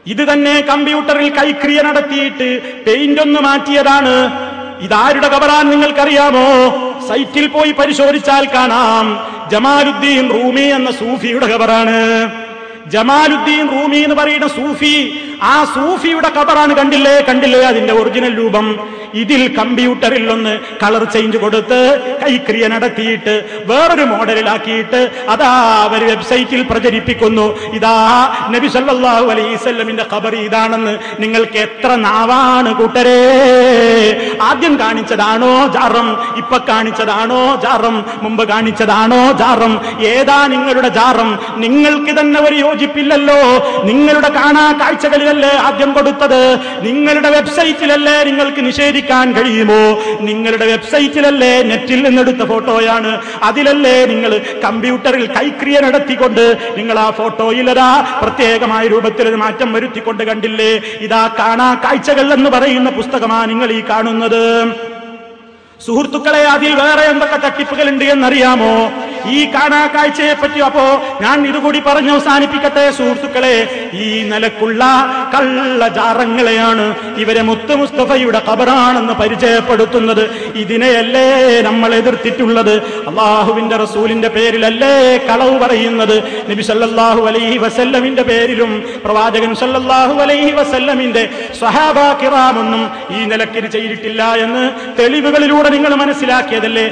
ഇത് തന്നെ കമ്പ്യൂട്ടറിൽ കൈക്രിയ നടത്തിയിട്ട് പെയിന്റ് ഒന്ന് മാറ്റിയതാണ് ഇതാരുടെ കബറാൻ നിങ്ങൾക്കറിയാമോ സൈറ്റിൽ പോയി പരിശോധിച്ചാൽ കാണാം ജമാലുദ്ദീൻ റൂമി എന്ന സൂഫിയുടെ കബറാണ് ജമാലുദ്ദീൻ റൂമി എന്ന് പറയുന്ന സൂഫി ആ സൂഫിയുടെ കബറാണ് കണ്ടില്ലേ കണ്ടില്ലേ അതിന്റെ ഒറിജിനൽ രൂപം ഇതിൽ കമ്പ്യൂട്ടറിൽ ഒന്ന് കളർ ചേഞ്ച് കൊടുത്ത് കൈക്രിയ നടത്തിയിട്ട് വേറൊരു മോഡലിലാക്കിയിട്ട് അതാ അവർ വെബ്സൈറ്റിൽ പ്രചരിപ്പിക്കുന്നു ഇതാ നബി സല്ലല്ലാഹു അലൈഹിസ്സല്ലമിന്റെ ഖബർ ഇതാണെന്ന് നിങ്ങൾക്ക് എത്ര നാവാണ് കൂട്ടരേ ആദ്യം കാണിച്ചതാണോ ജാറം ഇപ്പൊ കാണിച്ചതാണോ ജാറം മുമ്പ് കാണിച്ചതാണോ ജാറം ഏതാ നിങ്ങളുടെ ജാറം നിങ്ങൾക്ക് തന്നെ ഒരു യോജിപ്പില്ലല്ലോ നിങ്ങളുടെ കാണാ കാഴ്ചകളിലല്ലേ ആദ്യം കൊടുത്തത് നിങ്ങളുടെ വെബ്സൈറ്റിലല്ലേ നിങ്ങൾക്ക് നിഷേധിക്കാൻ കഴിയുമോ നിങ്ങളുടെ വെബ്സൈറ്റിലല്ലേ നെറ്റിൽ നിന്നെടുത്ത ഫോട്ടോയാണ് അതിലല്ലേ നിങ്ങൾ കമ്പ്യൂട്ടറിൽ കൈക്രിയ നടത്തിക്കൊണ്ട് നിങ്ങൾ ആ ഫോട്ടോയിൽ അതാ പ്രത്യേകമായ രൂപത്തിൽ ഒരു മാറ്റം വരുത്തിക്കൊണ്ട് കണ്ടില്ലേ ഇതാ കാണാ കാഴ്ചകൾ എന്ന് പറയുന്ന പുസ്തകമാണ് നിങ്ങൾ ഈ കാണുന്നത് സുഹൃത്തുക്കളെ അതിൽ വേറെ എന്തൊക്കെ തട്ടിപ്പുകൾ ഉണ്ട് എന്നറിയാമോ ഈ കാണാ കാഴ്ചയെ പറ്റി അപ്പോ ഞാൻ ഇതുകൂടി പറഞ്ഞ് അവസാനിപ്പിക്കട്ടെ സുഹൃത്തുക്കളെ ഈ നിലക്കുള്ള കള്ളജാറങ്ങളെയാണ് ഇവരെ മുത്ത് മുസ്തഫയുടെ ഖബറാണെന്ന് പരിചയപ്പെടുത്തുന്നത് ഇതിനെയല്ലേ നമ്മൾ എതിർത്തിട്ടുള്ളത് അള്ളാഹുവിന്റെ റസൂലിന്റെ പേരിലല്ലേ കളവ് പറയുന്നത് നബി സല്ലല്ലാഹു അലൈഹി വസല്ലമിന്റെ പേരിലും പ്രവാചകൻ സല്ലല്ലാഹു അലൈഹി വസല്ലമിന്റെ സ്വഹാബ കിറാമൊന്നും ഈ നിലക്കിത് ചെയ്തിട്ടില്ല എന്ന് തെളിവുകളിലൂടെ നിങ്ങൾ മനസ്സിലാക്കിയതല്ലേ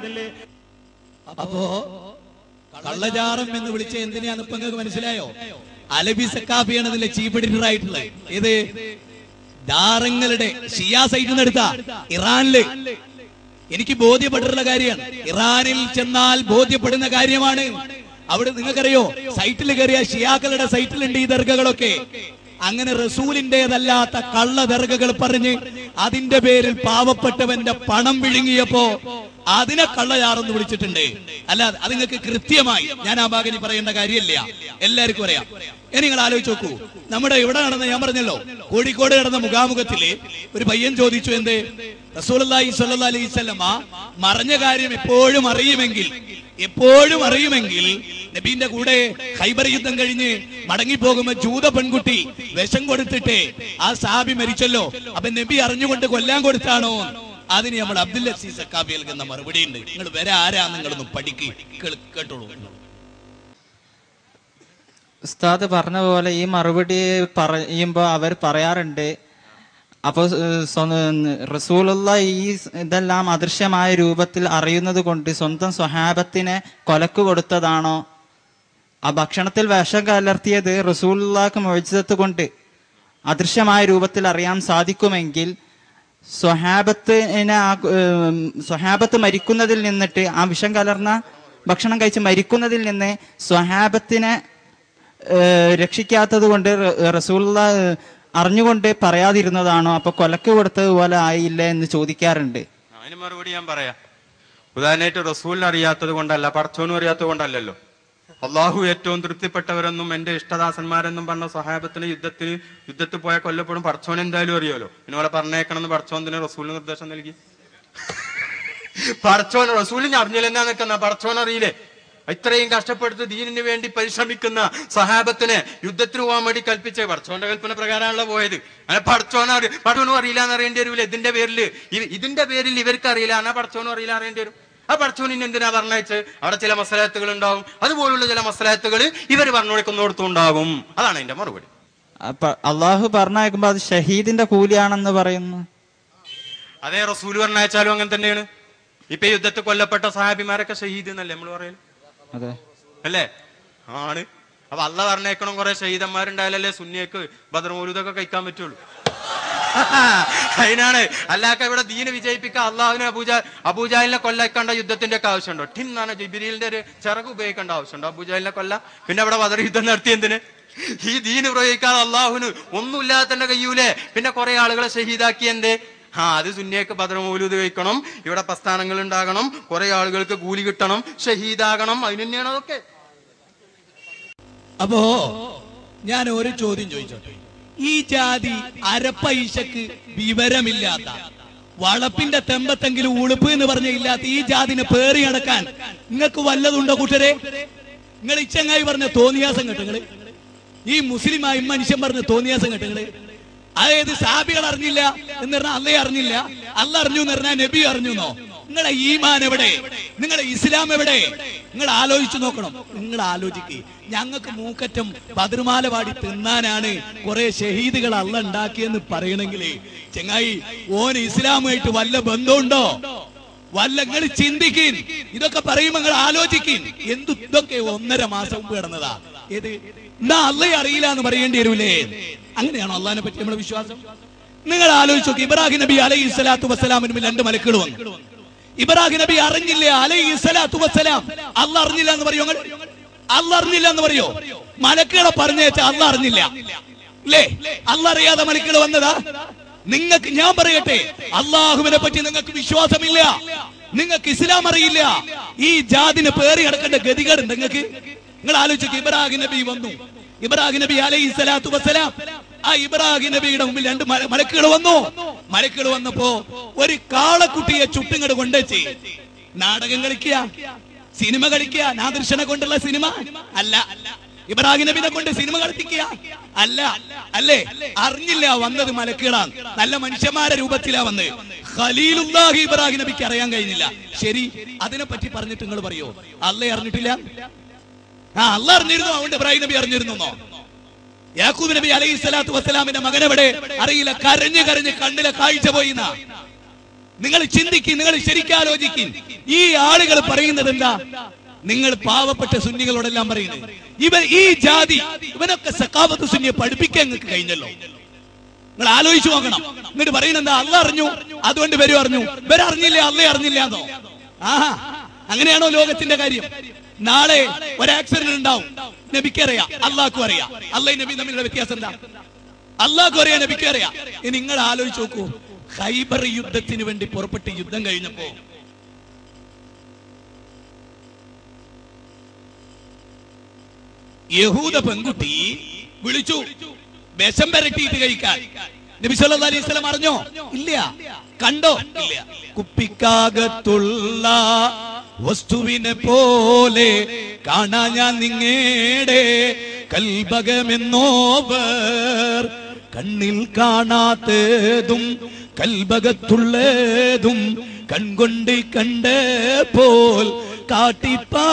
അപ്പോ കള്ളജാറം എന്ന് വിളിച്ച എന്തിനാന്ന് ഇപ്പൊ നിങ്ങൾക്ക് മനസ്സിലായോ അലബി സക്കാഫിയാണ് ഇതിന്റെ ചീഫ് എഡിറ്റർ ആയിട്ടുള്ളത് ഇത് ജാറങ്ങളുടെ ഷിയ സൈറ്റിൽ നിന്ന് എടുത്ത ഇറാനില് എനിക്ക് ബോധ്യപ്പെട്ടിട്ടുള്ള കാര്യമാണ് ഇറാനിൽ ചെന്നാൽ ബോധ്യപ്പെടുന്ന കാര്യമാണ് അവിടെ നിങ്ങൾക്കറിയോ സൈറ്റിൽ കയറിയ ഷിയാക്കളുടെ സൈറ്റിലുണ്ട് ഈ ദർഗകളൊക്കെ അങ്ങനെ റസൂലിന്റേതല്ലാത്ത കള്ള ദർഗകൾ പറഞ്ഞ് അതിന്റെ പേരിൽ പാവപ്പെട്ടവന്റെ പണം വിഴുങ്ങിയപ്പോ അതിനെ കള്ളയാറെന്ന് വിളിച്ചിട്ടുണ്ട് അല്ല അത് നിങ്ങൾക്ക് കൃത്യമായി ഞാൻ ആ ഭാഗം ഇനി പറയേണ്ട കാര്യമില്ല എല്ലാവർക്കും അറിയാം ഇനി നിങ്ങൾ ആലോചിച്ച് നോക്കൂ നമ്മുടെ ഇവിടെ നടന്ന ഞാൻ പറഞ്ഞല്ലോ കോഴിക്കോട് നടന്ന മുഖാമുഖത്തില് ഒരു പയ്യൻ ചോദിച്ചു എന്ത് റസൂലി സല്ലാ അലൈഹി സ്വലമ മറഞ്ഞ കാര്യം എപ്പോഴും അറിയുമെങ്കിൽ എപ്പോഴും അറിയുമെങ്കിൽ നബീന്റെ കൂടെ ഹൈബർ യുദ്ധം കഴിഞ്ഞ് മടങ്ങിപ്പോകുമ്പോ ജൂത പെൺകുട്ടി വിഷം കൊടുത്തിട്ട് ആ സാബി മരിച്ചല്ലോ അപ്പൊ നബി അറിഞ്ഞുകൊണ്ട് കൊല്ലാൻ കൊടുത്താണോ അതിന് നമ്മൾ അബ്ദുൽ അസീസ് സക്കാബി നൽകുന്ന മറുപടി ഉണ്ട് നിങ്ങൾ വരെ ആരാ നിങ്ങളൊന്ന് പഠിക്ക് കേൾ- കേട്ടോളൂ ഉസ്താദ് പറഞ്ഞ പോലെ ഈ മറുപടി പറയുമ്പോൾ അവർ പറയാറുണ്ട് അപ്പോൾ റസൂലുള്ള ഈ ഇതെല്ലാം അദൃശ്യമായ രൂപത്തിൽ അറിയുന്നത് കൊണ്ട് സ്വന്തം സ്വഹാബത്തിനെ കൊലക്ക് കൊടുത്തതാണോ ആ ഭക്ഷണത്തിൽ വിഷം കലർത്തിയത് റസൂലുള്ളാക്ക് മൊഴിച്ചത് കൊണ്ട് അദൃശ്യമായ രൂപത്തിൽ അറിയാൻ സാധിക്കുമെങ്കിൽ സ്വഹാബത്തിനെ ആ ഉം, സ്വഹാബത്ത് മരിക്കുന്നതിൽ നിന്നിട്ട് ആ വിഷം കലർന്ന ഭക്ഷണം കഴിച്ച് മരിക്കുന്നതിൽ നിന്ന് സ്വഹാബത്തിനെ ഏഹ്, രക്ഷിക്കാത്തത് കൊണ്ട് റസൂള്ള അറിഞ്ഞുകൊണ്ട് പറയാതിരുന്നതാണോ അപ്പൊ കൊലക്ക് കൊടുത്തതുപോലെ ആയില്ല എന്ന് ചോദിക്കാറുണ്ട് അതിന് മറുപടി ഞാൻ പറയാം ഉദാഹരണമായിട്ട് റസൂലിനെ അറിയാത്തത് കൊണ്ടല്ല പടച്ചോനും അറിയാത്തത് കൊണ്ടല്ലല്ലോ അള്ളാഹു ഏറ്റവും തൃപ്തിപ്പെട്ടവരെന്നും എന്റെ ഇഷ്ടദാസന്മാരെന്നും പറഞ്ഞ സഹാബത്തിന് യുദ്ധത്തിന് യുദ്ധത്തിൽ പോയ കൊല്ലപ്പെടും പടച്ചോൻ എന്തായാലും അറിയാലോ പിന്നെ പോലെ പറഞ്ഞേക്കണം എന്ന് പടച്ചോന്തിന് റസൂലിന് നിർദ്ദേശം നൽകി പടച്ചോൻ റസൂലിന് അറിഞ്ഞില്ലെന്നാ നിൽക്കുന്ന പടച്ചോൻ അറിയില്ലേ ഇത്രയും കഷ്ടപ്പെടുത്ത് ദീനിന് വേണ്ടി പരിശ്രമിക്കുന്ന സഹാബത്തിനെ യുദ്ധത്തിന് പോകാൻ വേണ്ടി കൽപ്പിച്ച പടച്ചോന്റെ കൽപ്പന പ്രകാരമാണല്ലോ പോയത് അങ്ങനെ പടച്ചോന പടച്ചോനും അറിയില്ല എന്ന് അറിയേണ്ടി വരില്ല ഇതിന്റെ പേരിൽ ഇ- ഇതിന്റെ പേരിൽ ഇവർക്ക് അറിയില്ല എന്നാ പടച്ചോനും അറിയില്ല അറിയേണ്ടി വരും ആ പടച്ചോനിന് എന്തിനാ പറഞ്ഞയച്ച് അവിടെ ചില മസലാത്തുകൾ ഉണ്ടാവും അതുപോലുള്ള ചില മസലാത്തുകൾ ഇവർ പറഞ്ഞു കൊടുക്കുന്നിടത്തും ഉണ്ടാകും അതാണ് എന്റെ മറുപടി അപ്പൊ അള്ളാഹു പറഞ്ഞയക്കുമ്പോ അത് ഷഹീദിന്റെ കൂലിയാണെന്ന് പറയുന്നു അതേ റസൂല് പറഞ്ഞയച്ചാലും അങ്ങനെ തന്നെയാണ് ഇപ്പൊ ഈ യുദ്ധത്തിൽ കൊല്ലപ്പെട്ട സഹാബിമാരൊക്കെ ഷഹീദ് എന്നല്ലേ നമ്മൾ പറയല് അതെ അല്ലേ ആണ് അപ്പൊ അല്ല പറഞ്ഞേക്കണം കുറെ ഷഹീദന്മാരുണ്ടായാലല്ലേ സുന്നിയക്ക് ബദർമൂലൂദൊക്കെ കഴിക്കാൻ പറ്റുള്ളൂ അതിനാണ് അല്ലാക്ക ഇവിടെ ദീന് വിജയിപ്പിക്കാൻ അള്ളാഹുവിനെ അബൂജ അബൂജാലിനെ കൊല്ലക്കേണ്ട യുദ്ധത്തിന്റെ ഒക്കെ ആവശ്യമുണ്ടോ ടിൻ എന്നാണ് ജിബിരിലിന്റെ ഒരു ചിറക് ഉപയോഗിക്കേണ്ട ആവശ്യമുണ്ടോ അബൂജാലിനെ കൊല്ല പിന്നെ അവിടെ ബദർ യുദ്ധം നടത്തി എന്തിന് ഈ ദീന് പ്രയോഗിക്കാതെ അള്ളാഹുവിന് ഒന്നുമില്ലാതെ തന്നെ കഴിയൂലേ പിന്നെ കുറെ ആളുകളെ ഷഹീദാക്കി എന്തേ ആ അത് സുന്നിയൊക്കെ ഭദ്രമൂലൂത് കഴിക്കണം ഇവിടെ പ്രസ്ഥാനങ്ങൾ ഉണ്ടാകണം കുറെ ആളുകൾക്ക് കൂലി കിട്ടണം ഷഹീദാകണം അതിന് തന്നെയാണ് അതൊക്കെ അപ്പോ ഞാൻ ഒരു ചോദ്യം ചോദിച്ചോട്ടെ ഈ ജാതി അരപ്പൈശക്ക് വിവരമില്ലാത്ത വളപ്പിന്റെ തെമ്പത്തെങ്കിലും ഉളുപ്പ് എന്ന് പറഞ്ഞ ഇല്ലാത്ത ഈ ജാതിനെ പേറി നടക്കാൻ നിങ്ങൾക്ക് വല്ലതുണ്ടോ കൂട്ടരെ നിങ്ങൾ ഇച്ചങ്ങായി പറഞ്ഞ തോന്നിയാസം കേട്ടോ നിങ്ങള് ഈ മുസ്ലിമായി മനുഷ്യൻ പറഞ്ഞ് തോന്നിയാസം കേട്ടങ്ങള് അതായത് സാബികൾ അറിഞ്ഞില്ല എന്ന് പറഞ്ഞാൽ അല്ലേ അറിഞ്ഞില്ല അല്ല അറിഞ്ഞു എന്ന് പറഞ്ഞാൽ നബി അറിഞ്ഞു എന്നോ നിങ്ങളെ ഈമാൻ എവിടെ നിങ്ങളെ ഇസ്ലാം എവിടെ നിങ്ങൾ ആലോചിച്ചു നോക്കണം നിങ്ങൾ ആലോചിക്ക് ഞങ്ങൾക്ക് മൂക്കറ്റം പതിർമാല പാടി തിന്നാനാണ് കുറെ ഷഹീദുകൾ അല്ല ഉണ്ടാക്കിയെന്ന് പറയണെങ്കിലേ ചെങ്ങായി ഓന് ഇസ്ലാമുമായിട്ട് വല്ല ബന്ധമുണ്ടോ വല്ല നിങ്ങൾ ചിന്തിക്കിൻ ഇതൊക്കെ പറയുമ്പോ നിങ്ങൾ ആലോചിക്കിൻ എന്തു ഇതൊക്കെ ഒന്നര മാസം മുമ്പ് കിടന്നതാ ഏത് എന്നാ അല്ലേ അറിയില്ല എന്ന് പറയേണ്ടി വരൂലേ അങ്ങനെയാണോ അള്ളഹാനെ പറ്റി നമ്മുടെ വിശ്വാസം നിങ്ങൾ ആലോചിച്ചു നോക്കി ഇബ്രാഹിം നബി അലൈഹി സ്വലാത്തു വസ്സലാമിന് മുന്നിൽ രണ്ട് മലക്കുകൾ വന്നു ഇബ്രാഹിം നബി അറിഞ്ഞില്ല അലൈഹി സ്വലാത്തു വസ്സലാം അല്ല അറിഞ്ഞില്ല എന്ന് പറയോ നിങ്ങൾ അല്ല അറിഞ്ഞില്ല എന്ന് പറയോ മലക്കുകളെ പറഞ്ഞേച്ച അല്ല അറിഞ്ഞില്ല അല്ലേ അല്ല അറിയാതെ മലക്കുകൾ വന്നതാ നിങ്ങൾക്ക് ഞാൻ പറയട്ടെ അള്ളാഹുവിനെ പറ്റി നിങ്ങൾക്ക് വിശ്വാസമില്ല നിങ്ങൾക്ക് ഇസ്ലാം അറിയില്ല ഈ ജാതിന് പേറി കിടക്കേണ്ട ഗതികേടുണ്ട് നിങ്ങൾക്ക് നിങ്ങൾ ആലോചിച്ചു ഇബ്രാഹിം നബി വന്നു ഇബ്രാഹിം നബി അലൈഹി സ്വലാത്തു വസ്സലാം ആ ഇബ്രാഹിം നബിയുടെ മുമ്പിൽ രണ്ട് മല- മലക്കുകൾ വന്നു മലക്കുകൾ വന്നപ്പോ ഒരു കാളക്കുട്ടിയെ ചുട്ടുങ്ങട് കൊണ്ടുവച്ച് നാടകം കളിക്കുക സിനിമ കളിക്കുക നാദൃശനെ കൊണ്ടുള്ള സിനിമ അല്ല ഇബ്രാഹിം നബിനെ കൊണ്ട് സിനിമ കളിപ്പിക്കുക അല്ല അല്ലേ അറിഞ്ഞില്ല വന്നത് മലക്കുകളാണ് നല്ല മനുഷ്യന്മാരെ രൂപത്തിലാ വന്നത് ഖലീലുല്ലാഹി ഇബ്രാഹിം നബിക്ക് അറിയാൻ കഴിഞ്ഞില്ല ശരി അതിനെ പറ്റി പറഞ്ഞിട്ട് നിങ്ങൾ പറയോ അല്ലേ അറിഞ്ഞിട്ടില്ല ആ അല്ല അറിഞ്ഞിരുന്നു അതുകൊണ്ട് ഇബ്രാഹിം നബി അറിഞ്ഞിരുന്നോ യാക്കൂബ് നബി അലൈഹി സ്വലാത്തു വസ്സലാമിന്റെ മകനെവിടെ അറിയില്ല കരഞ്ഞ് കരഞ്ഞ് കണ്ണിലെ കാഴ്ച പോയിന്ന നിങ്ങൾ ചിന്തിക്കും നിങ്ങൾ ശരിക്കാലോചിക്കും ഈ ആളുകൾ പറയുന്നത് എന്താ നിങ്ങൾ പാവപ്പെട്ട സുന്നികളോടെല്ലാം പറയുന്നത് ഇവൻ ഈ ജാതി ഇവനൊക്കെ സക്കാവത്ത് സുന്നിയെ പഠിപ്പിക്കാൻ നിങ്ങൾക്ക് കഴിഞ്ഞല്ലോ നിങ്ങൾ ആലോചിച്ചു നോക്കണം എന്നിട്ട് പറയുന്നത് എന്താ അല്ല അറിഞ്ഞു അതുകൊണ്ട് വരും അറിഞ്ഞു ഇവരെ അറിഞ്ഞില്ല അല്ലേ അറിഞ്ഞില്ല എന്നോ ആഹാ അങ്ങനെയാണോ ലോകത്തിന്റെ കാര്യം നാളെ ഒരു ആക്സിഡന്റ് ഉണ്ടാവും നബിക്ക് അറിയാം അള്ളാഹ്ക്കും അറിയാം അള്ളാഹ് നബി തമ്മിലുള്ള വ്യത്യാസം എന്താ അള്ളാഹ്ക്കും അറിയാം നബിക്ക് അറിയാം ഇനി നിങ്ങൾ ആലോചിച്ച് നോക്കൂ ഖൈബർ യുദ്ധത്തിന് വേണ്ടി പുറപ്പെട്ട് യുദ്ധം കഴിഞ്ഞപ്പോ യഹൂദ പെൺകുട്ടി വിളിച്ചു വിഷം പരട്ടിയിട്ട് കഴിക്കാൻ നബി സല്ലല്ലാഹു അലൈഹി വസല്ലം അറിഞ്ഞോ ഇല്ല കണ്ടോ ഇല്ല കുപ്പിക്കാകത്തുള്ള വസ്തുവിനെ പോലെ കാണാൻ ഞാൻ നിങ്ങേടെ കൽബകമെന്നോവർ കണ്ണിൽ കാണാത്തതും കൽബകത്തുള്ളതും കൺകൊണ്ട് കണ്ടപ്പോൾ കാട്ടി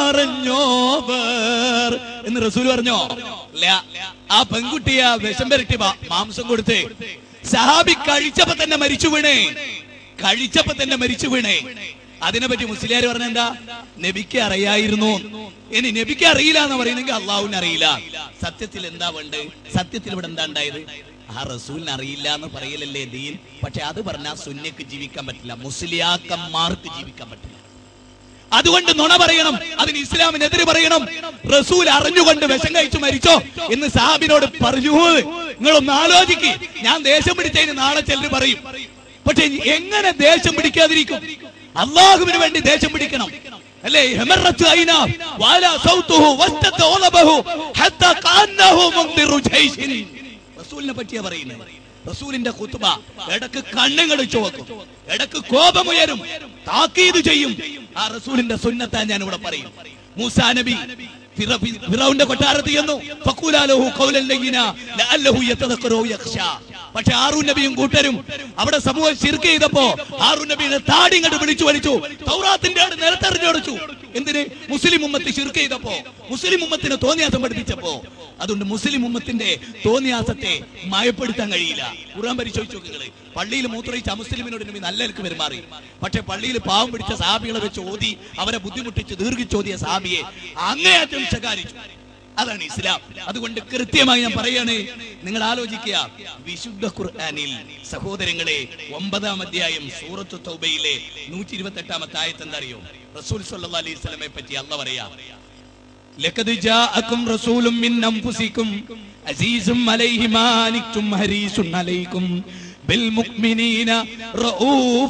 പറഞ്ഞോവർ എന്ന് റസൂൽ പറഞ്ഞോ ഇല്ല ആ പെൺകുട്ടിയെ ആ വിഷം പെരട്ടി മാ- മാംസം കൊടുത്ത് സഹാബി കഴിച്ചപ്പോ തന്നെ മരിച്ചു വീണേ കഴിച്ചപ്പോ തന്നെ മരിച്ചു വീണേ അതിനെപ്പറ്റി മുസ്ലിയാർ പറഞ്ഞ എന്താ നബിക്ക് അറിയായിരുന്നു ഇനി നബിക്ക് അറിയില്ല എന്ന് പറയുന്നെങ്കിൽ അള്ളാഹുവിന് അറിയില്ല സത്യത്തിൽ എന്താ വേണ്ടത് സത്യത്തിൽ ഇവിടെ എന്താ ഉണ്ടായത് ആ റസൂലിന് അറിയില്ല എന്ന് പറയലല്ലേ ദീൻ പക്ഷെ അത് പറഞ്ഞാൽ സുന്നക്ക് ജീവിക്കാൻ പറ്റില്ല മുസ്ലിയാക്കന്മാർക്ക് ജീവിക്കാൻ പറ്റില്ല അതുകൊണ്ട് നുണ പറയണം അതിന് ഇസ്ലാമിനെതിരെ പറയണം റസൂൽ അറിഞ്ഞുകൊണ്ട് വിഷം കഴിച്ചു മരിച്ചോ എന്ന് സാബിനോട് പറഞ്ഞു നിങ്ങളൊന്ന് ആലോചിക്ക് ഞാൻ ദേഷ്യം പിടിച്ചതിന് നാളെ ചിലർ പറയും പക്ഷെ എങ്ങനെ ദേഷ്യം പിടിക്കാതിരിക്കും അള്ളാഹുവിന് വേണ്ടി ദേഷ്യം പിടിക്കണം അല്ലേ ഹെമറത്ത് ഐന വാല സൗതുഹു വസ്തത ഓലബഹു ഹത്ത കാന്നഹു മുൻദിറു ജൈശിൻ റസൂലിനെ പറ്റിയാ പറയുന്നത് റസൂലിന്റെ കുത്തുബ ഇടക്ക് കണ്ണുകൾ ചുവക്കും ഇടക്ക് കോപമുയരും താക്കീത് ചെയ്യും ആ റസൂലിന്റെ സുന്നത്താ ഞാൻ ഇവിടെ പറയും മൂസാ നബി ഫിറ- ഫി- ഫിറൗന്റെ കൊട്ടാരത്തിൽ ചെന്നു ഫഖൂലാലഹു ഖൗലൻ ലയ്യിന ലഅല്ലഹു യതദക്കറു യഖ്ശാ പക്ഷെ ആറു നബിയും കൂട്ടരും അവിടെ സമൂഹം ശിർക്ക് ചെയ്തപ്പോ ആറു നബിയുടെ താടി ഇങ്ങോട്ട് വിളിച്ചു വലിച്ചു തൗറാത്തിന്റെ ആട് നിലത്തെറിഞ്ഞോടിച്ചു എന്തിന് മുസ്ലിം ഉമ്മത്ത് ശിർക്ക് ചെയ്തപ്പോ മുസ്ലിം ഉമ്മത്തിന് തോന്നിയാസം പഠിപ്പിച്ചപ്പോ അതുകൊണ്ട് മുസ്ലിം ഉമ്മത്തിന്റെ തോന്നിയാസത്തെ മയപ്പെടുത്താൻ കഴിയില്ല ഖുർആൻ പരിശോധിച്ചു നോക്കുകള് പള്ളിയിൽ മൂത്രയിച്ച അമുസ്ലിമിനോട് നബി നല്ല നിലക്ക് പെരുമാറി പക്ഷെ പള്ളിയിൽ പാവം പിടിച്ച സാബികളെ വെച്ച് ഓതി അവരെ ബുദ്ധിമുട്ടിച്ച് ദീർഘിച്ചോദിയ സാബിയെ അങ്ങേയറ്റം ശകാരിച്ചു അതാണ് ഇസ്ലാം അതുകൊണ്ട് കൃത്യമായി ഞാൻ പറയാണ് നിങ്ങൾ ആലോചിക്കുക വിശുദ്ധ ഖുർആനിൽ സഹോദരങ്ങളെ ഒമ്പതാം അധ്യായം സൂറത്ത് തൗബയിലെ നൂറ്റി ഇരുപത്തി എട്ടാമത്തെ ആയത്ത് എന്താ അറിയോ റസൂൽ സല്ലല്ലാഹു അലൈഹി വസല്ലമയെ പറ്റി അല്ല പറയാ لقد جاءكم رسول من أنفسكم عزيز عليه ما عنتم حريص عليكم بالمؤمنين رؤوف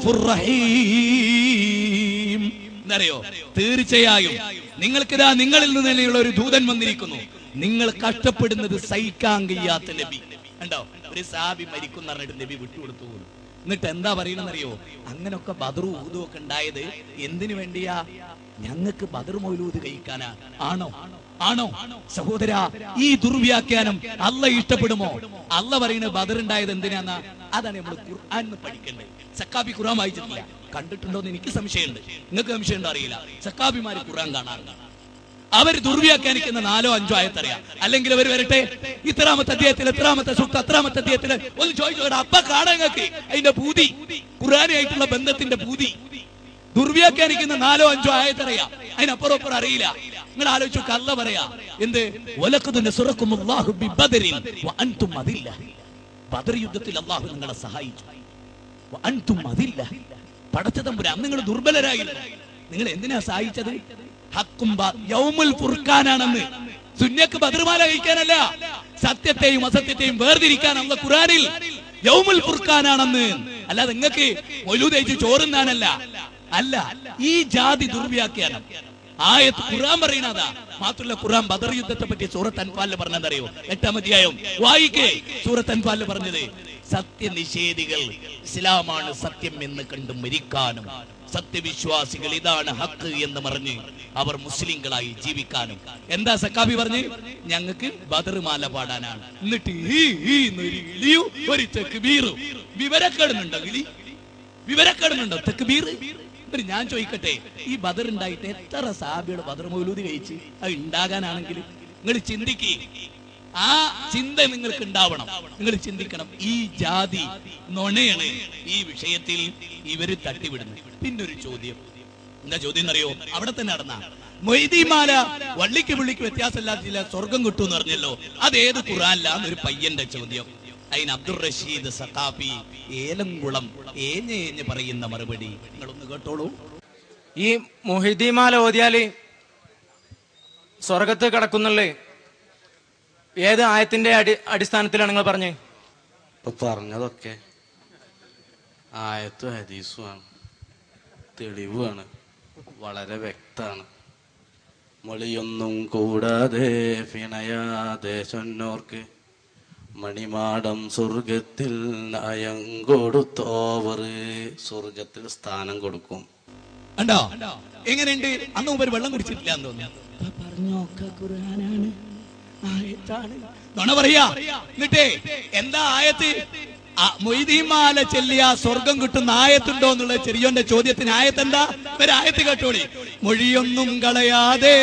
رحيم എന്നറിയോ തീർച്ചയായും നിങ്ങൾക്കിതാ നിങ്ങളിൽ നിന്ന് തന്നെയുള്ള ഒരു ദൂതൻ വന്നിരിക്കുന്നു നിങ്ങൾ കഷ്ടപ്പെടുന്നത് സഹിക്കാൻ കഴിയാത്ത നബി കണ്ടോ ഒരു സാബി മരിക്കും പറഞ്ഞിട്ട് നബി വിട്ടുകൊടുത്തു പോലും എന്നിട്ട് എന്താ പറയണെന്നറിയോ അങ്ങനൊക്കെ ബദറു ഊതും ഒക്കെ ഉണ്ടായത് എന്തിനു വേണ്ടിയാ ഞങ്ങൾക്ക് ബദർ മൗലൂദ് കഴിക്കാനാ ആണോ ആണോ സഹോദര ഈ ദുർവ്യാഖ്യാനം അല്ല ഇഷ്ടപ്പെടുമോ അല്ല പറയുന്നത് ബദർ ഉണ്ടായത് എന്തിനാന്നാ അതാണ് നമ്മൾ ഖുർആൻ പഠിക്കേണ്ടത് സക്കാബി ഖുർആൻ വായിച്ചിട്ടില്ല കണ്ടിട്ടുണ്ടോ എന്ന് എനിക്ക് സംശയമുണ്ട് നിങ്ങൾക്ക് സംശയം ഉണ്ടോ അറിയില്ല സക്കാബിമാര് ഖുർആൻ കാണാറുണ്ട് അവർ ദുർവ്യാഖ്യാനിക്കുന്ന നാലോ അഞ്ചോ ആയത്തറിയാം അല്ലെങ്കിൽ അവർ വരട്ടെ ഇത്രാമത്തെ അധ്യായത്തിൽ എത്രാമത്തെ സൂക്ത അത്രാമത്തെ അധ്യായത്തിൽ ഒന്ന് ചോദിച്ചോട്ടെ അപ്പ കാണാൻ നിങ്ങൾക്ക് അതിന്റെ പൂതി ഖുർആനായിട്ടുള്ള ബന്ധത്തിന്റെ പൂതി ദുർവ്യാഖ്യാനിക്കുന്ന നാലോ അഞ്ചോ ആയത്തറിയാം അതിനപ്പുറം അപ്പുറം അറിയില്ല നിങ്ങൾ ആലോചിച്ചു കല്ല പറയാ എന്ത് ഒലക്കത് നസുറക്കുമുല്ലാഹു ബി ബദരിൻ വ അൻതും അതില്ല ബദർ യുദ്ധത്തിൽ അള്ളാഹു നിങ്ങളെ സഹായിച്ചു വ അൻതും അതില്ല പടച്ചതമ്പുരാൻ നിങ്ങൾ ദുർബലരായിരുന്നു നിങ്ങൾ എന്തിനാ സഹായിച്ചത് ഹക്കും ബാ- യൗമുൽ ഫുർഖാനാണെന്ന് സുന്യക്ക് ബദർമാല കഴിക്കാനല്ല സത്യത്തെയും അസത്യത്തെയും വേർതിരിക്കാൻ അല്ല ഖുറാനിൽ യൗമുൽ ഫുർഖാനാണെന്ന് അല്ലാതെ നിങ്ങൾക്ക് മൊലൂതയിച്ച് ചോറുന്നാനല്ല അല്ല ഈ ജാതി ദുർവ്യാഖ്യാനം ആയത്ത് ഖുറാൻ പറയുന്നതാ മാത്രമല്ല ഖുറാൻ ബദർ യുദ്ധത്തെ പറ്റി സൂറത്ത് അൻഫാലിൽ പറഞ്ഞതറിയോ എട്ടാം അധ്യായം വായിക്കേ സൂറത്ത് അൻഫാലിൽ പറഞ്ഞത് സത്യനിഷേധികൾ ഇസ്ലാമാണ് സത്യം എന്ന് കണ്ട് മരിക്കാനും സത്യവിശ്വാസികൾ ഇതാണ് ഹക്ക് എന്ന് പറഞ്ഞ് അവർ മുസ്ലിങ്ങളായി ജീവിക്കാനും എന്താ സക്കാബി പറഞ്ഞ് ഞങ്ങൾക്ക് ബദർമാല പാടാനാണ് എന്നിട്ട് ഈ ഈ എന്നൊരു ഇളിയും ഒരു തെക്കുബീറും വിവരക്കേടുന്നുണ്ടോ ഇളി വിവരക്കേടുന്നുണ്ടോ തെക്കുബീർ ഒരു ഞാൻ ചോദിക്കട്ടെ ഈ ബദർ ഉണ്ടായിട്ട് എത്ര സാബിയുടെ ബദർ മൗലൂദി കഴിച്ച് അത് ഉണ്ടാകാനാണെങ്കിൽ നിങ്ങൾ ചിന്തിക്ക് ആ ചിന്ത നിങ്ങൾക്ക് ഉണ്ടാവണം നിങ്ങൾ ചിന്തിക്കണം ഈ ജാതി നുണയാണ് ഈ വിഷയത്തിൽ ഇവര് തട്ടിവിടുന്നത് പിന്നൊരു ചോദ്യം എന്താ ചോദ്യം എന്നറിയോ അവിടെ തന്നെ നടന്ന മൊയ്തീമാല വള്ളിക്ക് പുള്ളിക്ക് വ്യത്യാസമില്ലാത്തില്ല സ്വർഗം കിട്ടും എന്ന് പറഞ്ഞല്ലോ അത് ഏത് ഖുറാനിലാന്നൊരു പയ്യന്റെ ചോദ്യം അതിന് അബ്ദുൾ റഷീദ് സഖാഫി ഏലംകുളം ഏഞ്ഞ് ഏഞ്ഞ് പറയുന്ന മറുപടി നിങ്ങളൊന്ന് കേട്ടോളൂ ഈ മൊഹിദ്ദീമാല ഓതിയാല് സ്വർഗത്ത് കിടക്കുന്നുള്ളേ ഏത് ആയത്തിന്റെ അടി അടിസ്ഥാനത്തിലാണ് നിങ്ങൾ പറഞ്ഞേ ഇപ്പൊ പറഞ്ഞതൊക്കെ ആയത്തും ഹദീസുമാണ് തെളിവാണ് വളരെ വ്യക്താണ് മൊളിയൊന്നും കൂടാതെ പിണയാതെ ചൊന്നോർക്ക് മണിമാടം സ്വർഗത്തിൽ നയം കൊടുത്തോവറ് സ്വർഗത്തിൽ സ്ഥാനം കൊടുക്കും കണ്ടോ എങ്ങനെയുണ്ട് അന്ന് മുമ്പ് വെള്ളം കുടിച്ചിട്ടില്ല എന്ന് തോന്നുന്നു പറഞ്ഞോക്ക ഖുർആനാണ് ആയത്താണ് നുണ പറയാ എന്നിട്ടേ എന്താ ആയത്ത് ആ മൊയ്തീമാല ചെല്ലിയ സ്വർഗം കിട്ടുന്ന ആയത്തുണ്ടോ എന്നുള്ള ചെറിയോന്റെ ചോദ്യത്തിന് ആയത്ത് എന്താ ഒരു ആയത്ത് കേട്ടോളി മൊഴിയൊന്നും കളയാതെ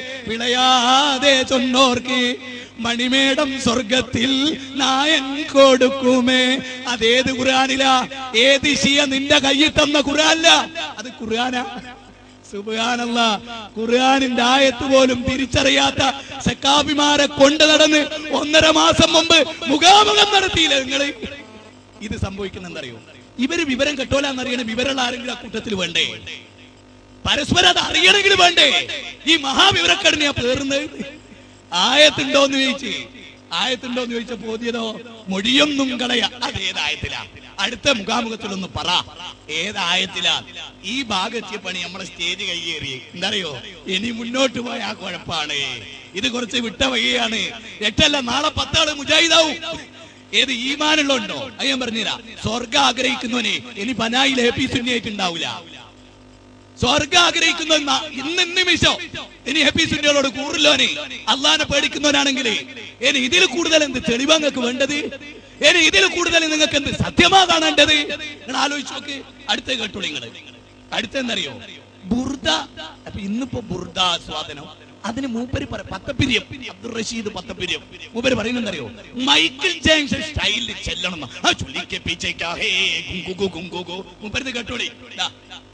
വിളയാതെ ചൊന്നോർക്ക് മണിമേടം സ്വർഗത്തിൽ നായൻ കൊടുക്കുമേ അതേത് ഖുർആനിലാ ഏത് ഷിയ നിന്റെ കയ്യിൽ തന്ന ഖുർആനല്ല അത് ഖുർആനാ സുബാനല്ല ഖുർആാനിന്റെ ആയത്ത് പോലും തിരിച്ചറിയാത്ത സക്കാബിമാരെ കൊണ്ട് നടന്ന് ഒന്നര മാസം മുമ്പ് മുഖാമുഖം നടത്തിയില്ല നിങ്ങള് ഇത് സംഭവിക്കുന്ന എന്തറിയോ ഇവര് വിവരം കെട്ടോലാന്നറിയണ വിവരമുള്ള ആരെങ്കിലും ആ കൂട്ടത്തിൽ വേണ്ടേ പരസ്പരം അത് അറിയണമെങ്കിൽ വേണ്ടേ ഈ മഹാവിവരക്കടനെയാ പേറുന്നത് ആയത്തുണ്ടോന്ന് ചോദിച്ച് ആയത്തുണ്ടോന്ന് ചോദിച്ചപ്പോ ഓതിയതോ മൊഴിയൊന്നും കളയ അതേതായത്തിലാ അടുത്ത മുഖാമുഖത്തിലൊന്ന് പറ ഏതായത്തിലാ ഈ ഭാഗത്തെ പണി നമ്മളെ സ്റ്റേജ് കൈയേറി എന്തറിയോ ഇനി മുന്നോട്ട് പോയ ആ കുഴപ്പാണ് ഇത് കുറച്ച് വിട്ട വഴിയാണ് എട്ടല്ല നാളെ പത്താള് മുജാഹിദാവും ഏത് ഈമാനുള്ളതുണ്ടോ അത് ഞാൻ പറഞ്ഞുതരാം സ്വർഗം ആഗ്രഹിക്കുന്നവനെ ഇനി പനായിൽ ഹാപ്പി സുന്നിയായിട്ടുണ്ടാവില്ല സ്വർഗം ആഗ്രഹിക്കുന്ന ന- ഇന്ന് നിമിഷം ഇനി ഹാപ്പി സുന്നികളോട് കൂറില്ലോനെ അള്ളാനെ പേടിക്കുന്നവനാണെങ്കിൽ ഇനി ഇതിൽ കൂടുതൽ എന്ത് തെളിവാ നിങ്ങൾക്ക് വേണ്ടത് ഇനി ഇതിൽ കൂടുതൽ നിങ്ങൾക്ക് എന്ത് സത്യമാ കാണേണ്ടത് നിങ്ങൾ ആലോചിച്ച് നോക്ക് അടുത്ത കേട്ടോളൂ നിങ്ങൾ അടുത്ത എന്തറിയോ ബുർദ അപ്പൊ ഇന്നിപ്പോ ബുർദ ആസ്വാദനം അതിന് മൂപ്പര് പറ പത്തപ്പിരിയം അബ്ദുൾ റഷീദ് പത്തപ്പിരിയം മൂപ്പര് പറയുന്നറിയോ മൈക്കിൾ ജാക്സൺ സ്റ്റൈലിൽ ചെല്ലണം എന്ന്. ആ ചൊല്ലിക്കെ പീച്ചേക്കാ ഹേ ഗുങ്കു ഗുങ്കു ഗു. മൂപ്പര് ഇത് കേട്ടോളി ദാ,